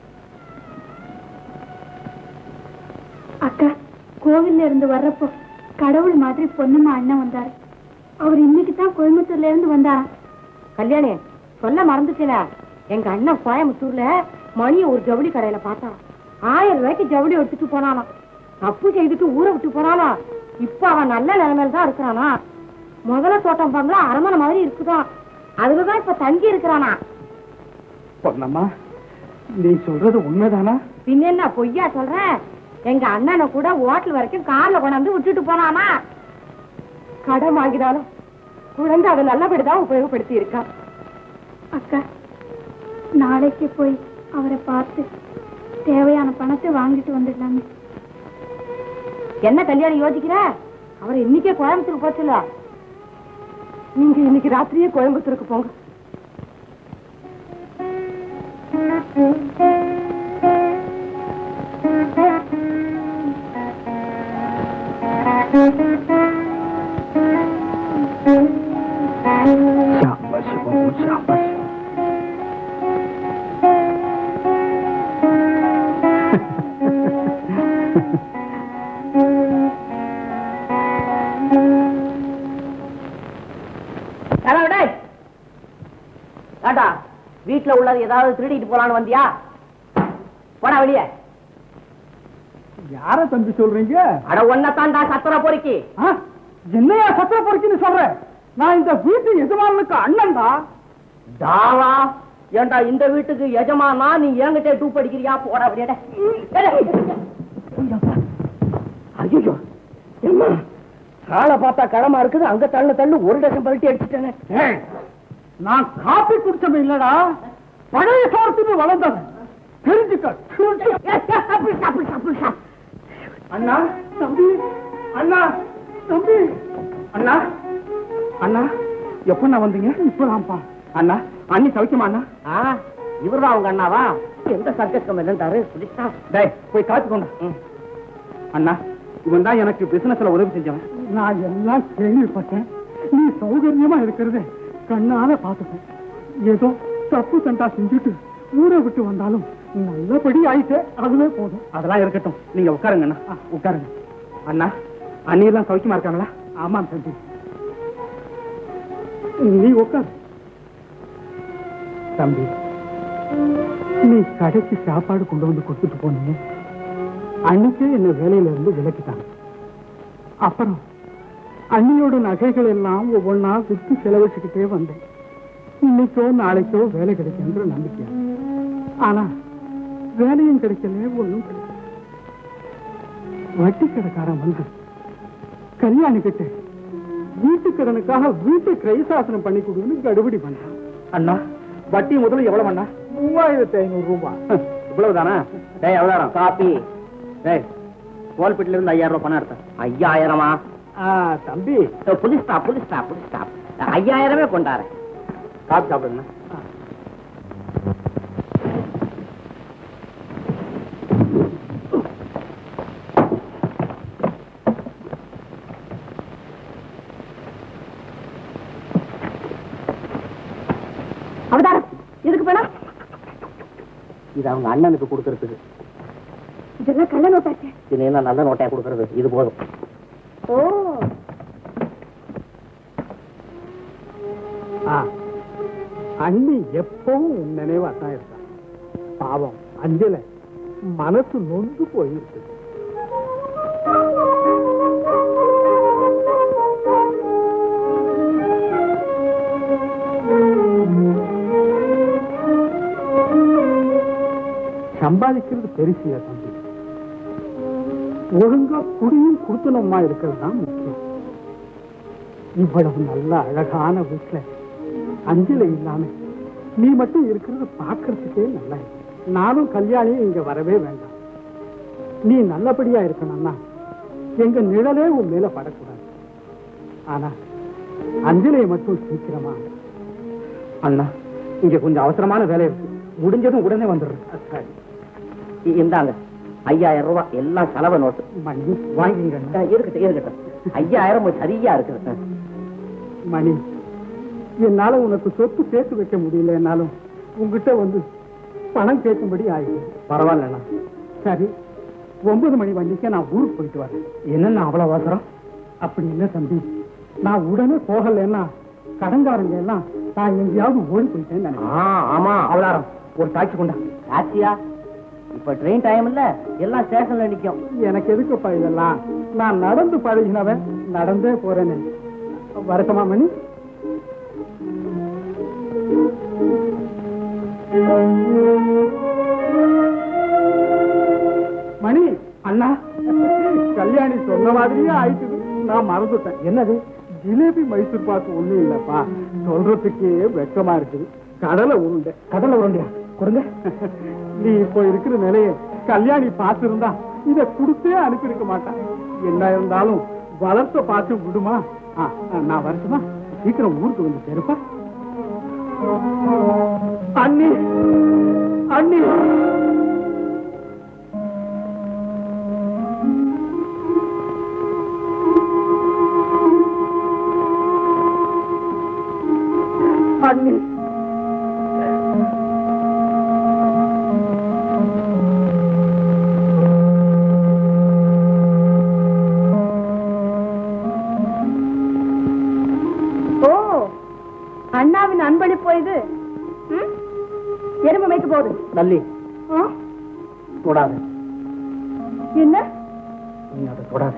அக்கா கோவில்ல இருந்து வர்றப்போ கடவுள் மாதிரி பொண்ணுமா அண்ணன் வந்தாரு அவர் இன்னைக்கு தான் கோயம்புத்தூர்ல இருந்து வந்தாராம் கல்யாணி சொல்ல மறந்துட்டேன எங்க அண்ணன் கோயம்புத்தூர்ல மணிய ஒரு ஜவுளி கடையில பார்த்தான் ஆயிரம் ரூபாய்க்கு ஜவுளி எடுத்துட்டு போனானாம் தப்பு செய்துட்டு ஊரை விட்டு போனானா இப்ப அவன் நல்ல நிலைமையில தான் இருக்கிறானா முதல்ல தோட்டம் பங்களா அரமனை மாதிரி இருக்குதான் அதுலதான் இப்ப தங்கி இருக்கிறானா பொன்னம்மா நீ சொல்றது உண்மைதானா பின்ன என்ன பொய்யா சொல்றேன் எங்க அண்ணனை கூட ஹோட்டல் வரைக்கும் கார்ல கொண்டாந்து விட்டுட்டு போனானா கடன் வாங்கினாலும் குழந்தை அதை நல்லபடிதான் உபயோகப்படுத்தி இருக்கான் அக்கா நாளைக்கு போய் அவரை பார்த்து தேவையான பணத்தை வாங்கிட்டு வந்துடலாங்க என்ன கல்யாணம் யோசிக்கிற அவர் இன்னைக்கே கோயம்புத்தூர் போச்சுல நீங்க இன்னைக்கு ராத்திரியே கோயம்புத்தூருக்கு போங்க சாம்பசிவம் சாம்பசிவம் ஏண்டா வீட்டுல உள்ளது ஏதாவது திருடிட்டு போலான்னு வந்தியா போடா வெளியே யார தம்பி சொல்றீங்க அட ஒன்னத்தான்டா சத்திர பொறுக்கி ஆ? என்னையா சத்திர பொறுக்கின்னு சொல்ற நான் இந்த வீட்டு எஜமானுக்கு அண்ணன்டா தாவா ஏண்டா இந்த வீட்டுக்கு எஜமானா நீ என்கிட்ட டூப் அடிக்கிறியா போடா வெளியே ஐயோ எம்மா காலை பார்த்தா களமா இருக்குது அங்க தள்ளு தள்ளு ஒரு டசன் பல்ட்டி அடிச்சுட்டேனே ஏய், நான் காப்பி குடிச்சவன் இல்லடா பழைய சோரத்துக்கு வளர்ந்தவன் தெரிஞ்சுக்க திருட்டு. அண்ணா தம்பி அண்ணா தம்பி அண்ணா அண்ணா எப்பண்ணா வந்தீங்க இப்பதான்ப்பா அண்ணா அண்ணி சௌக்கியமா அண்ணா ஆ இவர்தான் உங்க அண்ணாவா எந்த சர்க்கஸ்கம் என்னன்றாரு புடிச்சா டேய் போய் காத்து கொண்டு அண்ணா இவன் தான் எனக்கு பிசினஸ்ல உதவி செஞ்சவன் நான் எல்லாம் கேள்விப்பட்டேன் நீ சௌகரியமா இருக்கிறது கண்ணால பாத்துட்டேன் ஏதோ தப்பு தண்டா செஞ்சுட்டு ஊரை விட்டு வந்தாலும் நல்லபடி ஆயிட்டு அதுவே போதும் அதெல்லாம் இருக்கட்டும் நீங்க உட்காருங்க அண்ணா உட்காருங்க அண்ணா அண்ணி எல்லாம் சௌக்கியமா இருக்காங்களா ஆமாம் தம்பி நீ உட்கார் தம்பி நீ கடைக்கு சாப்பாடு கொண்டு வந்து கொடுத்துட்டு போனீங்க அன்னைக்கே என்ன வேலையில இருந்து விலக்கிட்டாங்க அப்புறம் அண்ணியோட நகைகள் எல்லாம் ஒவ்வொன்றா வித்து செலவழிச்சுக்கிட்டே வந்தேன் இன்னைக்கோ நாளைக்கோ வேலை கிடைக்குன்ற நம்பிக்கை ஆனா வேலையும் கிடைக்கல ஒண்ணும் கிடைக்கல வட்டி கடைக்காரன் வந்து கல்யாணி கிட்ட வீட்டு கடனுக்காக வீட்டு கிரைசாசனம் பண்ணி கொடுன்னு கடுபடி பண்றான் அண்ணா வட்டி முதல்ல எவ்வளவு அண்ணா மூவாயிரத்தி ஐநூறு ரூபாய் இவ்வளவுதானா டேய் எவ்வளவு காப்பி டேய் கோல்பேட்டில இருந்து ஐயாயிரம் ரூபாய் பணம் எடுத்தேன் ஐயாயிரமா ஆ, தம்பி புதுஸ்டா புதுஸ்டா புதுஸ்டா ஐயாயிரமே கொண்டாரு காப்பி சாப்பிடுங்க அவதாரம் எதுக்கு பணம் இது அவங்க அண்ணனுக்கு கொடுக்கறதுக்கு இதெல்லாம் கள்ள நோட்டாச்சு இது என்ன நல்ல நோட்டையா கொடுக்கறது இது போதும் ஓ ஆ, அண்ணி எப்பவும் உன் நினைவா தான் இருக்கா பாவம் அஞ்சல மனசு நொந்து போயிருக்கு சம்பாதிக்கிறது பெருசியா தம்பி ஒழுங்கா குடியும் குடுத்தனமா இருக்கிறது தான் முக்கியம் இவ்வளவு நல்ல அழகான வீட்டுல அஞ்சலை இல்லாம நீ மட்டும் இருக்கிறது பார்க்கறதுக்கே நல்லா இருக்கு நானும் கல்யாணியும் இங்க வரவே வேண்டாம் நீ நல்லபடியா இருக்கணும்னா எங்க நிழலே உன் மேல படக்கூடாது ஆனா அஞ்சலியை மட்டும் சீக்கிரமா அண்ணா இங்க கொஞ்சம் அவசரமான வேலை இருக்கு முடிஞ்சதும் உடனே வந்துடுறேன் சரி, இ- இந்தாங்க ஐயாயிரம் ரூபாய் எல்லாம் செலவு நோட்டு மணி வாங்கிங்க ஆ, இருக்கட்டும் இருக்கட்டும் ஐயாயிரம் சரியா இருக்குது ஆ. மணி என்னால உனக்கு சொத்து சேர்த்து வைக்க முடியலன்னாலும் உங்ககிட்ட வந்து பணம் கேட்கும்படி ஆயிடுச்சு பரவாயில்லண்ணா சரி ஒன்பது மணி வண்டிக்கு நான் ஊருக்கு போயிட்டு வரேன் என்னண்ணா அவ்வளவு அவசரம் அப்படி இல்லை தம்பி நான் உடனே போகலைன்னா கடன்காரங்க எல்லாம் நான் எங்கேயாவது ஓடி போயிட்டேன்னு நினைக்கிறேன் ஆ, ஆமா அவளாரம் ஒரு டாக்ஸி கொண்டா ஆச்சியா இப்ப ட்ரெயின் டைம் இல்ல எல்லாம் ஸ்டேஷன்ல நிக்கும் எனக்கு எதுக்குப்பா இதெல்லாம் நான் நடந்து பழகினவன் நடந்தே போறேன்னு வரட்டுமா மணி மணி அண்ணா கல்யாணி சொன்ன மாதிரியே ஆயிட்டுது நான் மறந்துட்டேன் என்னது ஜிலேபி மைசூர் பாக்கு ஒண்ணும் இல்லப்பா சொல்றதுக்கே வெக்கமா இருக்குது கடலை உருண்டை கடலை உருண்டையா கொடுங்க நீ இப்போ இருக்கிற நிலைய கல்யாணி பார்த்திருந்தா இத கொடுத்தே அனுப்பியிருக்க மாட்டான் என்ன இருந்தாலும் வளர்த்த பார்த்து விடுமா ஆ, ஆ, நான் வரட்டுமா சீக்கிரம் ஊருக்கு வந்து சேருப்பா அண்ணி அண்ணி அண்ணி ஓ அண்ணாவின் அன்பளிப்பு இது ம்? எறும்பு மேய்க்க போகுது நல்லி ஆ? தொடாது என்ன நீ அதை தொடாது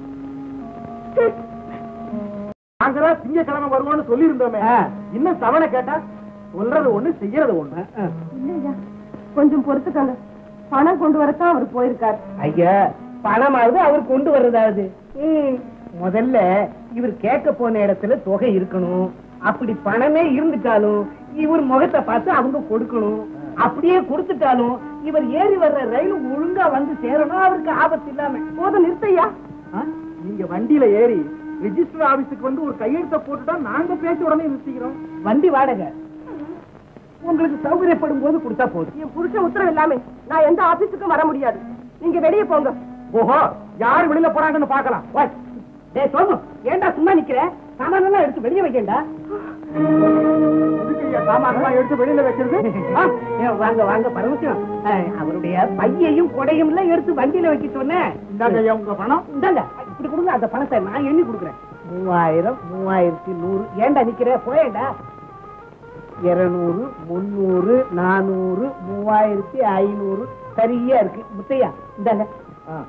நாங்கதான் திங்கக்கிழமை வருவோம்னு சொல்லி இருந்தோமே இன்னும் தவணை கேட்டா சொல்றது ஒண்ணு செய்யறது ஒண்ணு இல்லையா கொஞ்சம் பொறுத்துக்கங்க பணம் கொண்டு வரத்தான் அவர் போயிருக்காரு ஐயா பணமாவது அவர் கொண்டு வர்றதாவது முதல்ல இவர் கேட்க போன இடத்துல தொகை இருக்கணும் அப்படி பணமே இருந்துட்டாலும் இவர் முகத்தை பார்த்து அவங்க கொடுக்கணும் அப்படியே கொடுத்துட்டாலும் இவர் ஏறி வர்ற ரயில் ஒழுங்கா வந்து சேரணும் அவருக்கு ஆபத்து இல்லாம போதும் நிறுத்தையா ஆ? நீங்க வண்டியில ஏறி ரிஜிஸ்டர் ஆபீஸுக்கு வந்து ஒரு கையெழுத்த போட்டுட்டா நாங்க பேச்ச உடனே நிறுத்திக்கிறோம் வண்டி வாடகை உங்களுக்கு சௌகரியப்படும் போது கொடுத்தா போதும் என் புருஷன் உத்தரவு இல்லாம நான் எந்த ஆபீஸுக்கும் வர முடியாது நீங்க வெளியே போங்க ஓஹோ யார் வெளியில போறாங்கன்னு பாக்கலாம் வாய் டேய் சோமு ஏன்டா சும்மா நிக்கிற சாமானெல்லாம் எடுத்து வெளியே வைக்கண்டா இதுக்கு எதுக்கு சாமான்லாம் எடுத்து வெளியில வைக்கிறது ஆ? ஏ, வாங்க வாங்க பரமசிவம் அஹ், அவருடைய பையையும் கொடையும் எல்லாம் எடுத்து வண்டியில வைக்க சொன்னேன் இந்தாங்க ஐயா உங்க பணம் இந்தாங்க இப்படி கொடுங்க அந்த பணத்தை நான் எண்ணி கொடுக்குறேன் மூவாயிரம் மூவாயிரத்தி நூறு ஏன்டா நிக்கிற போயேண்டா இருநூறு முந்நூறு நானூறு மூவாயிரத்தி ஐநூறு சரியா இருக்கு முத்தையா இந்தாங்க ஆ.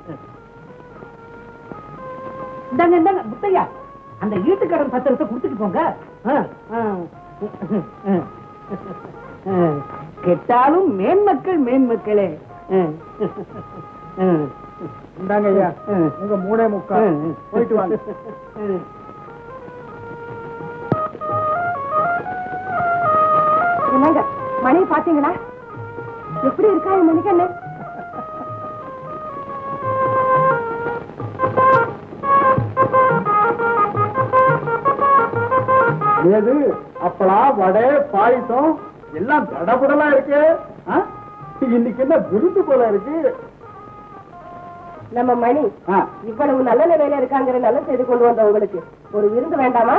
இந்தாங்க இந்தாங்க முத்தையா அந்த ஈட்டுக்கடன் பத்திரத்தை கொடுத்துட்டு போங்க ஆ, ஆ. ஆ. கெட்டாலும் மேன்மக்கள் மேன்மக்களே ஆ. ஆ. இந்தாங்க ஐயா உங்க மூணே முக்கால் போயிட்டு வாங்க ம். என்னங்க மணி பாத்தீங்களா எப்படி இருக்கா என் மணிக்கண்ணு ஏது அப்பளம் வடை பாயசம் எல்லாம் தடபுடலா இருக்கு ஆ? இன்னைக்கு என்ன விருந்து போல இருக்கு நம்ம மணி ஆ. இவ்வளவு நல்ல நிலையில இருக்காங்கிற நல்ல செய்தி கொண்டு வந்த உங்களுக்கு ஒரு விருந்து வேண்டாமா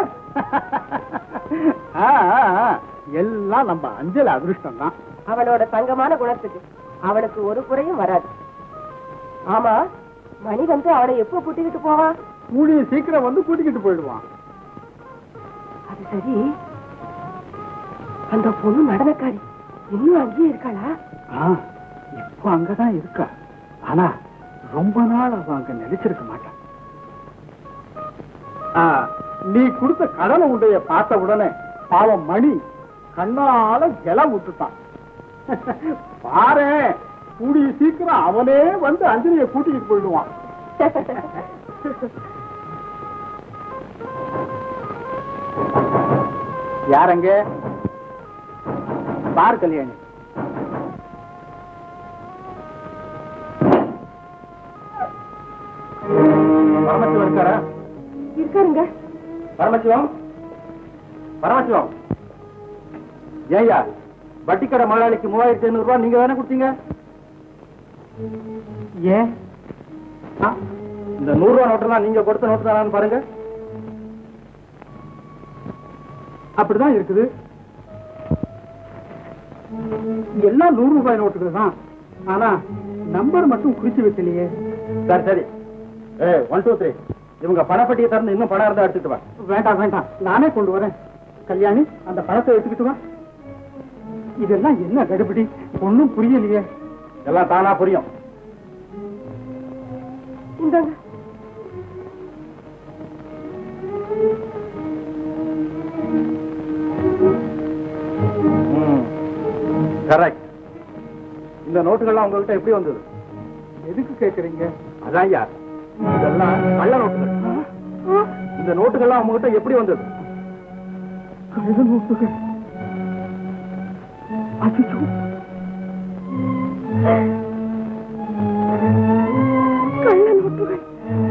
ஆ, ஆ, ஆ. எல்லாம் நம்ம அஞ்சல் அதிர்ஷ்டம் தான் அவளோட தங்கமான குணத்துக்கு அவளுக்கு ஒரு குறையும் வராது ஆமா மணி வந்து அவளை எப்போ கூட்டிக்கிட்டு போவான் கூடிய சீக்கிரம் வந்து கூட்டிக்கிட்டு போயிடுவான் அது சரி அந்த பொண்ணு நடனக்காரி இன்னும் அங்கேயே இருக்காளா ஆ, இப்போ அங்கதான் இருக்கா ஆனா ரொம்ப நாள் அவ அங்க நிலைச்சிருக்க மாட்டான் ஆ, நீ கொடுத்த கடலை உடைய பார்த்த உடனே பாவம் மணி கண்ணால ஜல விட்டுட்டான் பாரு கூடிய சீக்கிரம் அவனே வந்து அஞ்சலியை கூட்டிக்கிட்டு போயிடுவான் யாரங்க பார் கல்யாணி பரமசிவம் இருக்காரா இருக்காருங்க பரமசிவம் பரமசிவம் ஏய்யா வட்டிக்கடை முதலாளிக்கு மூவாயிரத்தி ஐநூறு ரூபாய் நீங்க தானே கொடுத்தீங்க ஏன் ஆ, இந்த நூறு ரூபாய் நோட்டெல்லாம் நீங்க கொடுத்த நோட்டு தானான்னு பாருங்க அப்படிதான் இருக்குது எல்லாம் நூறு ரூபாய் நோட்டுகள் தான் ஆனா நம்பர் மட்டும் குறிச்சு வைக்கலையே சரி சரி ஏ ஒன் டூ த்ரீ இவங்க பணப்பட்டியை திறந்து இன்னும் பணம் இருந்தா எடுத்துட்டு வா வேண்டாம் வேண்டாம் நானே கொண்டு வரேன் கல்யாணி அந்த பணத்தை எடுத்துக்கிட்டு வா இதெல்லாம் என்ன கடுபிடி ஒண்ணும் புரியலையே எல்லாம் தானா புரியும் இந்தாங்க கரெக்ட் இந்த நோட்டுகள்லாம் உங்ககிட்ட எப்படி வந்தது எதுக்கு கேக்குறீங்க அதான் ஐயா இதெல்லாம் கள்ள நோட்டுகள் இந்த நோட்டுகள்லாம் உங்ககிட்ட எப்படி வந்தது கள்ள நோட்டுகள் அச்சோ கள்ள நோட்டுகள்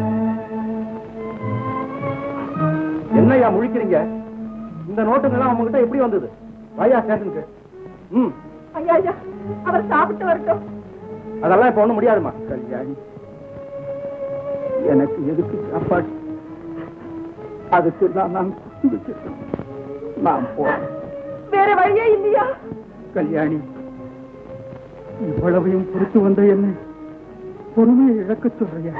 என்னய்யா முழிக்கிறீங்க இந்த நோட்டுகள்லாம் உங்ககிட்ட எப்படி வந்தது வாயா ஸ்டேஷனுக்கு ம் ஐயா ஐயா அவர் சாப்பிட்டு வரட்டும் அதெல்லாம் இப்ப ஒண்ணும் முடியாதுமா கல்யாணி எனக்கு எதுக்கு சாப்பாடு அதுக்கு நான் நான் குத்தி வச்சிருக்கேன் நான் போறேன் வேற வழியே இல்லையா கல்யாணி இவ்வளவையும் பொறுத்து வந்த என்ன பொறுமையை இழக்க சொல்றியா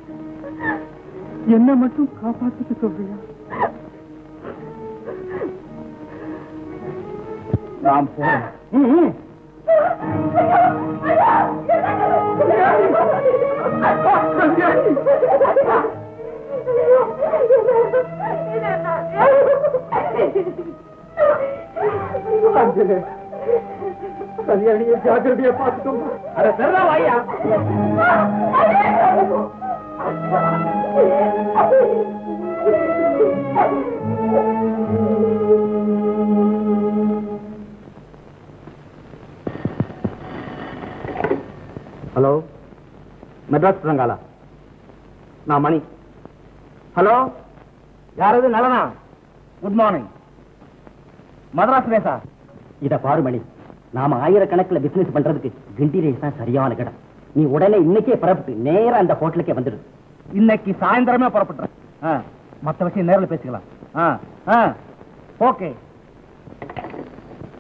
என்ன மட்டும் காப்பாத்திக்க சொல்றியா நான் போறேன் ம், ம். அஞ்சலி கல்யாணியை ஜாக்கிரதையா பார்த்துக்கோங்க அட சரிதா வாயா ஹலோ மெட்ராஸ் ரங்காலா நான் மணி ஹலோ யாரது நலனா குட் மார்னிங் மதராஸ் பேசா இத பாரு மணி நாம ஆயிரக்கணக்கில் பிசினஸ் பண்றதுக்கு கிண்டி ரைஸ் தான் சரியான இடம் நீ உடனே இன்னைக்கே புறப்பட்டு நேரா அந்த ஹோட்டலுக்கே வந்துடு இன்னைக்கு சாயந்தரமே புறப்பட்டுறேன் மற்ற விஷயம் நேரில் பேசிக்கலாம் ஓகே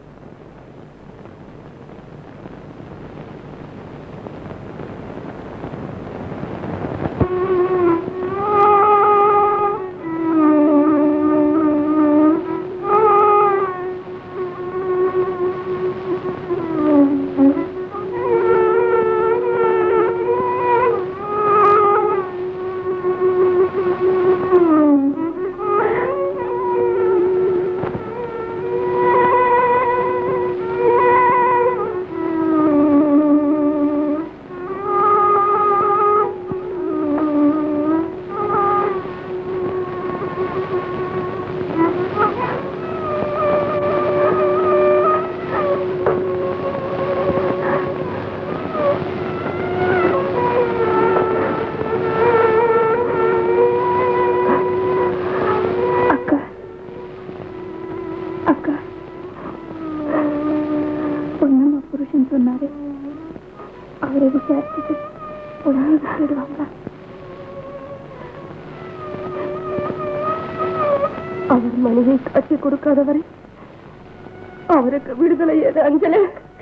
அவரை விசாரிச்சுட்டு உடனே விட்டுடுவாங்க அவர் மனைவி காட்சி கொடுக்காதவரை அவருக்கு விடுதலை ஏது அஞ்சலி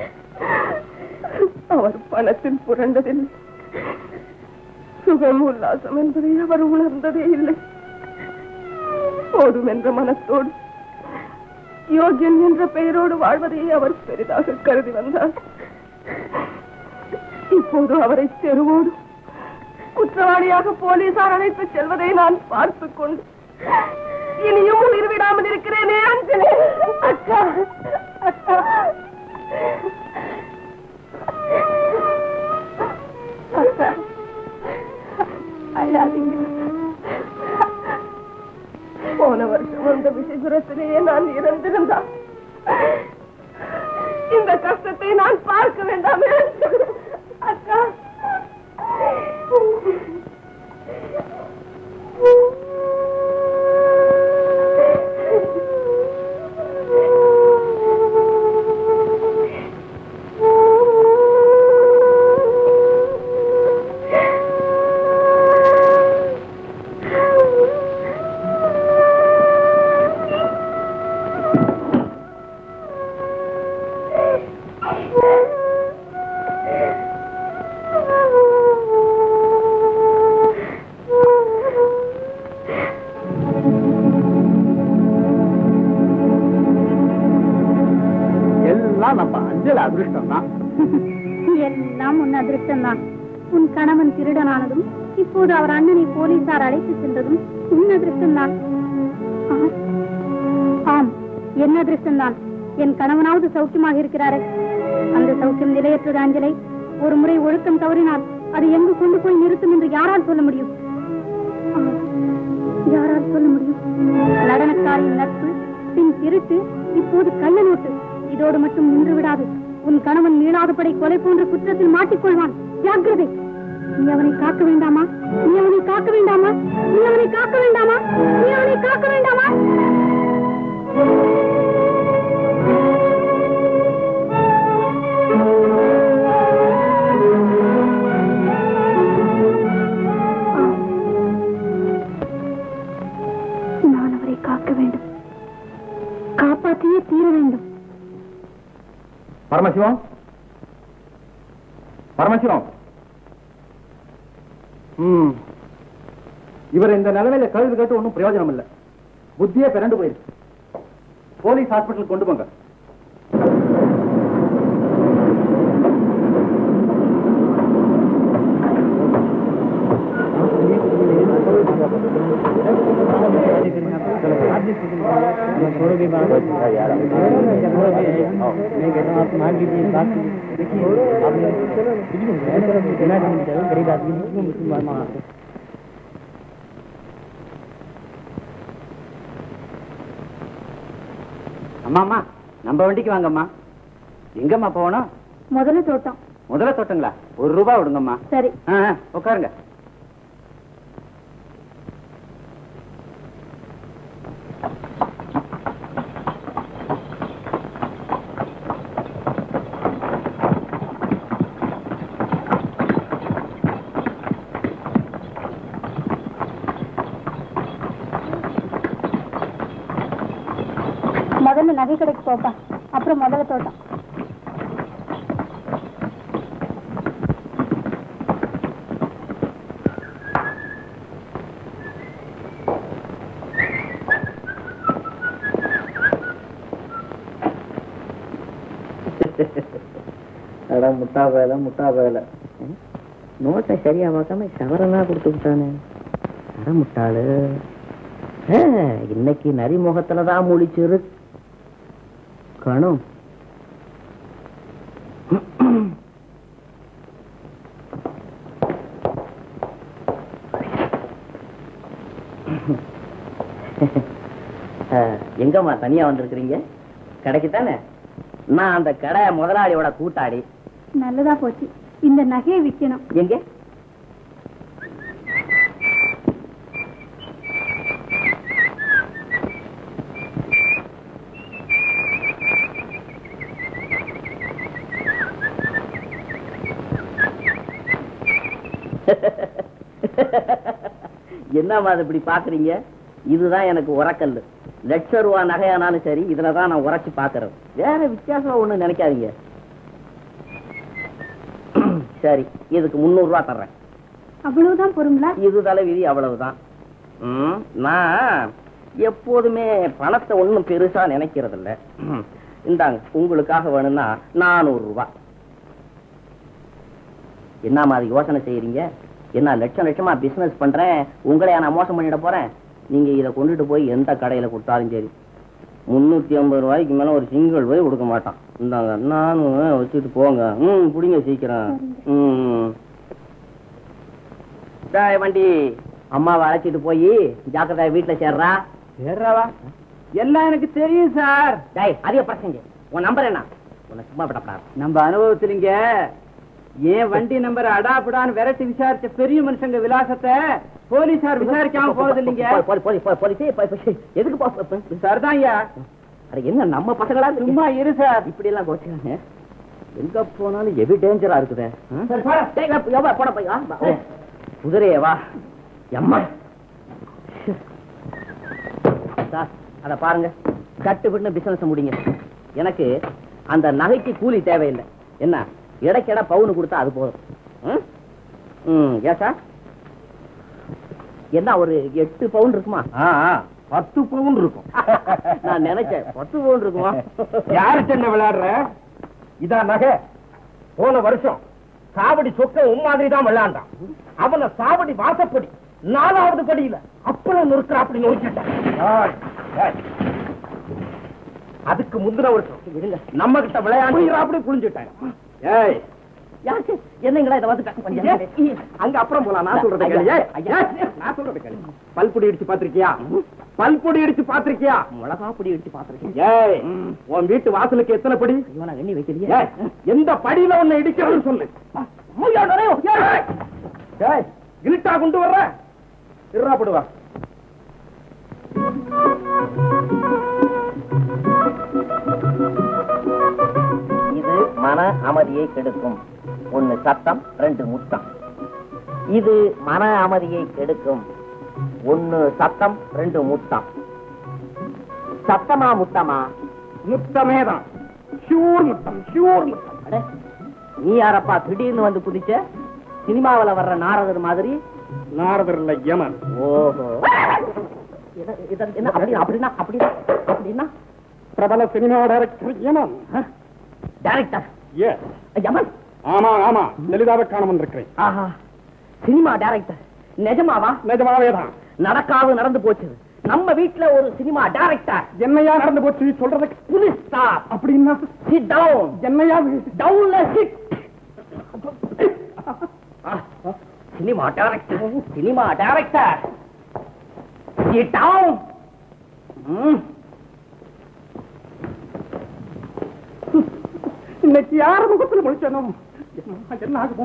அவர் பணத்தில் புரண்டதில்லை சுகம் உல்லாசம் என்பதை அவர் உணர்ந்ததே இல்லை போதும் என்ற மனத்தோடு யோகியன் என்ற பெயரோடு வாழ்வதையே அவர் பெரிதாக கருதி வந்தார் இப்போது அவரை தெருவோடு குற்றவாளியாக போலீசார் அழைத்து செல்வதை நான் பார்த்துக் கொண்டு இனியும் உயிர் விடாமல் இருக்கிறேனே அஞ்சலி அக்கா அக்கா அக்கா அழாதீங்க போன வருஷம் அந்த விசிசுரத்திலேயே நான் இறந்திருந்தால் இந்த கஷ்டத்தை நான் பார்க்க வேண்டாமே அக்கா எல்லாம் நம்ம அஞ்சல் அதிர்ஷ்டம் தான் எல்லாம் உன் அதிருஷ்டம் தான் உன் கணவன் திருடனானதும் இப்போது அவர் அண்ணனை போலீசார் அழைத்து சென்றதும் உன் அதிருஷ்டம் தான் ஆம் என் அதிருஷ்டம் தான் என் கணவனாவது சௌக்கியமாக இருக்கிறாரே அந்த சௌக்கியம் நிலையற்றது அஞ்சலை ஒரு முறை ஒழுக்கம் தவறினால் அது எங்கு கொண்டு போய் நிறுத்தும் என்று யாரால் சொல்ல முடியும் ஆம், யாரால் சொல்ல முடியும் நடனக்காரின் நட்பு பின் திருட்டு இப்போது கள்ள நோட்டு இதோடு மட்டும் நின்று விடாது உன் கணவன் மீளாதபடி கொலை போன்ற குற்றத்தில் மாட்டிக்கொள்வான் ஜாக்கிரதை நீ அவனை காக்க வேண்டாமா நீ அவனை காக்க வேண்டாமா நீ அவனை காக்க வேண்டாமா நீ அவனை காக்க வேண்டாமா நான் அவரை காக்க வேண்டும் காப்பாற்றியே தீர வேண்டும் பரமசிவம் பரமசிவம் ம் இவர் இந்த நிலைமையில கேள்வி கேட்டு ஒன்றும் பிரயோஜனம் இல்லை புத்தியே பிறண்டு போயிருக்கு போலீஸ் ஹாஸ்பிட்டல் கொண்டு போங்க அம்மா அம்மா நம்ம வண்டிக்கு வாங்கம்மா எங்கம்மா போகணும் முதல்ல தோட்டம் முதல்ல தொட்டுங்களா ஒரு ரூபாய் விடுங்கம்மா சரி ஆ, ஆ, உட்காருங்க முதல்ல நகை கடைக்கு போப்பா அப்புறம் முதல்ல தோட்டம் அட முட்டா பயல முட்டா பயல நோட்டை சரியா பார்க்காம சவரனா கொடுத்து விட்டானே அட முட்டாளு ஆ, இன்னைக்கு நரிமுகத்துல தான் முழிச்சிரு கணும் ஆ, எங்கம்மா தனியா வந்திருக்கிறீங்க கடைக்கு தானே நான் அந்த கடை முதலாளியோட கூட்டாளி நல்லதா போச்சு இந்த நகையை விற்கணும் எங்க என்னம்மா அது இப்படி பாக்குறீங்க இதுதான் எனக்கு உரக்கல்லு லட்ச ரூபா நகையானாலும் சரி இதுலதான் நான் உரைச்சு பாக்குறது வேற வித்தியாசம் ஒண்ணு நினைக்காதீங்க சரி இதுக்கு முன்னூறு ரூபா தர்றேன் அவ்வளவுதான் பொறுங்களா இது தலைவிதி அவ்வளவுதான் ம், நான் எப்போதுமே பணத்தை ஒண்ணும் பெருசா நினைக்கிறது இல்ல ம், இந்தாங்க உங்களுக்காக வேணும்னா நானூறு ரூபாய் என்ன மாதிரி யோசனை செய்யறீங்க என்ன லட்சம் லட்சமா பிசினஸ் பண்றேன் உங்களையா நான் மோசம் பண்ணிட போறேன் நீங்க இதை கொண்டுட்டு போய் எந்த கடையில கொடுத்தாலும் சரி முன்னூத்தி ஐம்பது ரூபாய்க்கு மேல ஒரு சிங்கிள் போய் கொடுக்க மாட்டான் இந்தாங்க நானும் வச்சுட்டு போங்க ம் பிடிங்க சீக்கிரம் ம் டேய் வண்டி அம்மாவை அழைச்சிட்டு போய் ஜாக்கிரதா வீட்டுல சேர்றா சேர்றாவா எல்லாம் எனக்கு தெரியும் சார் டேய் அதிக பிரச்சனை உன் நம்பர் என்ன உன்னை சும்மா விடப்படாது நம்ம அனுபவத்திலிங்க ஏன் வண்டி நம்பர் அடாபடான்னு விரட்டி விசாரிச்ச பெரிய மனுஷங்க விலாசத்தை போலீசார் விசாரிக்காம போறது இல்லைங்க போலி போலி போலி போலீஸே போய் போய் எதுக்கு போ போ- போ- சரிதான் ஐயா அட என்ன நம்ம பசங்களா சும்மா இரு சார் இப்படி எல்லாம் கோச்சுக்காங்க எங்க போனாலும் எது டேஞ்சரா இருக்குதே ஆ? டேய், வா, எவ்வா, போடா போய், வா, வா. ஓ, குதிரையே வா எம்மா சார் அத பாருங்க கட்டு விட்டு பிசினஸ் முடிங்க எனக்கு அந்த நகைக்கு கூலி தேவையில்லை என்ன இடைக்கடை பவுன் கொடுத்தா அது போதும் ம்? ம் ஏன் சார் என்ன ஒரு எட்டு பவுன் இருக்குமா பத்து பவுன் இருக்கும் நான் நினைச்சேன் பத்து பவுன் இருக்குமா யாரு சின்ன விளையாடுற இதான் நகை போன வருஷம் சாவடி சொக்க உன் மாதிரி தான் விளையாண்டான் அவன சாவடி வாசப்படி நாலாவது படியில அப்பளம் நொறுக்கிற அப்படி நொறுக்கிட்டான் அதுக்கு முந்தின வருஷம் இருங்க நம்ம கிட்ட விளையாண்டு அப்படி புரிஞ்சுட்டான் ஏய் யாருக்கு என்னங்களா இதை வந்து கொஞ்சம் அங்க அப்புறம் போலாம் நான் சொல்றதை கேளு ஏய், ஐயா. ஏய், நான் சொல்றதை கேளு பல்புடி இடிச்சு பாத்திருக்கியா பல்புடி இடிச்சு பாத்திருக்கியா மிளகா பொடி எடுத்து பாத்துருக்கேன் ஏய் உன் வீட்டு வாசலுக்கு எத்தனை படி ஐயோ நான் எண்ணி வைக்கலையே ஏய், எந்த படியில உன்னை இடிக்கிறன்னு சொல்லு ஐயா, நிறைய, ஏய், ஏய், இருட்டா கொண்டு வர்ற இருடா போடுவா இது மன அமைதியை கெடுக்கும் ஒன்னு சத்தம் ரெண்டு முத்தம் இது மன அமைதியை கெடுக்கும் ஒன்னு சத்தம் ரெண்டு முத்தம் சத்தமா முத்தமா முத்தமே தான் ஷூர் முத்தம் ஷூர் முத்தம் அட, நீ யாரப்பா திடீர்னு வந்து குதிச்ச சினிமாவுல வர்ற நாரதர் மாதிரி நாரதர் இல்ல யமன் ஓஹோ இத- இத- என்ன அப்படின்னா அப்படின்னா அப்படின்னா அப்படின்னா பிரபல cinema director Yaman director yes Yaman ஆமா ஆமா லலிதாவை காண வந்திருக்கிறேன் ஆஹா சினிமா டைரக்டர் நிஜமாவா நிஜமாவே தான் நடக்காது நடந்து போச்சு நம்ம வீட்ல ஒரு சினிமா டைரக்டர் என்னையா நடந்து போச்சு சொல்றதுக்கு புலிஸ் ஸ்டாப் அப்படின்னா சிட் டவுன் என்னையா டவுன்ல sit cinema director cinema director sit down இன்னைக்கு யார முகத்துல முடிச்சனும் என்ன ஆகுமோ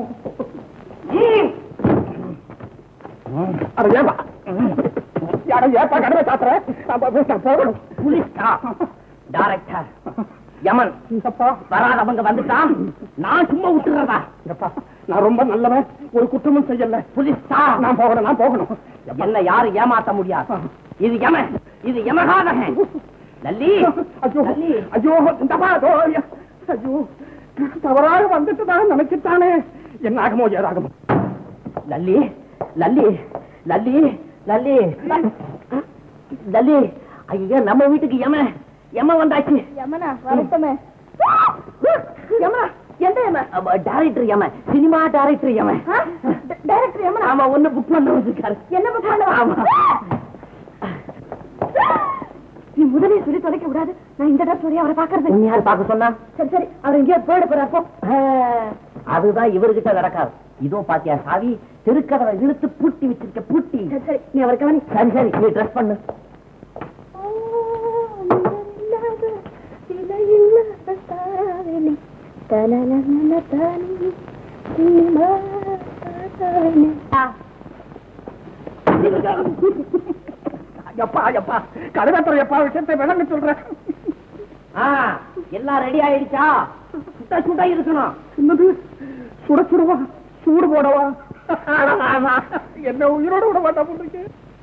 அட ஏப்பா யார ஏப்பா கடவை சாத்துற போகணும் புலிஸ் ஸ்டாப் டைரக்டர் யமன் அப்பா வராதவங்க வந்துட்டான் நான் சும்மா விட்டுறதா எப்பா நான் ரொம்ப நல்லவன் ஒரு குற்றமும் செய்யல புலிஸ் ஸ்டாப் நான் போகணும் நான் போகணும் என்ன யாரு ஏமாத்த முடியாது இது யம இது யமகாதகன் லல்லி ஐயோ லல்லி ஐயோ இந்த பாதோ ஐயோ தவறாக வந்துட்டு தான் நினைச்சிட்டானே என்ன ஆகுமோ ஏதாகுமோ லல்லி லல்லி லல்லி லல்லி லல்லி ஐயா நம்ம வீட்டுக்கு யம யம வந்தாச்சு யமனா வரட்டுமே யமனா எந்த Yama director Yama cinema director Yama director யமனா ஆமா ஒண்ணு புக் பண்ண வந்திருக்காரு என்ன புக் பண்ண ஆமா நீ முதலே சொல்லி தொலைக்க விடாது நான் இந்த இடத்துல சொல்லி அவரை பாக்குறது உன்னை யார் பார்க்க சொன்னா சரி சரி அவர் எங்கேயோ போயிட போறாப்போ ஆ, அதுதான் இவர்கிட்ட நடக்காது இதோ பாத்தியா சாவி தெருக்கதவை இழுத்து பூட்டி வச்சிருக்க பூட்டி சரி சரி நீ அவரை கவனி சரி சரி நீ ட்ரெஸ் பண்ணு எப்பா எப்பா கதவேத்தர் எப்பா விஷயத்தை விளங்க சொல்றேன் ஆ, எல்லாம் ரெடி ஆயிடுச்சா சுட்ட சுட்ட இருக்கணும் என்னது சுட சுடவா சூடு போடவா என்ன உயிரோட விட மாட்டா போட்டுருக்கு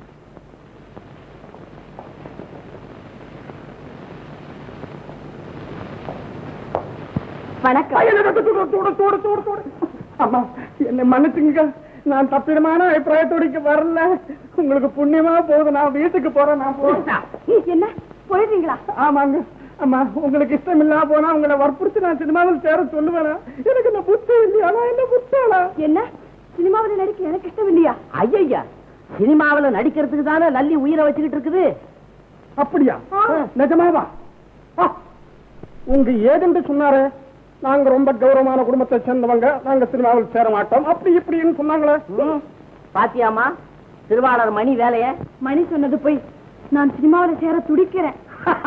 வணக்கம் அம்மா என்ன மன்னிச்சுங்க நான் தப்பிடமான அபிப்பிராயத்தோட இங்க வரல உங்களுக்கு புண்ணியமா போகுது நான் வீட்டுக்கு போறேன் நான் போறேன் என்ன போயிடுறீங்களா ஆமாங்க அம்மா உங்களுக்கு இஷ்டம் இல்லாம போனா உங்களை வற்புறுத்தி நான் சினிமாவில் சேர சொல்லுவேனா எனக்கு இந்த புத்தம் இல்லையா நான் என்ன புத்தாளா என்ன சினிமாவில் நடிக்க எனக்கு இஷ்டம் இல்லையா ஐயா சினிமாவுல நடிக்கிறதுக்கு தானே லல்லி உயிரை வச்சுக்கிட்டு இருக்குது அப்படியா நிஜமாவா ஆ, உங்க ஏஜென்ட் சொன்னாரு நாங்க ரொம்ப கௌரவமான குடும்பத்தை சேர்ந்தவங்க நாங்க சினிமாவில் சேர மாட்டோம் அப்படி இப்படின்னு சொன்னாங்களே ம். பாத்தியாமா திருவாளர் மணி வேலைய மணி சொன்னது போய் நான் சினிமாவில் சேர துடிக்கிறேன்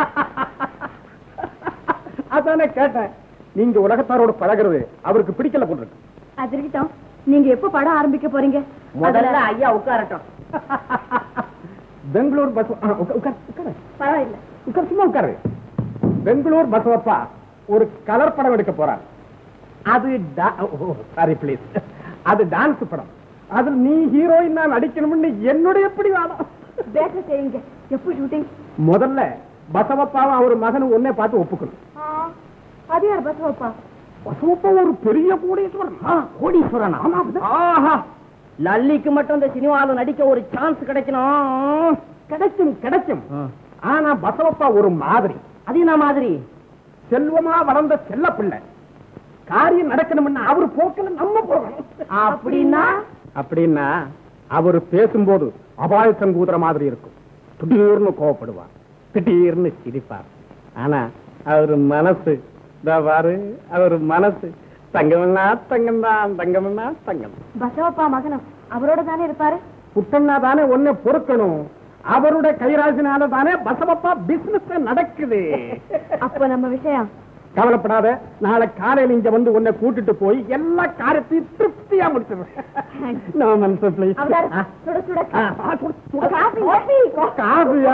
அதானே கேட்டேன் நீங்க உலகத்தாரோட பழகுறது அவருக்கு பிடிக்கல போட்டுருக்கு அது இருக்கட்டும் நீங்க எப்ப படம் ஆரம்பிக்க போறீங்க முதல்ல ஐயா உட்காரட்டும் பெங்களூர் பஸ் ஆ, உட்கா- உட்காரு, உட்காரு. பரவாயில்ல உட்காரு, சும்மா உட்காரு பெங்களூர் பசவப்பா ஒரு கலர் படம் எடுக்க போறார் அது சாரி ப்ளீஸ் அது டான்ஸ் படம் அதுல நீ ஹீரோயின் நான் நடிக்கணும்னு என்னுடைய எப்படி வாதம் பேக்க செய்யுங்க எப்போ ஷூட்டிங் முதல்ல பசவப்பாவும் அவர் மகனும் ஒன்னே பார்த்து ஒப்புக்கணும் அது யார் பஸ் வைப்பா பசவப்பா ஒரு பெரிய கோடீஸ்வரன் ஆ, கோடீஸ்வரனா ஆமா, அப்படிதான். ஆஹா லல்லிக்கு மட்டும் இந்த சினிமாவில் நடிக்க ஒரு சான்ஸ் கிடைக்கணும் கிடைக்கும் கிடைக்கும் ஆனா பசவப்பா ஒரு மாதிரி அது என்ன மாதிரி செல்வமா வளர்ந்த செல்ல பிள்ளை காரியம் நடக்கணும்னா அவர் போக்கல நம்ம போகணும் அப்படின்னா அப்படின்னா அவர் பேசும்போது அபாய சங்கூதர மாதிரி இருக்கும் திடீர்னு கோவப்படுவார் திடீர்னு சிரிப்பார் ஆனா அவர் மனசு இதோ பாரு அவர் மனசு தங்கம்னா தங்கம் தான் தங்கம்னா தங்கம் பசவப்பா மகனும் அவரோட தானே இருப்பாரு புட்டண்ணா தானே ஒண்ணு பொறுக்கணும் அவருடைய கைராசினால தானே பசவப்பா பிசினஸ் நடக்குது அப்ப நம்ம விஷயம் கவலைப்படாத நாளை காலையில இங்க வந்து உன்னை கூட்டிட்டு போய் எல்லா காரியத்தையும் திருப்தியா முடிச்சிருவேன் No, Mansa, please. அவதார் ஆ. சுட சுட ஆ, ஆ, சுடு, சுடு. காபி. காபியா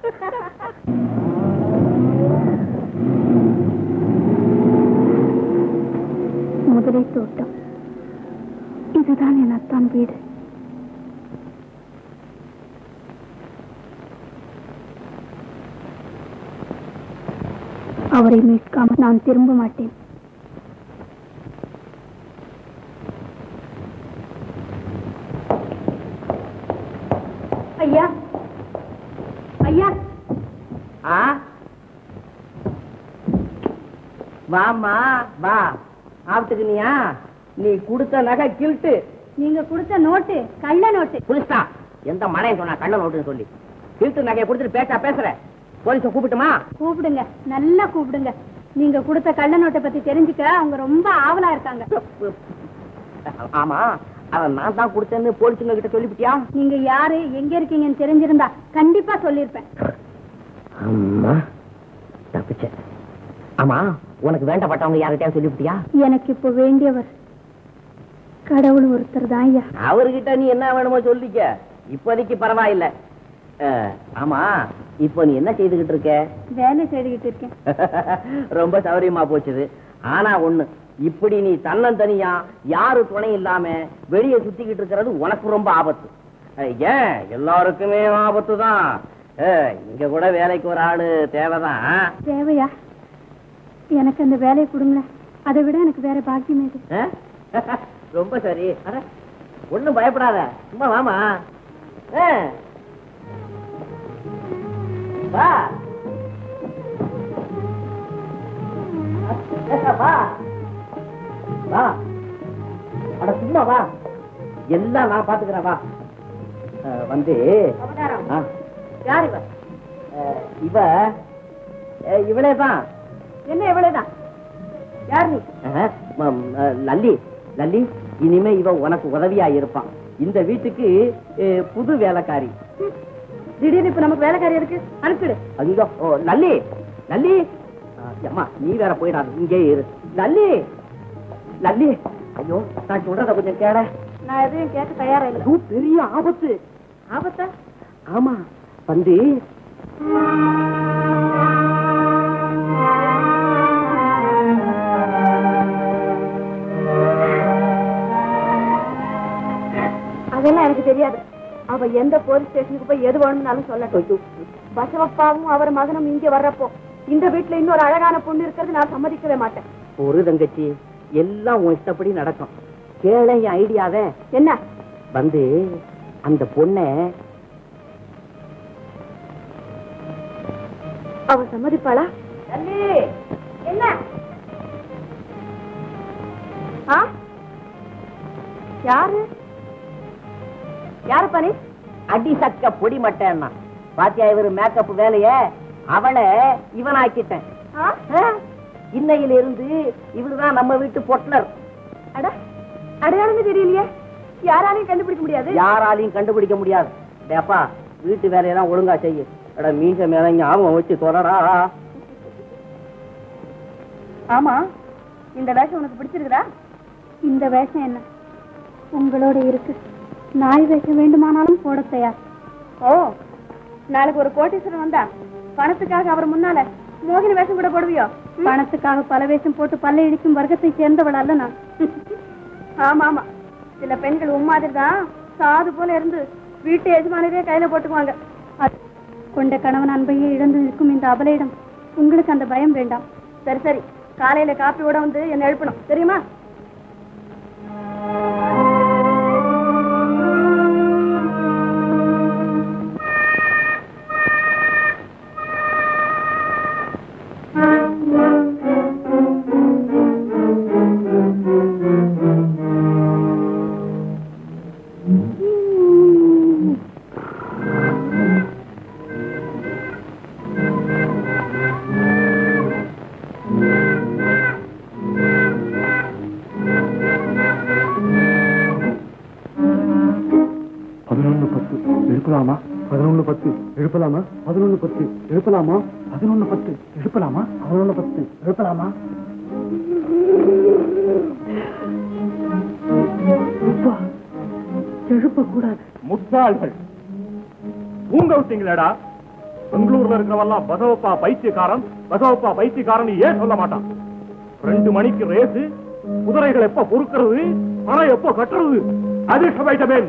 முதலை தோட்டம் இதுதான் என் அத்தான் வீடு அவரை மீட்காமல் நான் திரும்ப மாட்டேன் ஐயா ஐயா ஆ வாமா வா ஆப்டுக்குனியா நீ கொடுத்த நகை கில்ட்டு நீங்க கொடுத்த நோட்டு கள்ள நோட்டு புரிஸ்தா எந்த மழையும் சொன்னா கள்ள நோட்டுன்னு சொல்லி கில்ட்டு நகையை கொடுத்துட்டு பேச்சா பேசுற போலீஸ கூப்பிட்டுமா கூப்பிடுங்க நல்லா கூப்பிடுங்க நீங்க கொடுத்த கள்ள நோட்டை பத்தி தெரிஞ்சுக்க அவங்க ரொம்ப ஆவலா இருக்காங்க ஆமா அவன் நான் தான் கொடுத்தேன்னு போலீஸுங்க கிட்ட சொல்லிவிட்டியா நீங்க யாரு எங்க இருக்கீங்கன்னு தெரிஞ்சிருந்தா கண்டிப்பா சொல்லிருப்பேன் அம்மா தப்பிச்ச ஆமா உனக்கு வேண்டப்பட்டவங்க யார்கிட்டயா சொல்லிவிட்டியா எனக்கு இப்போ வேண்டியவர் கடவுள் ஒருத்தர் தான் ஐயா அவர்கிட்ட நீ என்ன வேணுமோ சொல்லிக்க இப்போதைக்கு பரவாயில்ல அஹ், ஆமா இப்போ நீ என்ன செய்துகிட்டு இருக்க வேலை செய்துகிட்டு இருக்கேன் ரொம்ப சௌரியமா போச்சுது ஆனா ஒண்ணு இப்படி நீ தன்னந்தனியா யாரு துணை இல்லாம வெளியே சுத்திக்கிட்டு இருக்கிறது உனக்கு ரொம்ப ஆபத்து அஹ், ஏன் எல்லாருக்குமே ஆபத்து தான் இங்க கூட வேலைக்கு ஒரு ஆளு தேவைதான் தேவையா எனக்கு அந்த வேலையை கொடுங்களேன் அதை விட எனக்கு வேற பாக்கியம் எது அஹ்? ரொம்ப சரி அட ஒண்ணும் பயப்படாத சும்மா வாமா அஹ். வா வா வா அட சும்மா வா எல்லாம் நான் பாத்துக்கிறேன் வா அஹ், வந்து ஆ. யார் இவ அஹ், இவ அஹ், இவளே தான் என்ன எவ்வளவுதான் யார் நீ ஆஹா, மம், அஹ், லல்லி லல்லி இனிமே இவ உனக்கு உதவியா இருப்பான் இந்த வீட்டுக்கு அஹ், புது வேலைக்காரி திடீர்னு இப்ப நமக்கு வேலைக்காரி இருக்கு அனுப்பிடு ஐயோ ஓ லல்லி லல்லி அஹ், அம்மா நீ வேற போயிடாது இங்கே இரு லல்லி லல்லி ஐயோ நான் சொல்றத கொஞ்சம் கேட நான் எதையும் கேட்க தயாரா இல்லை ஐயோ, பெரிய ஆபத்து ஆபத்தா ஆமா வந்து எனக்கு தெரியாது அவ எந்த போலீஸ் ஸ்டேஷனுக்கு போய் எது வேணும்னாலும் சொல்லட்டும் பசவப்பாவும் அவர் மகனும் இங்க வர்றப்போ இந்த வீட்டுல இன்னொரு அழகான பொண்ணு இருக்கிறது நான் சம்மதிக்கவே மாட்டேன் ஒரு தங்கச்சி எல்லாம் உன் இஷ்டப்படி நடக்கும் கேள என் ஐடியாவே என்ன வந்து அந்த பொண்ணை அவ சம்மதிப்பாளா என்ன ஆ யாரு யாரு பண்ணி அடி சக்க பொடி மட்டேன்னா பாத்தியா இவரு மேக்கப் வேலைய அவளை இவனாக்கிட்டேன் இன்னையில இருந்து இவருதான் நம்ம வீட்டு பொட்லர் அட அடையாளமே தெரியலையே யாராலையும் கண்டுபிடிக்க முடியாது யாராலையும் கண்டுபிடிக்க முடியாது டேப்பா வீட்டு வேலையெல்லாம் ஒழுங்கா செய்யு எடா மீச மேல ஞாபகம் வச்சு தொடரா ஆமா இந்த வேஷம் உனக்கு பிடிச்சிருக்குதா இந்த வேஷம் என்ன உங்களோட இருக்கு நாய் வேஷம் வேண்டுமானாலும் போட தயார் ஓ நாளைக்கு ஒரு கோட்டீஸ்வரன் வந்தா பணத்துக்காக அவர் முன்னால மோகினி வேஷம் கூட போடுவியோ பணத்துக்காக பல வேஷம் போட்டு பல்ல இடிக்கும் வர்க்கத்தை சேர்ந்தவள் அல்ல நான் ஆமா ஆமா சில பெண்கள் உம்மாதிரி தான் சாது போல இருந்து வீட்டு எஜமானரே கையில போட்டுக்குவாங்க அது கொண்ட கணவன் அன்பையே இழந்து நிற்கும் இந்த அபலையிடம் உங்களுக்கு அந்த பயம் வேண்டாம் சரி சரி காலையில காப்பியோட வந்து என்ன எழுப்பணும் தெரியுமா பதினொன்னு பத்து எழுப்பலாமா பதினொன்னு பத்து எழுப்பலாமா பதினொன்னு பத்து எழுப்பலாமா பதினொன்னு பத்து எழுப்பலாமா பதினொன்னு பத்து எழுப்பலாமா எழுப்ப கூடாது முட்டாள்கள் தூங்க விட்டீங்களேடா பெங்களூர்ல இருக்கிறவெல்லாம் பசவப்பா பைத்தியக்காரன் பசவப்பா பைத்தியக்காரன் ஏன் சொல்ல மாட்டான் ரெண்டு மணிக்கு ரேசு குதிரைகள் எப்ப பொறுக்கிறது பணம் எப்ப கட்டுறது அதிர்ஷ்ட வைட்டமேன்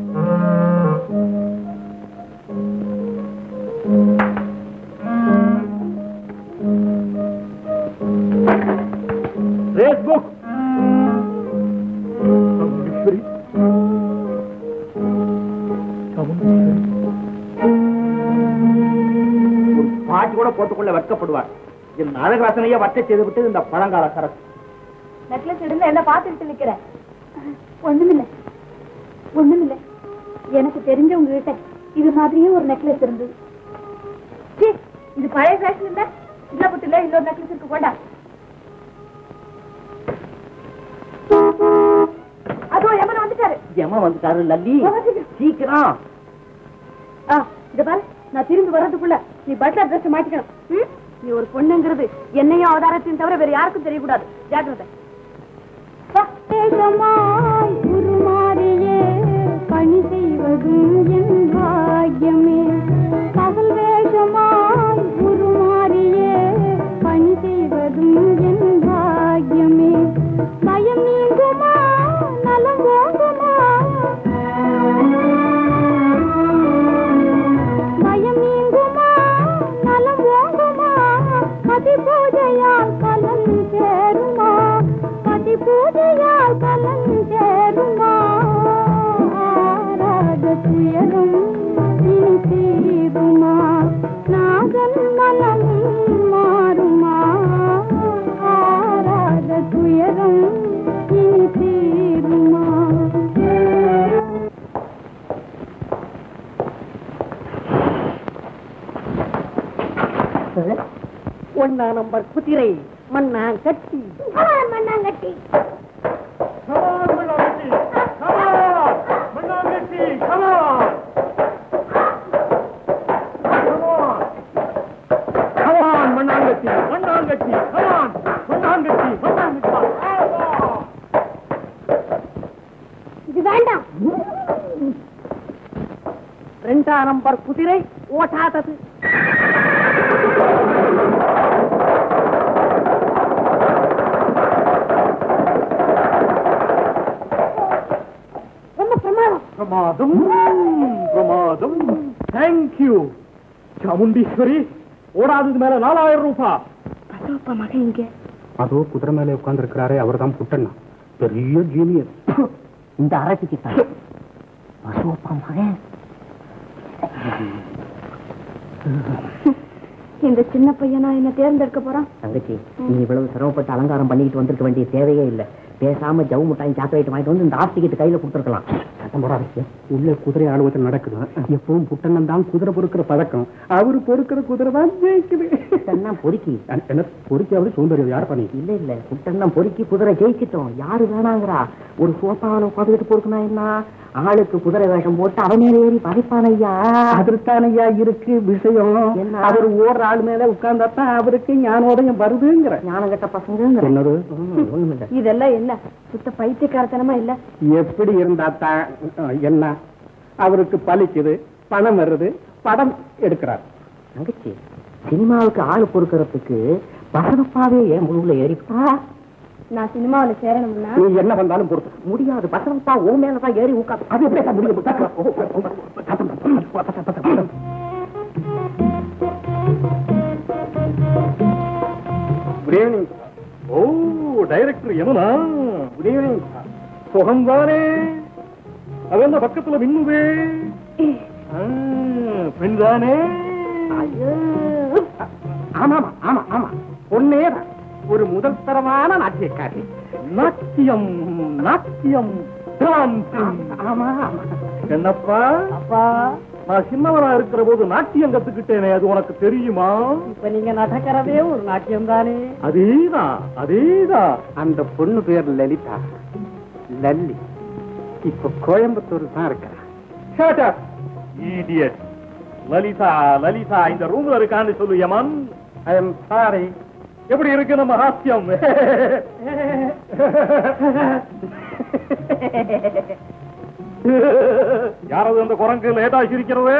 ரேஸ் புக் சமுண்டீஸ்வரி சமுண்டீஸ்வரி ஒரு பாட்டு கூட போட்டுக்கொள்ள வெட்கப்படுவார் என் அழகராசனையே வட்ட செய்து விட்டு இந்த பழங்கால சரக்கு நெக்லஸ் எடுங்க என்ன பார்த்துட்டு நிக்கிறேன் ஒண்ணுமில்ல ஒண்ணுமில்ல எனக்கு தெரிஞ்ச உங்ககிட்ட இது மாதிரியே ஒரு நெக்லஸ் இருந்தது சீ, இது பழைய ஃபேஷன் இல்ல இல்ல புட்டுல இன்னொரு நெக்லஸ் இருக்கு கொண்டா அதோ எமன் வந்துட்டாரு எம வந்துட்டாரு லல்லி வந்துட்டாரு. சீக்கிரம் ஆ இத பாரு நான் திரும்பி வர்றதுக்குள்ள நீ பட்லர் ட்ரெஸ் மாட்டிக்கணும் ம்? நீ ஒரு பொண்ணுங்கிறது என்னையும் அவதாரத்தையும் தவிர வேற யாருக்கும் தெரியக்கூடாது ஜாக்கிரதை வா. தேசமாய் உருமாறியே பணி செய்வதும் என் பாக்கியமே பகல் வேஷமாய் உருமாறியே பணி செய்வதும் என் பாக்கியமே பயம் நீங்குமா நலம் ஓங்குமா பயம் நீங்குமா நலம் ஓங்குமா பதி பூஜையால் பலன் சேருமா பதி பூஜையால் பலன் சேருமா ஆராத துயரும் இனி தீருமா நாகன் மனம் மாறுமா ஆராத துயரும் இனி தீருமா ஒன்னா நம்பர் குதிரை மண்ணா கட்டி மண்ணாங்கட்டி மண்ணாங்கட்டி மண்ணாங்கட்டி கமான் மண்ணாங்கட்டி மண்ணாங்கட்டி இது வேண்டாம் ரெண்டாம் நம்பர் குதிரை ஓட்டாதது ரொம்ப பிரமாதம் பிரமாதம் பிரமாதம் தேங்க்யூ சாமுண்டீஸ்வரி ஓடாதது மேல நாலாயிரம் ரூபாய் பசவப்பா மகன் இங்க அதோ குதிரை மேலே உட்கார்ந்து இருக்கிறாரே அவர் தான் புட்டண்ணா பெரிய ஜீனியஸ் இந்த அரசிக்கு தான் பசுவப்பா மகன் இந்த சின்ன பையனா என்ன தேர்ந்தெடுக்க போறான் தங்கச்சி நீ இவ்வளவு சிரமப்பட்டு அலங்காரம் பண்ணிட்டு வந்திருக்க வேண்டிய தேவையே இல்ல பேசாம ஜவு முட்டாய் சாக்லேட் வாங்கிட்டு வந்து இந்த ஆஃப் டிக்கெட் கையில கொடுத்துருக்கலாம் சத்தம் போடாதீங்க உள்ள குதிரை ஆளுவத்தில் நடக்குது எப்பவும் புட்டண்ணன் தான் குதிரை பொறுக்கிற பதக்கம் அவரு பொறுக்கிற குதிரை தான் ஜெயிக்குது என்ன பொறுக்கி என்ன பொறுக்கியாவது சௌந்தரியம் யார் பண்ணி இல்ல இல்ல குட்டெல்லாம் பொறுக்கி குதிரை ஜெயிக்கிட்டோம் யாரு வேணாங்கிறா ஒரு சோப்பாவில உட்காந்துட்டு பொறுக்கனா என்ன ஆளுக்கு குதிரை வேஷம் போட்டு அவன் மேல ஏறி பதைப்பான் ஐயா அதற்கான ஐயா இருக்கு விஷயம் என்ன? அவர் ஓடுற ஆள் மேல உட்கார்ந்தாத்தான் அவருக்கு ஞானோதயம் வருதுங்கிற ஞானம் கட்ட பசங்க என்னது இதெல்லாம் என்ன சுத்த பைத்தியக்காரத்தனமா இல்ல எப்படி இருந்தாத்தான் அஹ், என்ன அவருக்கு பலிக்குது பணம் வருது படம் எடுக்கிறார் தங்கச்சி சினிமாவுக்கு ஆளு பொறுக்கிறதுக்கு பசவப்பாவே ஏன் முழுல ஏறி நான் சினிமாவுல சேரணும்னா நீ என்ன வந்தாலும் பொறுத்து முடியாது பசவப்பா ஓ மேலதான் ஏறி உட்காந்து அது எப்படி சார் முடியும் சத்தம், ஓ, ஓ, ஓ, சத்தம், சத்தம், சத்தம், சத்தம். Good evening oh director Yamuna good evening சுகம் தானே அதென்ன பக்கத்துல மின்னுதே ஆ, பெண் தானே ஆமா ஆமா ஆமா ஆமா பொண்ணே தான் ஒரு முதல் தரமான நாட்டியக்காரி நாட்டியம் நாட்டியம் dancing. ஆமா ஆமா என்னப்பா அப்பா நான் சின்னவனா இருக்கிற போது நாட்டியம் கத்துக்கிட்டேனே அது உனக்கு தெரியுமா இப்ப நீங்க நடக்கிறதே ஒரு நாட்டியம் தானே அதேதான் அதேதான் அந்த பொண்ணு பேர் லலிதா லல்லி இப்ப கோயம்புத்தூர் தான் இருக்கிறா Shut up, idiot. Lalitha Lalitha இந்த ரூம்ல இருக்கான்னு சொல்லு யமன் ஐ எம் சாரி எப்படி இருக்கு நம்ம ஹாஸ்யம் யாராவது அந்த குரங்கு லேட்டா சிரிக்கிறது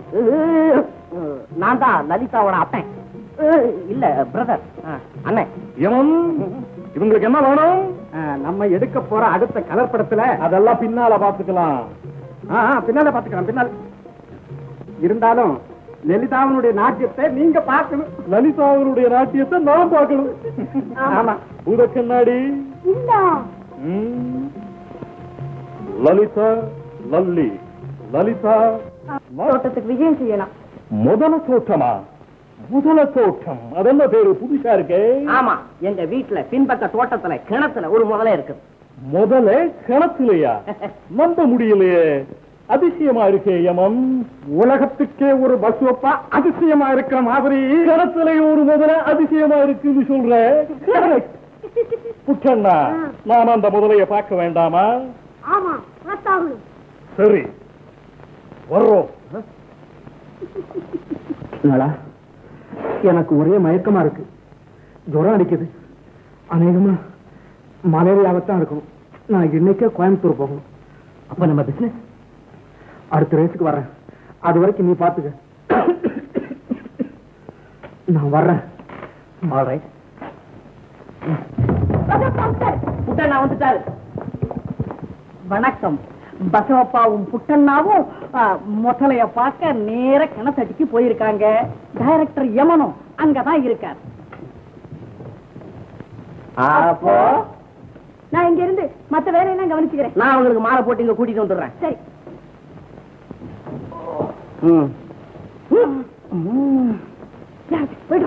நான் தான் லலிதாவோட அப்பன் இல்ல பிரதர் அண்ணன் யமன் இவங்களுக்கு என்ன வேணும் நம்ம எடுக்க போற அடுத்த கலர்படத்துல அதெல்லாம் பின்னால பாத்துக்கலாம் ஆ, ஆ, பின்னால பாத்துக்கலாம் பின்னால இருந்தாலும் லலிதாவினுடைய நாட்டியத்தை நீங்க பார்க்கணும் லலிதாவினுடைய நாட்டியத்தை நான் பார்க்கணும் ஆமா பூத கண்ணாடி இல்ல ம். லலிதா லல்லி லலிதா தோட்டத்துக்கு விஜயம் செய்யலாம் முதல தோட்டமா முதல தோட்டம் அது என்ன பேரு புதுசா இருக்கே ஆமா எங்க வீட்டுல பின்பக்க தோட்டத்துல கிணத்துல ஒரு முதல்ல இருக்கு முதல்ல கிணத்துலயா நம்ப முடியலையே அதிசயமா இருக்கே யமன் உலகத்துக்கே ஒரு பசுவப்பா அதிசயமா இருக்கிற மாதிரி கிணத்துல ஒரு முதல்ல அதிசயமா இருக்குன்னு சொல்ற புட்டண்ணா நான் அந்த முதலைய பார்க்க வேண்டாமா ஆமா பார்த்தாகணும் சரி வர்றோம் என்னடா, எனக்கு ஒரே மயக்கமா இருக்கு ஜுரம் அடிக்குது அநேகமா மலேரியாவத்தான் இருக்கணும் நான் இன்னைக்கே கோயம்புத்தூர் போகணும் அப்ப நம்ம பிசினஸ் அடுத்த ரேஸுக்கு வரேன் அது வரைக்கும் நீ பாத்துக்க நான் வர்றேன் ஆல்ரைட் புட்டண்ணா வந்துட்டாரு வணக்கம் பசவப்பாவும் புட்டண்ணாவும் ஆ, முதலைய பார்க்க நேர கிணத்தடிக்கு போயிருக்காங்க டைரக்டர் யமனும் அங்கதான் இருக்கார் அப்போ நான் இங்க இருந்து மத்த வேலையெல்லாம் கவனிச்சுக்கிறேன் நான் உங்களுக்கு மாலை போட்டு இங்க கூட்டிட்டு வந்துடுறேன் சரி போயிட்டு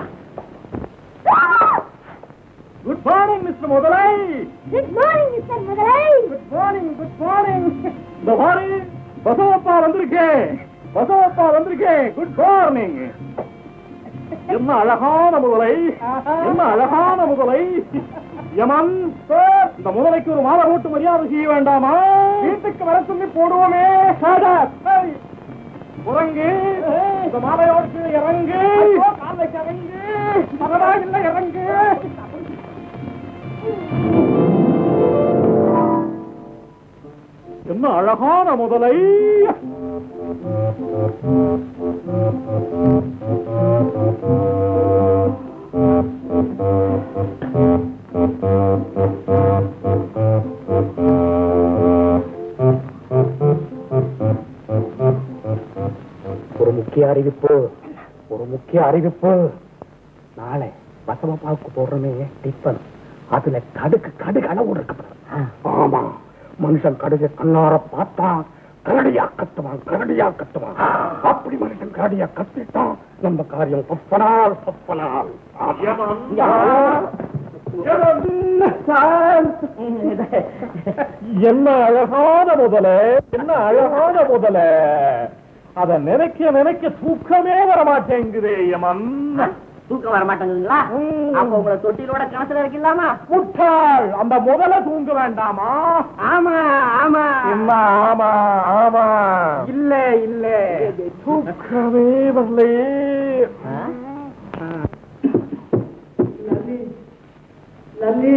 குட் மார்னிங் மிஸ்டர் முதலை குட் மார்னிங் மிஸ்டர் முதலை குட் மார்னிங் குட் மார்னிங் இந்த மாதிரி பசவப்பா வந்திருக்கேன் பசவப்பா வந்திருக்கேன் குட் மார்னிங் என்ன அழகான முதலை என்ன அழகான முதலை யமன் இந்த முதலைக்கு ஒரு மாலை போட்டு மரியாதை செய்ய வேண்டாமா வீட்டுக்கு வர சொல்லி போடுவோமே சரி. குரங்கு இந்த மாலையோடு கீழே இறங்கு காலைக்கு இறங்கு பரவாயில்லை இறங்கு என்ன அழகான முதலை அறிவிப்பு ஒரு முக்கிய அறிவிப்பு நாளை பசவப்பாவுக்கு போடுறமே டிஃபன் அதுல கடுகு கடுகு அளவு இருக்கப்படும் ஆமா மனுஷன் கடுகு கண்ணார பார்த்தா கரடியா கத்துவான் கரடியா கத்துவான் அப்படி மனுஷன் கரடியா கத்திட்டான் நம்ம காரியம் பப்பனால் பப்பனால் என்ன அழகான முதல என்ன அழகான முதல அத நினைக்க நினைக்க தூக்கமே வர மாட்டேங்குதே யமன் தூக்கம் வர மாட்டேங்குதுங்களா அப்ப உங்களை தொட்டிலோட கிணத்துல இருக்கலாமா முட்டாள் அந்த முதல தூங்க வேண்டாமா ஆமா ஆமா என்ன ஆமா ஆமா இல்ல இல்ல தூக்கமே வரலையே லல்லி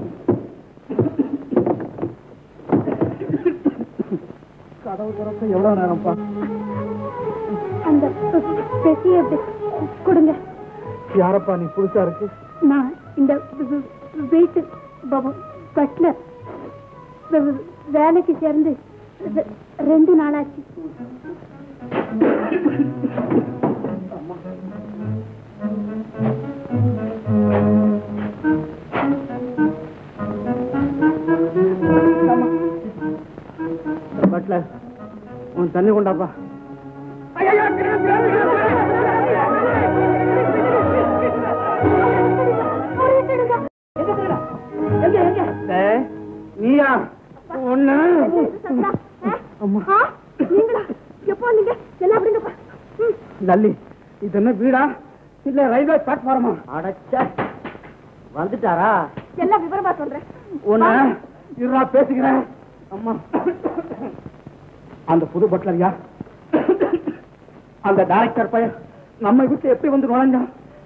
கடவுள் பிறக்க எவ்வளவு நேரம்ப்பா அந்த பெட்டியை கொடுங்க யாரப்பா நீ புதுசா இருக்கு நான் இந்த வீட்டு பட்லர் வேலைக்கு சேர்ந்து ரெ- ரெண்டு நாளாச்சு பட்லர் உன் தண்ணி கொண்டாப்பா டேய், நீயா ஒண்ணு ஆ, நீங்களா எப்போ நீங்க எல்லாம் அப்படிங்கப்பா ம் லல்லி இது என்ன வீடா இல்ல ரயில்வே பிளாட்ஃபார்மா அடைச்ச வந்துட்டாரா எல்லாம் விவரமா சொல்றேன் ஒண்ணு இருடா பேசிக்கிறேன் அம்மா அந்த புது பட்லர் யார் அந்த டைரக்டர் பையன் நம்ம வீட்டுல எப்படி வந்து நுழைஞ்சான்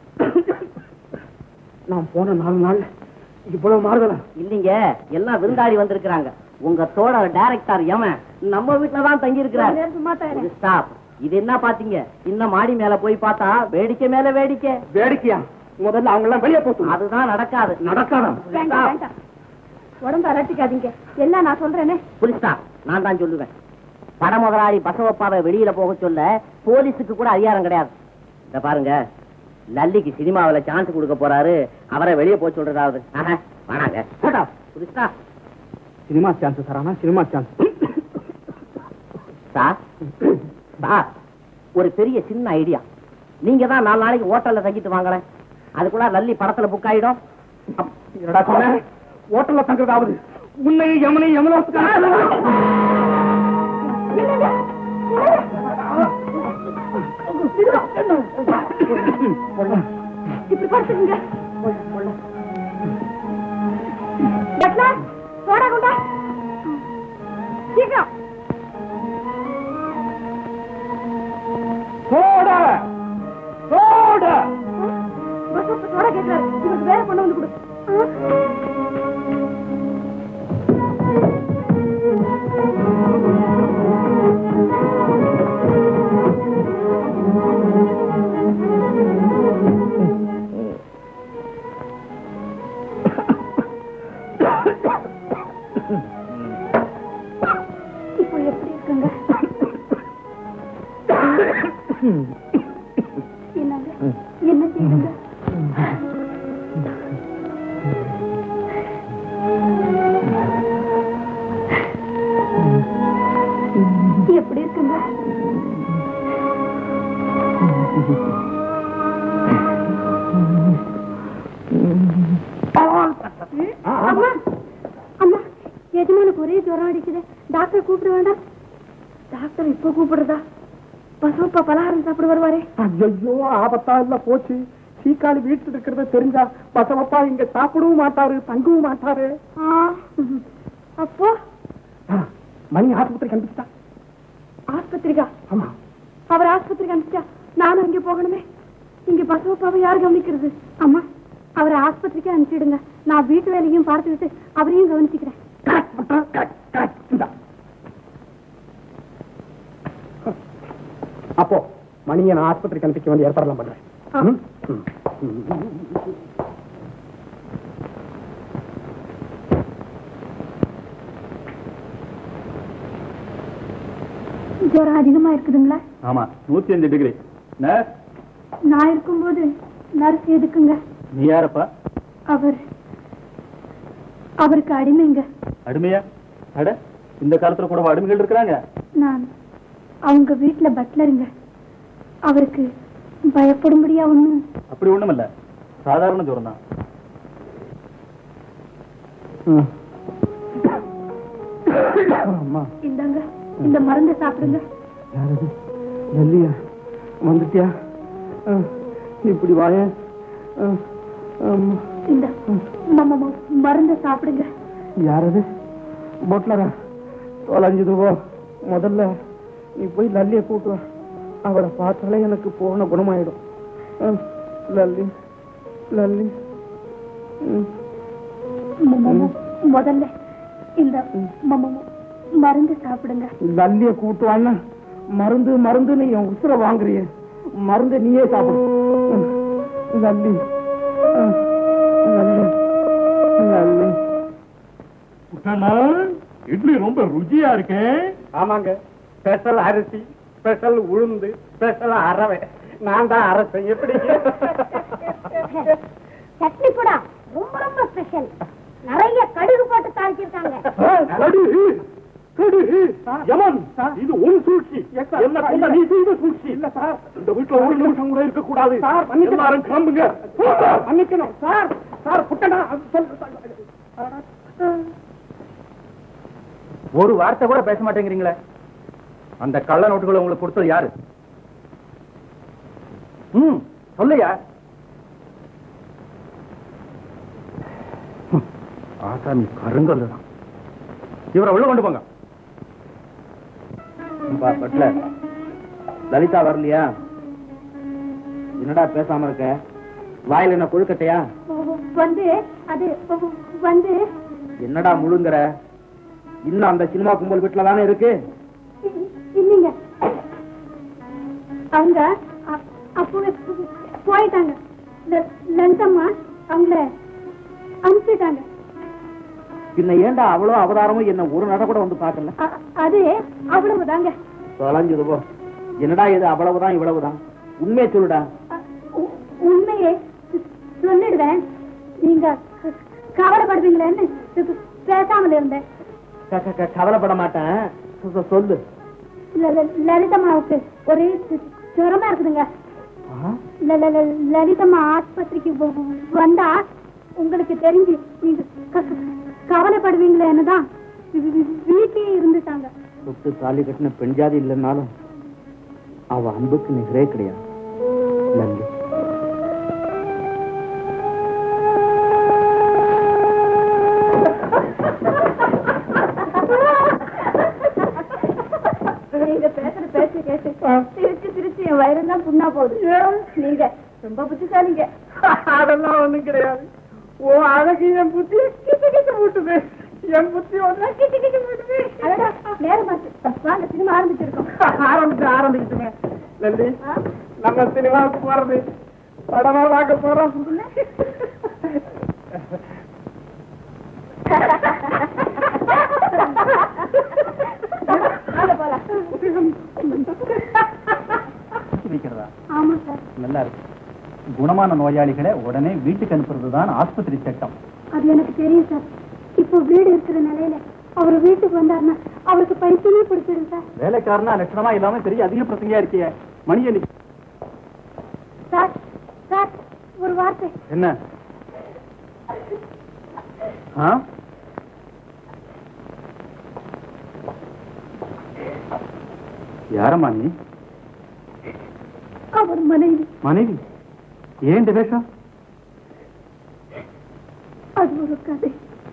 நான் போன நாலு நாள் இவ்வளவு மாறுதலா இல்லீங்க எல்லாம் விருந்தாளி வந்திருக்கிறாங்க உங்க தோட டைரக்டர் எவன் நம்ம வீட்டுல தான் தங்கி இருக்கிறார் சும்மா தான் ஸ்டாப் இது என்ன பாத்தீங்க இன்னும் மாடி மேல போய் பார்த்தா வேடிக்கை மேல வேடிக்கை வேடிக்கையா முதல்ல அவங்க எல்லாம் வெளியே போட்டு அதுதான் நடக்காது நடக்காதான் வேண்டாம் வேண்டாம் உடம்பு அலட்டிக்காதீங்க எல்லாம் நான் சொல்றேனே புலிஸ்டா நான் தான் சொல்லுவேன் பட முதலாளி பசவப்பாவை வெளியில போக சொல்ல போலீஸுக்கு கூட அதிகாரம் கிடையாது இந்த பாருங்க லல்லிக்கு சினிமாவுல சான்ஸ் கொடுக்க போறாரு அவரை வெளியே போக சொல்றதாவது ஆஹா, வேணாங்க போடா, புலிஸ்டா சினிமா சான்ஸ் தரானா சினிமா சான்ஸ் சார் சார் ஒரு பெரிய சின்ன ஐடியா நீங்க தான் நாலு நாளைக்கு ஹோட்டல்ல தங்கிட்டு வாங்களேன் அதுக்குள்ள லல்லி படத்துல புக் ஆயிடும் அப்- என்னடா சொன்ன ஹோட்டல்ல தங்குறதாவது உன்னை யமனை இப்படி படுத்துக்குங்க பட்லர் சோடா குண்டா சீக்கிரம் போட போட பஸ் இப்ப சோடா கேட்கிறாரு இவருக்கு வேற கொண்டு வந்து கொடு இப்போ எப்படி இருக்குங்க என்னங்க என்ன செய்யுங்க எப்படி இருக்குங்க அம்மா அம்மா எஜமானுக்கு ஒரே ஜுரம் அடிக்குது டாக்டர் கூப்பிட வேண்டாம் டாக்டர் இப்ப கூப்பிடுறதா பசுப்பா பலகாரம் சாப்பிட வருவாரே ஐயோ ஆபத்தா இல்ல போச்சு சீக்காளி வீட்டுல இருக்கிறத தெரிஞ்சா பசவப்பா இங்க சாப்பிடவும் மாட்டாரு தங்கவும் மாட்டாரு ஆ, அப்போ ஆ, மணி ஆஸ்பத்திரிக்கு அனுப்பிச்சிட்டா ஆஸ்பத்திரிக்கா ஆமா அவர் ஆஸ்பத்திரிக்கு அனுப்பிச்சா நானும் அங்கே போகணுமே இங்க பசுவப்பாவை யார் கவனிக்கிறது அம்மா அவரை ஆஸ்பத்திரிக்கு அனுப்பிச்சிடுங்க நான் வீட்டு வேலையும் பார்த்துக்கிட்டு அவரையும் கவனிச்சுக்கிறேன் கரெக்ட், கரெக்ட், கரெக்ட், கரெக்ட். இந்தா. அப்போ மணியை நான் ஆஸ்பத்திரிக்கு அனுப்பிக்க வேண்டிய ஏற்பாடெல்லாம் பண்றேன் ம்? ம். ஜுரம் அதிகமா இருக்குதுங்களா ஆமா நூத்தி அஞ்சு டிகிரி நர்ஸ் நான் இருக்கும்போது நர்ஸ் எதுக்குங்க நீ யாரப்பா அவர் அவருக்கு அடிமைங்க அடிமையா அட இந்த காலத்துல கூட அடிமைகள் இருக்கிறாங்க நான் அவங்க வீட்டுல பட்லருங்க அவருக்கு பயப்படும்படியா ஒண்ணும் அப்படி ஒண்ணும் இல்ல சாதாரண ஜுரம் தான் அம்மா இந்தாங்க இந்த மருந்து சாப்பிடுங்க யாரது நெல்லியா வந்துட்டியா ஆ, இப்படி வாய ஆ, ஆமா. இந்த ம- ம- ம- மருந்து சாப்பிடுங்க யாரது பொட்லரா தொலைஞ்சது போ முதல்ல நீ போய் லல்லிய கூட்டு வா அவரை பார்த்தாலே எனக்கு பூர்ண குணமாயிடும் ஆ, லல்லி லல்லி ம். ம- ம- ம- முதல்ல இந்த ம- ம- ம- மருந்து சாப்பிடுங்க லல்லிய கூட்டு வான்னா மருந்து மருந்துன்னு என் உசுர வாங்குறிய மருந்து நீயே சாப்பிடு ம். லல்லி ஆ, லல்லி லல்லி இட்லி ரொம்ப ருச்சியா இருக்கே ஆமாங்க ஸ்பெஷல் அரிசி ஸ்பெஷல் உளுந்து ஸ்பெஷல் அரவை நான் தான் அரசன் எப்படி சட்னி கூட ரொம்ப ரொம்ப ஸ்பெஷல் நிறைய கடுகு போட்டு தாளிச்சிருக்காங்க கடுகு, கடுகு. யமன், இது உன் சூழ்ச்சி என்ன கொல்ல நீ செய்த சூழ்ச்சி இல்ல சார் இந்த வீட்டுல ஒரு நிமிஷம் கூட இருக்க கூடாது சார், மன்னிக்கணும். எல்லாரும் கிளம்புங்க மன்னிக்கணும் சார் சார் புட்டனா சொல் ஒரு வார்த்தை கூட பேச மாட்டேங்கிறீங்களே அந்த கள்ள நோட்டுகளை உங்களுக்கு கொடுத்தது யாரு ம் சொல்லையா ஆசாமி கருங்கல் தான் இவரை உள்ள கொண்டு போங்க பட்ல லலிதா வரலையா என்னடா பேசாம இருக்க வாயில என்ன கொழுக்கட்டையா வந்து அது வந்து என்னடா முழுங்குற இன்னும் அந்த சினிமா கும்பல் வீட்டுல தானே இருக்கு இல்லைங்க அவங்க அ- அப்பவே போ- போயிட்டாங்க ல- லலிதம்மா அவங்கள அனுப்பிட்டாங்க பின்ன ஏன்டா அவ்வளவு அவதாரமும் என்ன ஒரு நட கூட வந்து பாக்கல அ- அது அவ்வளவுதாங்க தொலைஞ்சது போ என்னடா இது அவ்வளவுதான் இவ்வளவுதான் உண்மையை சொல்லுடா அ, உ- உண்மையே சொ- சொல்லிடுவேன் நீங்க க- கவலைப்படுவீங்களேன்னு பே- பேசாமல் இருந்தேன் க- க- க- கவலைப்பட மாட்டேன் சொ- சொ- சொல்லு ல- ல- லலிதம்மாவுக்கு ஒரே ஜு- ஜுரமா இருக்குதுங்க ல- ல- ல- லலிதம்மா ஆஸ்பத்திரிக்கு வ- வ- வந்தா உங்களுக்கு தெரிஞ்சு நீங்க க- க- கவலைப்படுவீங்களேன்னு தான் வீ- வீ- வீட்டிலேயே இருந்துட்டாங்க சொத்து தாலி கட்டின பெண் ஜாதி இல்லைன்னாலும் அவ அன்புக்கு நிகரே கிடையாது நன்றி நீங்க பேசுற பேச்சு கேட்டு சிரிச்சு சிரிச்சு என் வயிறு தான் புண்ணா போகுது நீங்க ரொம்ப புத்திசாலிங்க அதெல்லாம் ஒண்ணும் கிடையாது ஓ அழகு என் புத்தி கிச்சு கிச்சு மூட்டுது என் புத்தி ஒண்ணு கிச்சு கிச்சு மூட்டுது அடடா, நேரம் பார்த்து வாங்க சினிமா ஆரம்பிச்சிருக்கோம் ஆரம்பிச்சு ஆரம்பிச்சுட்டுங்க லல்லி நம்ம சினிமாவுக்கு போறது படமா பார்க்க போறோம் வாங்க போலாம் வைக்கிறதா ஆமா சார் நல்லா இருக்கு குணமான நோயாளிகளை உடனே வீட்டுக்கு அனுப்புறது தான் ஆஸ்பத்திரி சட்டம் அது எனக்கு தெரியும் சார் இப்போ வீடு இருக்கிற நிலையில அவர் வீட்டுக்கு வந்தாருன்னா அவருக்கு பைத்தியமே பிடிச்சிடும் சார் வேலைக்காரனா லட்சணமா இல்லாம பெரிய அதிக பிரசங்கியா இருக்கிய மணியை நீ சார் சார் ஒரு வார்த்தை என்ன ஆ? யாரம்மா நீ அவர் மனைவி மனைவி ஏன் இந்த வேஷம் அது ஒரு கதை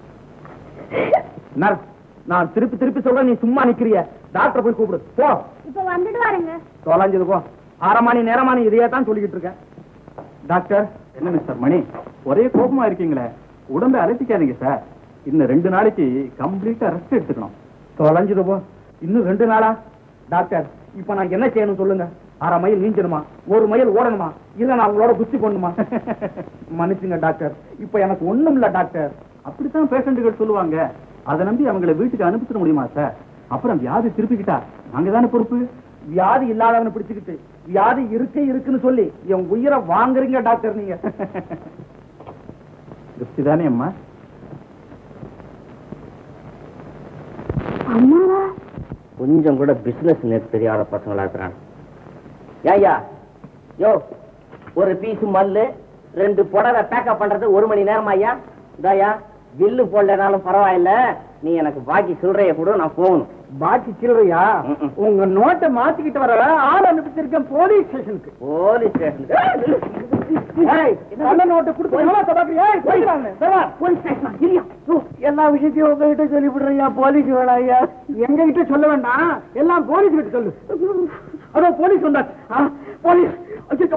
நர்ஸ் நான் திருப்பி திருப்பி சொல்றேன் நீ சும்மா நிக்கிறிய டாக்டர் போய் கூப்பிடு போ இப்ப வந்துடுவாருங்க தொலைஞ்சது போ அரை மணி நேரமா நீ இதையே தான் சொல்லிக்கிட்டு இருக்க டாக்டர் என்ன மிஸ்டர் மணி ஒரே கோபமா இருக்கீங்களே உடம்பை அலட்டிக்காதீங்க சார் இன்னும் ரெண்டு நாளைக்கு கம்ப்ளீட்டா ரெஸ்ட் எடுத்துக்கணும் தொலைஞ்சது போ இன்னும் ரெண்டு நாளா டாக்டர் இப்ப நான் என்ன செய்யணும் சொல்லுங்க அரை மைல் நீஞ்சணுமா ஒரு மைல் ஓடணுமா இல்ல நான் உங்களோட குஸ்தி பண்ணுமா மன்னிச்சுங்க டாக்டர் இப்ப எனக்கு ஒண்ணும் இல்ல டாக்டர் அப்படித்தான் பேஷண்ட்டுகள் சொல்லுவாங்க அதை நம்பி அவங்கள வீட்டுக்கு அனுப்பிச்சிட முடியுமா சார் அப்புறம் வியாதி திருப்பிக்கிட்டா நாங்க தானே பொறுப்பு வியாதி இல்லாதவனை பிடிச்சுக்கிட்டு வியாதி இருக்கு இருக்குன்னு சொல்லி என் உயிரை வாங்குறீங்க டாக்டர் நீங்க திருப்தி தானே அம்மா அம்மாவா கொஞ்சம் கூட பிசினஸ் நேற்று தெரியாத பசங்களா இருக்கிறாங்க ஏய்யா யோ ஒரு பீஸ் மல்லு ரெண்டு புடவை பேக்கப் பண்றது ஒரு மணி நேரம் ஐயா இதாயா பில்லு போடலனாலும் பரவாயில்ல நீ எனக்கு பாக்கி சில்லறைய கூட நான் போகணும் பாக்கி சில்லறையா ம்ம். உங்க நோட்டை மாத்திக்கிட்டு வர ஆள் அனுப்பிச்சிருக்கேன் போலீஸ் ஸ்டேஷனுக்கு போலீஸ் ஸ்டேஷனுக்கு ஏய், நல்ல நோட்டை கொடுத்து எவ்வளவு பாக்குறியா போயிடறாங்க போலீஸ் ஸ்டேஷனா இல்லையா எல்லா விஷயத்தையும் உங்ககிட்ட சொல்லி விடுறியா போலீஸ் வேணா ஐயா எங்க கிட்ட சொல்ல வேண்டாம் எல்லாம் போலீஸ் கிட்ட சொல்லு அதோ போலீஸ் வந்தா ஆ, போலீஸ் ஐயோ.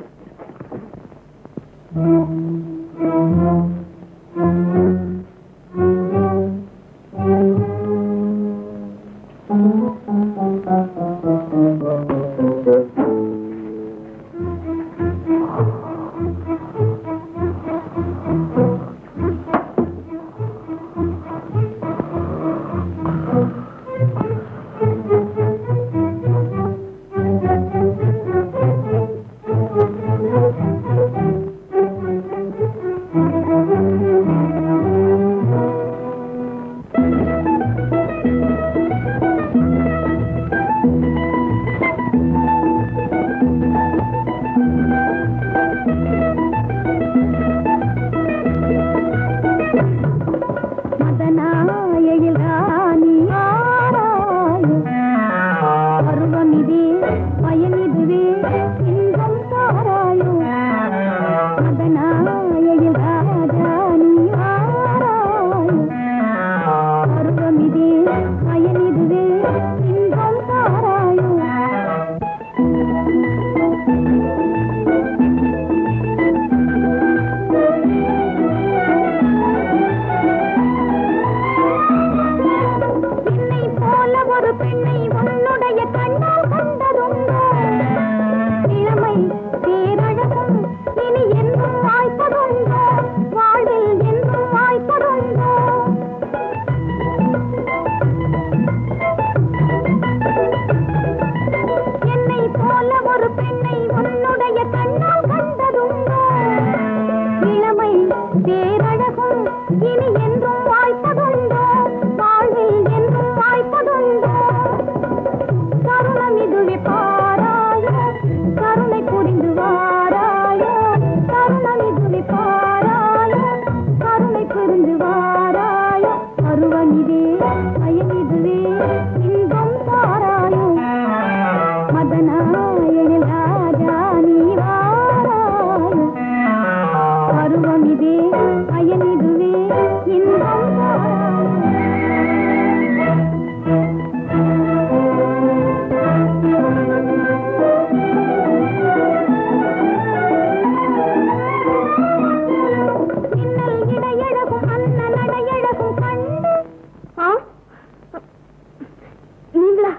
மதனாயையில் ராணி ஆராயும் பருவமிதே பயனிதுவே இன்பம் தாராயும் மதனாயையில் ராஜாணி ஆராயும் பருவமிதே பயனிதுவே இன்பம் தாராயும் என்னை போல ஒரு பெண்ணை உன்னுடைய கண்ணால் கண்டதுண்டோ இளமை பேரழகும் இனி என்றும் வாய்ப்பதுண்டோ வாழ்வில் என்றும் வாய்ப்பதுண்டோ என்னை போல ஒரு பெண்ணை உன்னுடைய கண்ணால் கண்டதுண்டோ இளமை பேரழகும் இனி என்றும் வாய்ப்பதுண்டோ வாழ்வில் என்றும் வாய்ப்பதுண்டோ தருணம் இதுவே பாராயோ கருணை புரிந்து வாராயோ தருணம் இதுவே பாராயோ கருணை புரிந்து வாராயோ பருவனிதே பயனிதுவே இன்பம் தாராயோ மதனாயனில் ராஜா நீ வாராயோ பருவமிதே பயனிதுவே இன்பம் தாராயோ மின்னல் இடையழகும் அன்ன நடையழகும் கண்டு ஆ நீங்களா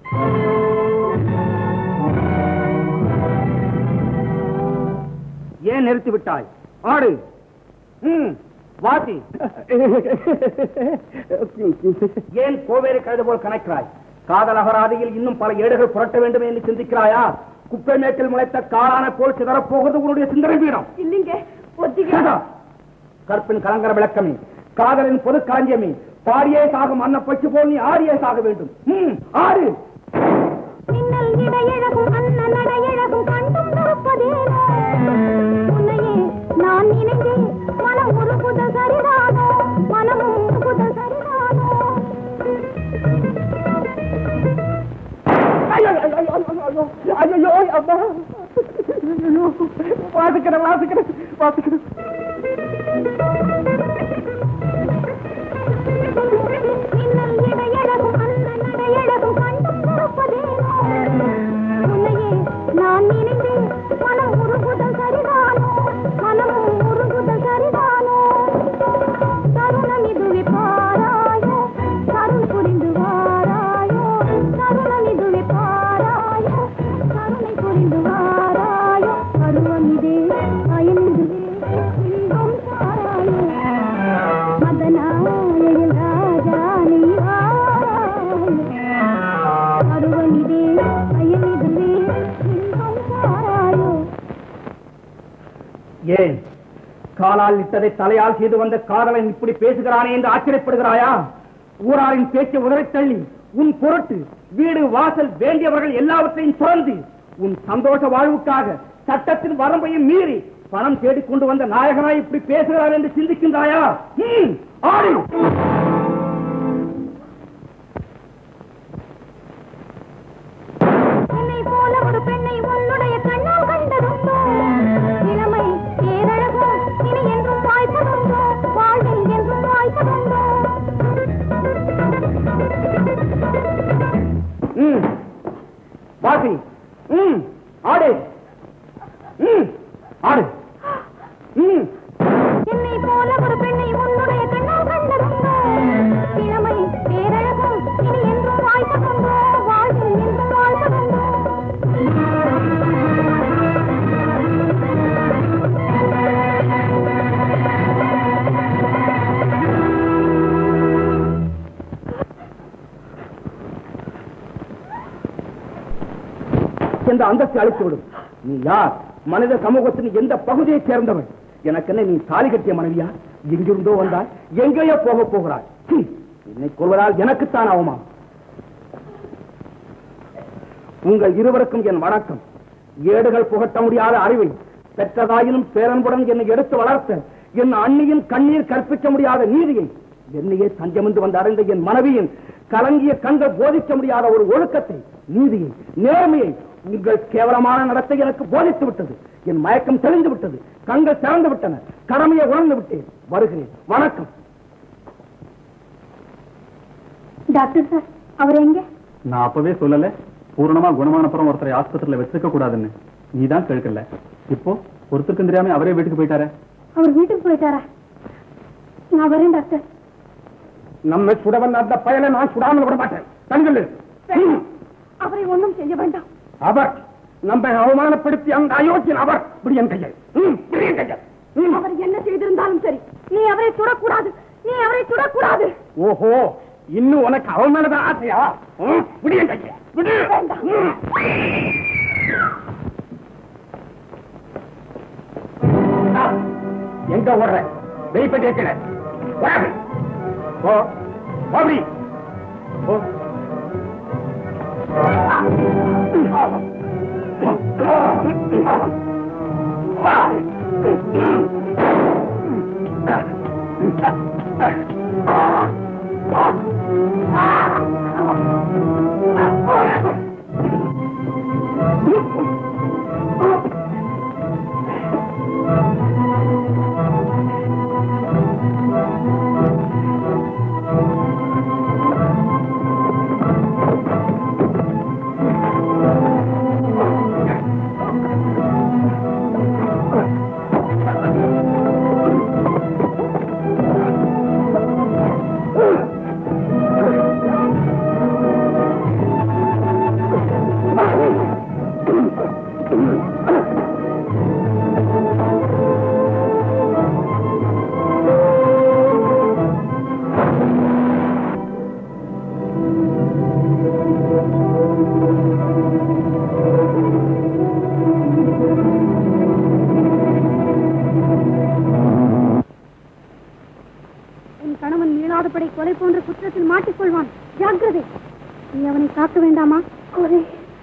ஏன் நிறுத்தி விட்டாய் ஆடு ம், வாசி ஏன் கோவேரி கழுது போல் கணக்கிறாய் காதல் அகராதியில் இன்னும் பல ஏடுகள் புரட்ட வேண்டும் என்று சிந்திக்கிறாயா குப்பை மேட்டில் முளைத்த காளான போல் சிதறப்போகிறது உன்னுடைய சிந்தனை பீடம் இல்லைங்க ஒத்திக்க கேட்டா? கற்பின் கலங்கர விளக்கமே காதலின் பொது களஞ்சியமே பாடியே சாகும் அன்ன பச்சு போல் நீ ஆடியே சாக வேண்டும் ம், ஆடு மின்னல் இடையழகும் அன்ன நடையழகும் கண்டும் நிற்பதேனோ உன்னையே நான் நினைந்தேன் மனம் உருகுத சரிதானோ மனமும் உருகுத சரிதானோ ஐயோ, ஐயோ, ஐயோ, ஐயோ, ஐயோ, ஐயோ, அம்மா. ஐயோ, வாசிக்கிறேன் வாசிக்கிறேன் வாசிக்கிறேன் மின்னல் இடையழகும் அன்ன நடையழகும் கண்டும் நிற்பதேனோ உன்னையே நான் நினைந்தேன் மனம் உருகுத சரிதானோ மனமும் உருகுத சரிதானோ தருணம் இதுவே பாராயோ கருண் புரிந்து வாராயோ தருணம் இதுவே பாராயோ கருணை புரிந்து வாராயோ பருவம் இதே பயன் இதுவே ஏன் காலால் இட்டதை தலையால் செய்து வந்த காதலன் இப்படி பேசுகிறானே என்று ஆச்சரியப்படுகிறாயா ஊராரின் பேச்சை உதறத் தள்ளி உன் பொருட்டு வீடு வாசல் வேண்டியவர்கள் எல்லாவற்றையும் துறந்து உன் சந்தோஷ வாழ்வுக்காக சட்டத்தின் வரம்பையும் மீறி பணம் தேடிக் கொண்டு வந்த நாயகனாய் இப்படி பேசுகிறார் என்று சிந்திக்கின்றாயா ம், ஆடு என்னை போல ஒரு பெண்ணை உன்னுடைய கண்ணால் கண்டதுண்டோ இளமை ஏதழகோ இனி என்றும் வாய்ப்பதுண்டோ வாழ்வில் என்றும் வாய்ப்பதுண்டோ ம் வாசி ம் ஆடு ம் ஆடு ம் என்னை போல ஒரு பெண்ணை உன்னுடைய கண்ணால் கண்டதுண்டோ இளமை ஏதழகோ இனி என்றும் வாய்ப்பதுண்டோ வாழ்வில் என்றும் வாழ்ப்பதுண்டோ என்ற அந்தஸ்து அழைத்து விடும் நீ யார் மனித சமூகத்தின் எந்த பகுதியைச் சேர்ந்தவன் எனக்கு என்ன நீ தாலி கட்டிய மனைவியா எங்கிருந்தோ வந்தாய் எங்கேயோ போக போகிறாய் சீ, என்னை கொள்வதால் எனக்குத்தான் அவமானம் உங்கள் இருவருக்கும் என் வணக்கம் ஏடுகள் புகட்ட முடியாத அறிவை பெற்றதாயினும் பேரன்புடன் என்னை எடுத்து வளர்த்த என் அண்ணியின் கண்ணீர் கற்பிக்க முடியாத நீதியை என்னையே தஞ்சமின்று வந்து அடைந்த என் மனைவியின் கலங்கிய கண்கள் போதிக்க முடியாத ஒரு ஒழுக்கத்தை நீதியை நேர்மையை உங்கள் கேவலமான நடத்தை எனக்கு போதித்து விட்டது என் மயக்கம் தெளிந்து விட்டது கண்கள் திறந்து விட்டன கடமையை உணர்ந்து விட்டேன் வருகிறேன் வணக்கம் டாக்டர் சார் அவர் எங்க நான் அப்பவே சொல்லல பூரணமா குணமான அப்புறம் ஒருத்தரை ஆஸ்பத்திரியில வச்சிருக்க கூடாதுன்னு நீதான் கேட்கல இப்போ ஒருத்தருக்கும் தெரியாம அவரே வீட்டுக்கு போயிட்டாரே அவர் வீட்டுக்கு போயிட்டாரா நான் வரேன் டாக்டர் நம்மை சுடவன் அந்த பயலை நான் சுடாமல் விட மாட்டேன் கண்கள் அவரை ஒண்ணும் செய்ய வேண்டாம் அவர் நம்மை அவமானப்படுத்தி அந்த அயோக்கியன் அவர் விடியன் கையில் ம், விடியன் கையில் ம். அவர் என்ன செய்திருந்தாலும் சரி நீ அவரை சுடக்கூடாது நீ அவரை சுடக்கூடாது ஓஹோ இன்னும் உனக்கு அவமானதான் ஆசையா ம், விடியன் கையில் விடு ம். ஆ, எங்க ஓடுற வெயிப்ப கேட்கல ஓ அப்படி ஓ உன் கணவன் மீளாதபடி கொலை போன்ற குற்றத்தில் மாட்டிக்கொள்வான் ஜாக்கிரதை நீ அவனை காக்க வேண்டாமா கொலை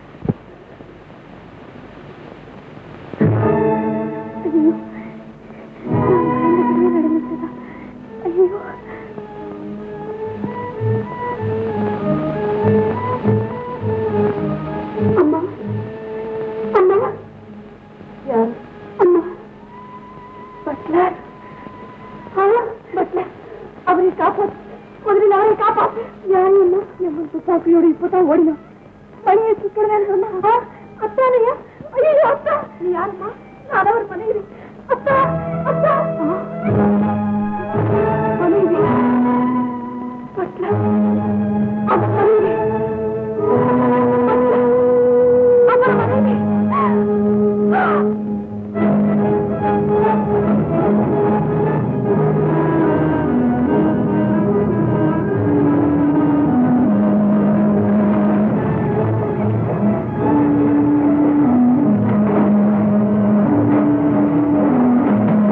ஐயோ நான் பயந்தபடியே நடந்துட்டதா ஐயோ அம்மா அம்மா யார் அம்மா பட்லர் பட்லர் அவரை காப்பாத்து முதலில் அவரை காப்பாத்து யாரு அம்மா எம்மன் துப்பாக்கியோடு இப்பதான் ஓடினான் மணியை சுக்கிறேன்னு சொன்னா அத்தானையா ஐயோ அத்தா நீ யாருமா நான் அவர் மனைவி அத்தா அத்தா மனைவி பட்லர் அவர் மனைவி அவர் மனைவி ஆ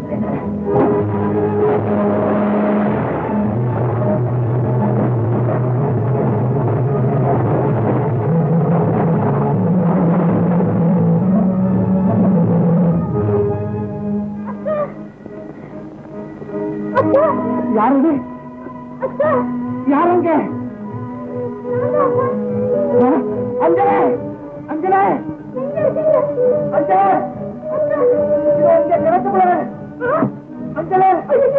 யாருங்க யாருங்க அஞ்சலே அஞ்சலே அஞ்சலே இதோ இங்க கிடக்கு பாரு. அஞ்சலே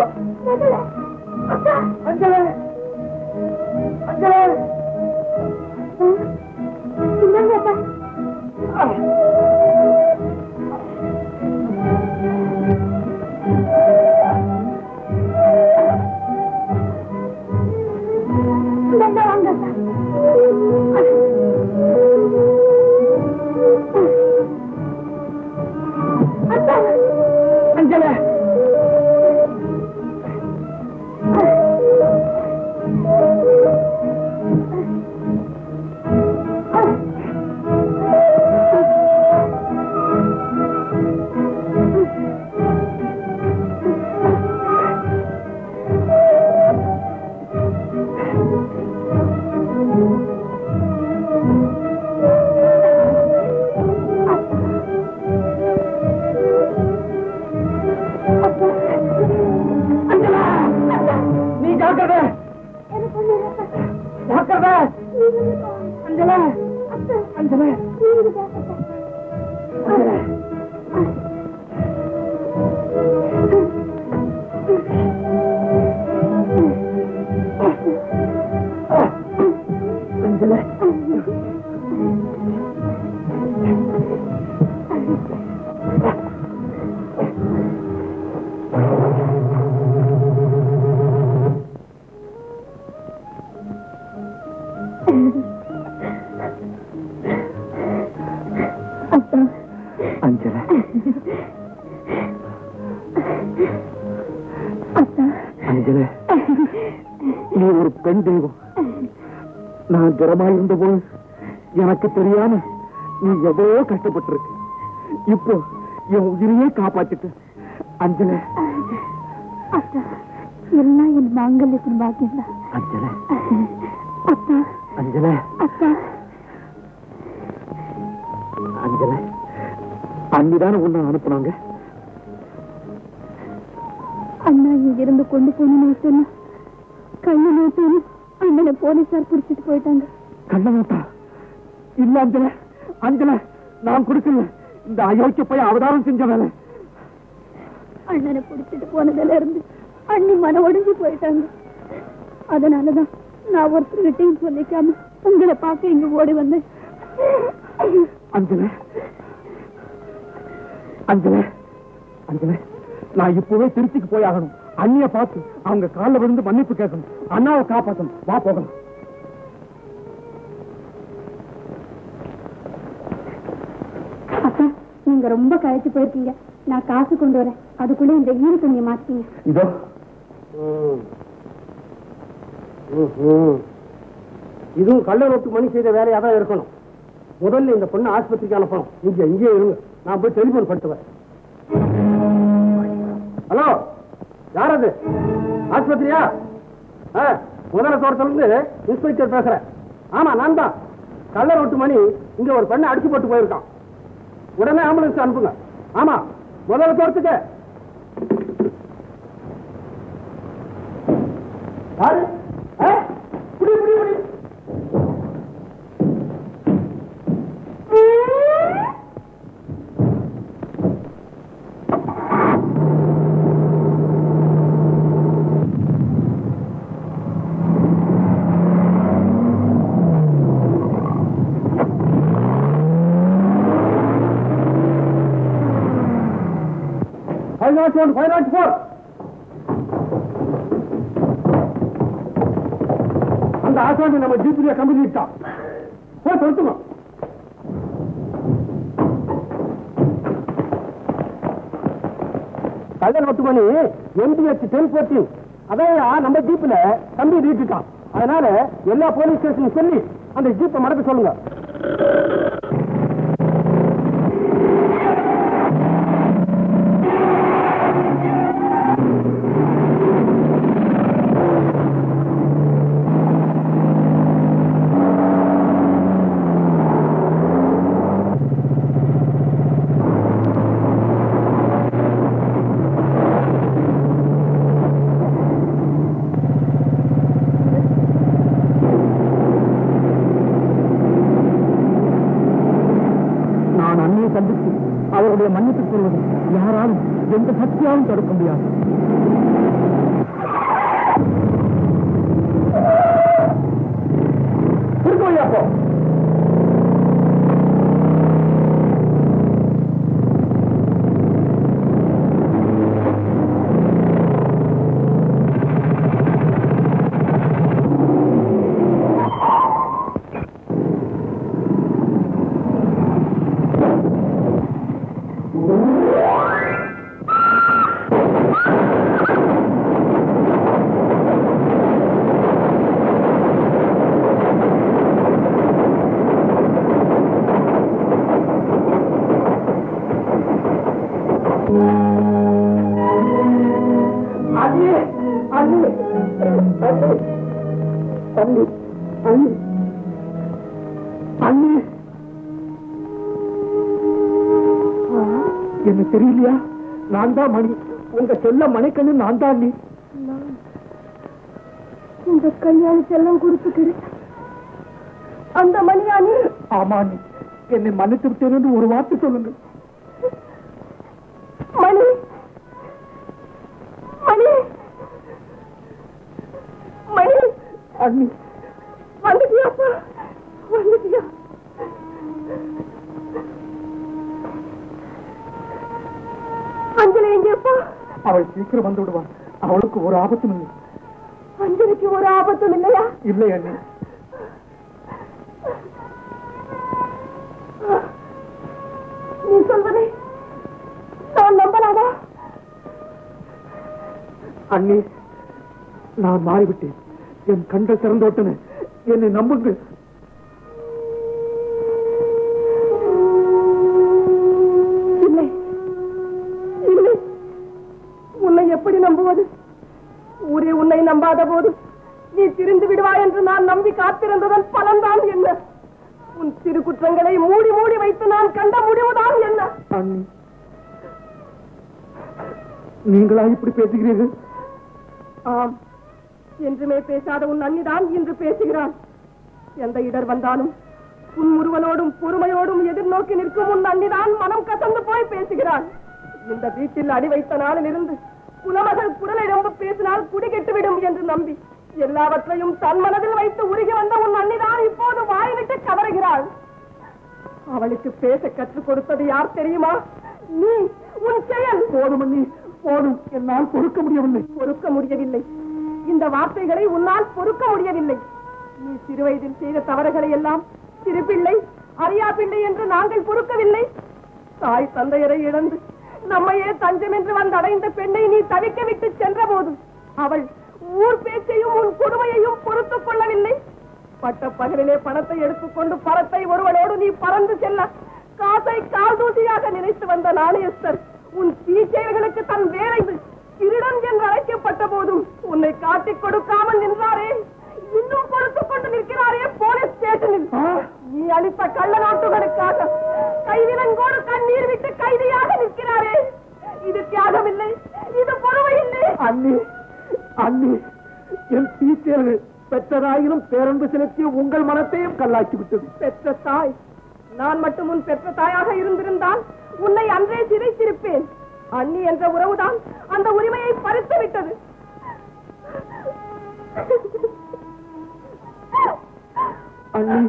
அஞ்சலே அஞ்சலே அஞ்சலே நீ ஜாக்கிரதை ஜாக்கிரதை அஞ்சலே அஞ்சலே அஞ்சலே அஞ்சலே அஞ்சலே அஞ்சலே நீ ஒரு பெண் தெய்வம் நான் ஜரமாயிருந்த போது எனக்கு தெரியாம நீ எவ்வளவோ கஷ்டப்பட்டிருக்க இப்போ என் உயிரையே காப்பாத்திட்டு அஞ்சலே எல்லாம் என் மாங்கல்யத்தின் பாக்கியம் தான் அஞ்சலே அப்பா அஞ்சலே அப்பா அஞ்சலே அன்னிதானே உன்னை அனுப்புனாங்க அண்ணா இங்க இருந்து கொண்டு போகணும்னு சொன்னா கையை நோட்டணும் அண்ணனை போலீஸார் பிடிச்சிட்டு போயிட்டாங்க கண்ணமாட்டா இல்ல அஞ்சல அஞ்சல நான் கொடுக்கல இந்த அயோக்கிய போய் அவதாரம் செஞ்ச வேலை அண்ணனை பிடிச்சிட்டு போனதுல இருந்து அண்ணி மன உடைஞ்சு போயிட்டாங்க அதனாலதான் நான் ஒருத்தர்கிட்டையும் சொல்லிக்காம உங்களை பார்க்க இங்க ஓடி வந்தேன் அஞ்சல அஞ்சல அஞ்சல நான் இப்பவே திருச்சிக்கு போய் ஆகணும் அண்ணிய பார்த்து அவங்க காலில் விழுந்து மன்னிப்பு கேட்கணும் அண்ணாவை காப்பாத்தணும் வா போகலாம் அப்பா நீங்க ரொம்ப கழிச்சு போயிருக்கீங்க நான் காசு கொண்டு வரேன் அதுக்குள்ள இந்த ஈர துணியை மாத்தீங்க இதோ இதுவும் கள்ள நோட்டு மணி செய்த வேலையா தான் இருக்கணும் முதல்ல இந்த பொண்ணு ஆஸ்பத்திரிக்கு அனுப்பணும் நீங்க இங்கே இருங்க நான் போய் டெலிபோன் பண்ணிட்டு வரேன் ஹலோ யார் அது ஆஸ்பத்திரியா ஆ, முதல்ல தோட்டத்துல இருந்து இன்ஸ்பெக்டர் பேசுறேன் ஆமா நான் தான் கள்ள நோட்டு மணி இங்க ஒரு பெண்ணை அடிச்சு போட்டு போயிருக்கான் உடனே ஆம்புலன்ஸ் அனுப்புங்க ஆமா முதல்ல தோட்டத்துக்கு யாரு ஆ? புடி, புடி, புடி. Five not one, five not four. அந்த ஆசாமி நம்ம ஜீப்பிரியா கம்பெனி விட்டான் போய் சொல்லுங்க கள்ள நோட்டு மணி எம்பிஎச் டென் ஃபோர்டீன் அதான் நம்ம ஜீப்ல தம்பி வீட்டுட்டான் அதனால எல்லா போலீஸ் ஸ்டேஷனும் சொல்லி அந்த ஜீப்பை மடக்க சொல்லுங்க உங்களை மன்னித்து கொள்வது யாராலும் எந்த சக்தியாலும் தடுக்க முடியாது திருக்கோயாப்போ அண்ணே அண்ணே அண்ணே அண்ணே அண்ணே அண்ணே என்ன தெரியலையா நான் தான் மணி உங்க செல்ல மணிக்கண்ணு நான் தான் நீ இந்த கல்யாண செல்லம் கொடுத்துக்கிறேன் அந்த மணியானி ஆமா நீ என்னை மன்னித்து விட்டேன் என்று ஒரு வார்த்தை சொல்லுங்க மணி மணி மணி அண்ணி வந்துட்டியாப்பா வந்துட்டியா அஞ்சலி எங்கேப்பா அவள் சீக்கிரம் வந்து விடுவாள் அவளுக்கு ஒரு ஆபத்தும் இல்லை அஞ்சலிக்கு ஒரு ஆபத்தும் இல்லையா இல்லை அண்ணி நீ சொல்வதை நான் நம்பலாமா அண்ணி நான் மாறிவிட்டேன் என் கண்கள் திறந்தோட்டன என்னை நம்புங்கள் இல்லை இல்லை உன்னை எப்படி நம்புவது ஊரே உன்னை நம்பாத போது நீ திரிந்து விடுவாய் என்று நான் நம்பி காத்திருந்ததன் பலன்தான் என்ன உன் சிறு குற்றங்களை மூடி மூடி வைத்து நான் கண்ட முடிவுதான் என்ன அண்ணி நீங்களா இப்படி பேசுகிறீர்கள் ஆம் என்றுமே பேசாத உன் அண்ணிதான் இன்று பேசுகிறான் எந்த இடர் வந்தாலும் புன்முறுவலோடும் பொறுமையோடும் எதிர்நோக்கி நிற்கும் உன் அண்ணிதான் மனம் கசந்து போய் பேசுகிறான் இந்த வீட்டில் அடி வைத்த நாளில் இருந்து குலமகள் குரலை ரொம்ப பேசினால் குடிகெட்டுவிடும் என்று நம்பி எல்லாவற்றையும் தன் மனதில் வைத்து உருகி வந்த உன் அண்ணிதான் இப்போது வாய்விட்டு கவருகிறாள் அவளுக்கு பேச கற்றுக் கொடுத்தது யார் தெரியுமா நீ உன் செயல் போதும் அண்ணி போதும் என்னால் பொறுக்க முடியவில்லை பொறுக்க முடியவில்லை இந்த வார்த்தைகளை உன்னால் பொறுக்க முடியவில்லை நீ சிறுவயதில் செய்த தவறுகளை எல்லாம் சிறு பிள்ளை அறியா பிள்ளை என்று நாங்கள் பொறுக்கவில்லை தாய் தந்தையரை இழந்து நம்மையே தஞ்சம் என்று வந்தடைந்த பெண்ணை நீ தவிக்க விட்டு சென்ற போது அவள் ஊர் பேச்சையும் உன் கொடுமையையும் பொறுத்துக் கொள்ளவில்லை பட்ட பகலிலே பணத்தை எடுத்துக்கொண்டு பணத்தை ஒருவனோடு நீ பறந்து செல்ல காசை கால் தூசியாக நினைத்து வந்த நாணயஸ்தர் உன் தீச்செயல்களுக்கு தன் வேலை திருடன் என்று அழைக்கப்பட்ட போதும் உன்னை காட்டிக் கொடுக்காமல் நின்றாரே இன்னும் கொடுத்துக் கொண்டு நிற்கிறாரே போலீஸ் ஸ்டேஷனில் நீ அளித்த கள்ள நோட்டுகளுக்காக கைவிலங்கோடு கண்ணீர் விட்டு கைதியாக நிற்கிறாரே இது தியாகம் இல்லை இது பொறுமை இல்லை அண்ணி அண்ணி என் டீச்சர்கள் பெற்றதாயினும் பேரன்பு செலுத்திய உங்கள் மனத்தையும் கல்லாக்கி விட்டது பெற்ற தாய் நான் மட்டும் உன் பெற்ற தாயாக இருந்திருந்தால் உன்னை அன்றே சிதைத்திருப்பேன் அண்ணி என்ற உறவுதான் அந்த உரிமையை பறித்து விட்டது அண்ணி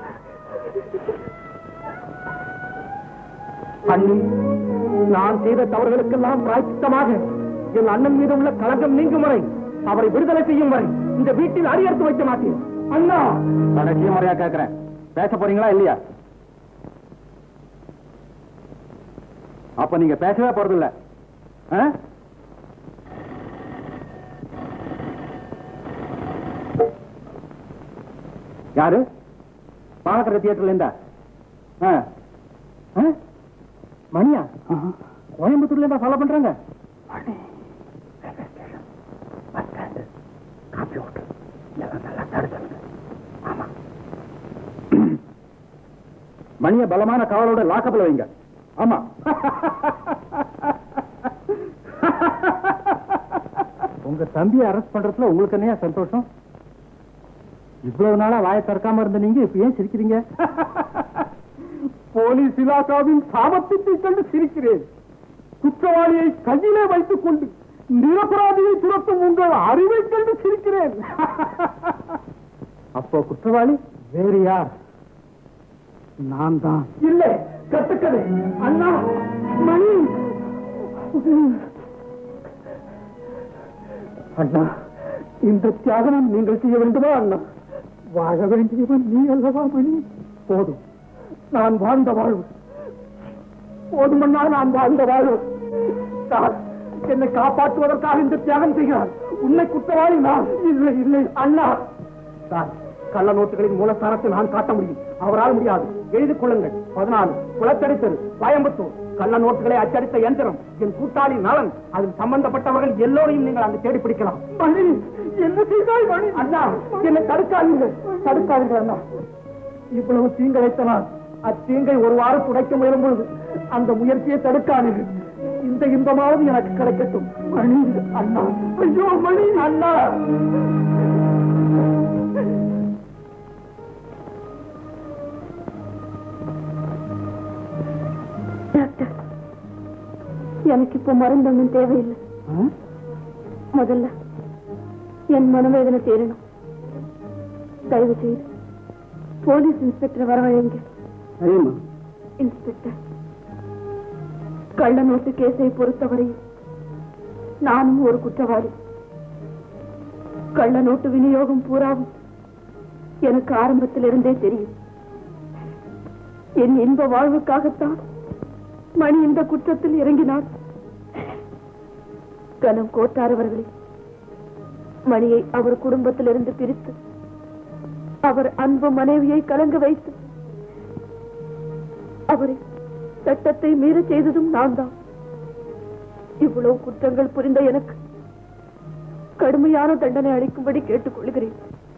அண்ணி நான் செய்த தவறுகளுக்கெல்லாம் பிராய்ச்சித்தமாக என் அண்ணன் மீது உள்ள களங்கம் நீங்கும் வரை அவரை விடுதலை செய்யும் வரை இந்த வீட்டில் அடியெடுத்து வைக்க மாட்டேன் அண்ணா கடைசி முறையா கேட்கிறேன் பேச போறீங்களா இல்லையா அப்ப நீங்க பேசவே போறது இல்ல யாரு பாலக்கரை தியேட்டர்ல இருந்தா ஆ. ஆ? மணியா கோயம்புத்தூர்ல இருந்தா ஃபாலோ பண்றாங்க மணிய பலமான காவலோட லாக்கப்ல வைங்க ஆமா உங்க தம்பியை அரெஸ்ட் பண்றதுல உங்களுக்கு என்னையா சந்தோஷம் இவ்வளவு நாளா வாயை திறக்காம இருந்த நீங்க இப்ப ஏன் சிரிக்கிறீங்க போலீஸ் இலாக்காவின் சாபத்தை கண்டு சிரிக்கிறேன் குற்றவாளியை கையிலே வைத்துக் கொண்டு நிரபராதியை துரத்தும் உங்கள் அறிவை கண்டு சிரிக்கிறேன் அப்போ குற்றவாளி வேறு யார் நான் தான் இல்லை கட்டுக்கதை அண்ணா மணி அண்ணா இந்த தியாகனம் நீங்கள் செய்ய வேண்டுமா அண்ணா வாழ வேண்டியவன் நீ அல்லவா மணி போதும் நான் வாழ்ந்த வாழ்வு போதுமண்ணா நான் வாழ்ந்த வாழ்வு சார் என்னை காப்பாற்றுவதற்காக இந்த தியாகம் செய்கிறார் உன்னை குற்றவாளி நான் இல்லை இல்லை அண்ணா சார் கள்ள நோட்டுகளின் மூலஸ்தானத்தை நான் காட்ட முடியும் அவரால் முடியாது எழுதி கொள்ளுங்கள் பதினாலு குளத்தடித்தல் கோயம்புத்தூர் கள்ள நோட்டுகளை அச்சடித்த இயந்திரம் என் கூட்டாளி நலன் அதில் சம்பந்தப்பட்டவர்கள் எல்லோரையும் நீங்கள் அங்கு தேடி பிடிக்கலாம் மணி என்ன செய்தாய் மணி அண்ணா என்னை தடுக்காதீர்கள் தடுக்காதீர்கள் அண்ணா இவ்வளவு தீங்கிழைத்த நான் அத்தீங்கை ஒரு வாரம் துடைக்க முயலும் பொழுது அந்த முயற்சியை தடுக்காதீர்கள் இந்த இன்பமாவது எனக்கு கிடைக்கட்டும் மணி அண்ணா ஐயோ மணி அண்ணா டாக்டர் எனக்கு இப்போ மருந்து ஒன்றும் தேவையில்லை முதல்ல என் மனவேதனை தேரணும் தயவு செய்து போலீஸ் இன்ஸ்பெக்டர் வரவழைங்க சரிம்மா இன்ஸ்பெக்டர் கள்ள நோட்டு கேஸை பொறுத்தவரையில் நானும் ஒரு குற்றவாளி கள்ள நோட்டு விநியோகம் பூராவும் எனக்கு ஆரம்பத்திலிருந்தே தெரியும் என் இன்ப வாழ்வுக்காகத்தான் மணி இந்த குற்றத்தில் இறங்கினார் கனம் கோட்டார் அவர்களே மணியை அவர் குடும்பத்திலிருந்து பிரித்து அவர் அன்பு மனைவியை கலங்க வைத்து அவரை சட்டத்தை மீற செய்ததும் நான் தான் இவ்வளவு குற்றங்கள் புரிந்த எனக்கு கடுமையான தண்டனை அளிக்கும்படி கேட்டுக்கொள்கிறேன்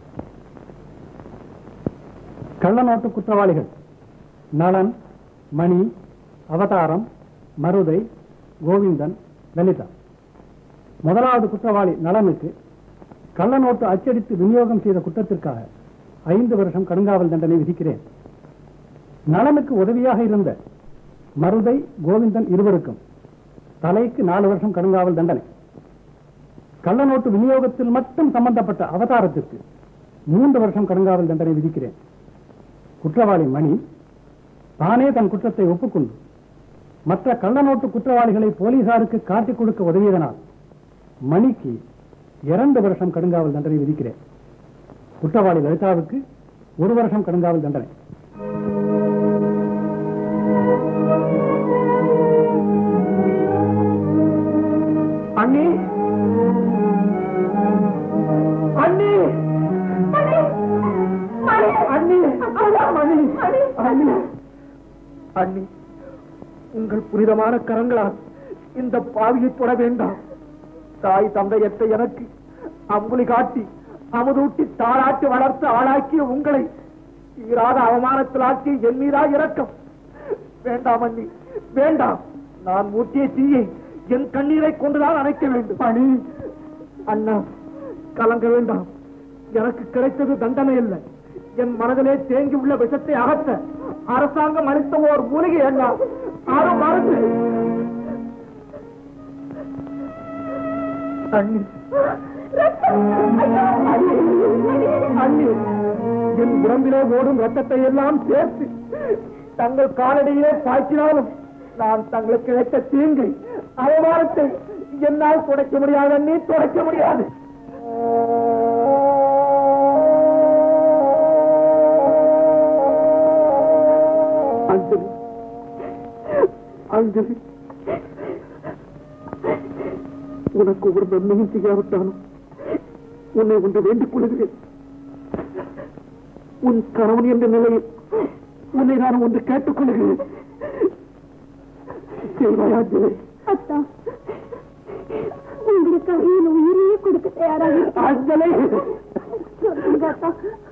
கள்ள நோட்டு குற்றவாளிகள் நளன் மணி அவதாரம் மருதை கோவிந்தன் லலிதா முதலாவது குற்றவாளி நலனுக்கு கள்ள நோட்டு அச்சடித்து விநியோகம் செய்த குற்றத்திற்காக ஐந்து வருஷம் கடுங்காவல் தண்டனை விதிக்கிறேன் நலனுக்கு உதவியாக இருந்த மருதை கோவிந்தன் இருவருக்கும் தலைக்கு நாலு வருஷம் கடுங்காவல் தண்டனை கள்ள நோட்டு விநியோகத்தில் மட்டும் சம்பந்தப்பட்ட அவதாரத்திற்கு மூன்று வருஷம் கடுங்காவல் தண்டனை விதிக்கிறேன் குற்றவாளி மணி தானே தன் குற்றத்தை ஒப்புக்கொண்டு மற்ற கள்ள நோட்டு குற்றவாளிகளை போலீசாருக்கு காட்டிக் கொடுக்க உதவியதனால் மணிக்கு இரண்டு வருஷம் கடுங்காவல் தண்டனை விதிக்கிறேன் குற்றவாளி லலிதாவுக்கு ஒரு வருஷம் கடுங்காவல் தண்டனை அண்ணி அண்ணி அண்ணி மணி அண்ணி அண்ணி உங்கள் புனிதமான கரங்களால் இந்த பாவியை தொட வேண்டாம் தாய் தந்தையற்ற எனக்கு அம்புலி காட்டி அமுதூட்டி தாளாட்டி வளர்த்து ஆளாக்கிய உங்களை தீராத அவமானத்தில் ஆக்கி என் மீதா இரக்கம் வேண்டாம் அண்ணி வேண்டாம் நான் மூட்டிய தீயை என் கண்ணீரை கொண்டுதான் அணைக்க வேண்டும் அணி அண்ணா கலங்க வேண்டாம் எனக்கு கிடைத்தது தண்டனை இல்லை என் மனதிலே தேங்கி உள்ள விஷத்தை அகற்ற அரசாங்கம் அளித்த ஓர் மூலிகை அண்ணா அது மருந்து அண்ணி அண்ணி என் உடம்பிலே ஓடும் ரத்தத்தை எல்லாம் சேர்த்து தங்கள் காலடியிலே பாய்ச்சினாலும் நான் தங்களுக்கு இழைத்த தீங்கை அவமானத்தை என்னால் துடைக்க முடியாது அண்ணி துடைக்க முடியாது அஞ்சலி அஞ்சலி உனக்கு ஒரு நன்மையும் செய்யாவிட்டாலும் உன்னை ஒன்று வேண்டிக் கொள்கிறேன் உன் கணவன் என்ற நிலையில் உன்னை நான் ஒன்று கேட்டுக் கொள்கிறேன் செய்வாயா அஞ்சலி அத்தா உங்களுக்காக என் உயிரையே கொடுக்க தயாராக அஞ்சலி சொல்லுங்க அத்தா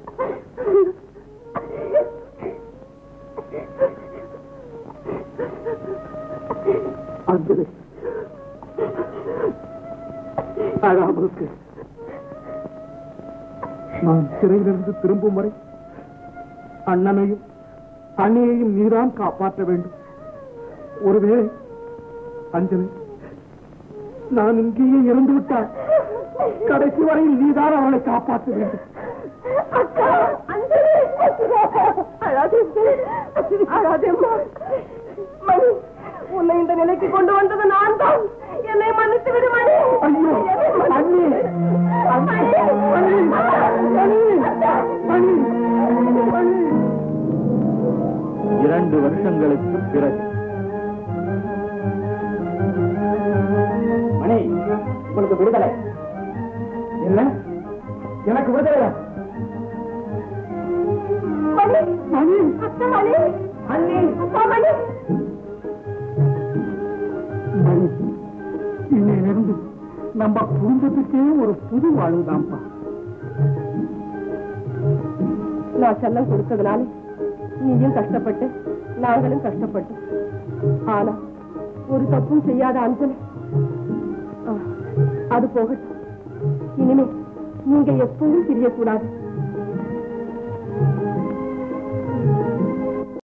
அஞ்சலி அழாமலுக்கு நான் சிறையிலிருந்து திரும்பும் வரை அண்ணனையும் அண்ணியையும் நீதான் காப்பாற்ற வேண்டும் ஒருவேளை அஞ்சலி நான் இங்கேயே இறந்து விட்டார் கடைசி வரையில் நீதான் அவளை காப்பாற்ற வேண்டும் அக்கா அஞ்சலி அழாதே அழாதேம்மா மணி உன்னை இந்த நிலைக்கு கொண்டு வந்தது நான் தான் என்னை மன்னித்து விடு மணி ஐயோ அண்ணி அண்ணி மணி மணி மணி மணி இரண்டு வருஷங்களுக்கு பிறகு மணி உங்களுக்கு விடுதலை என்ன எனக்கு விடுதலை மணி மணி அக்கா மணி அண்ணி அப்பா மணி மணி இன்னையிலிருந்து நம்ம குடும்பத்துக்கே ஒரு புது வாழ்வுதான்ப்பா நான் செல்லம் கொடுத்ததுனால நீயும் கஷ்டப்பட்டு நாங்களும் கஷ்டப்பட்டோம் ஆனா ஒரு தப்பும் செய்யாத அஞ்சலி ஆ, அது போகட்டும் இனிமே நீங்க எப்பவும் பிரியக்கூடாது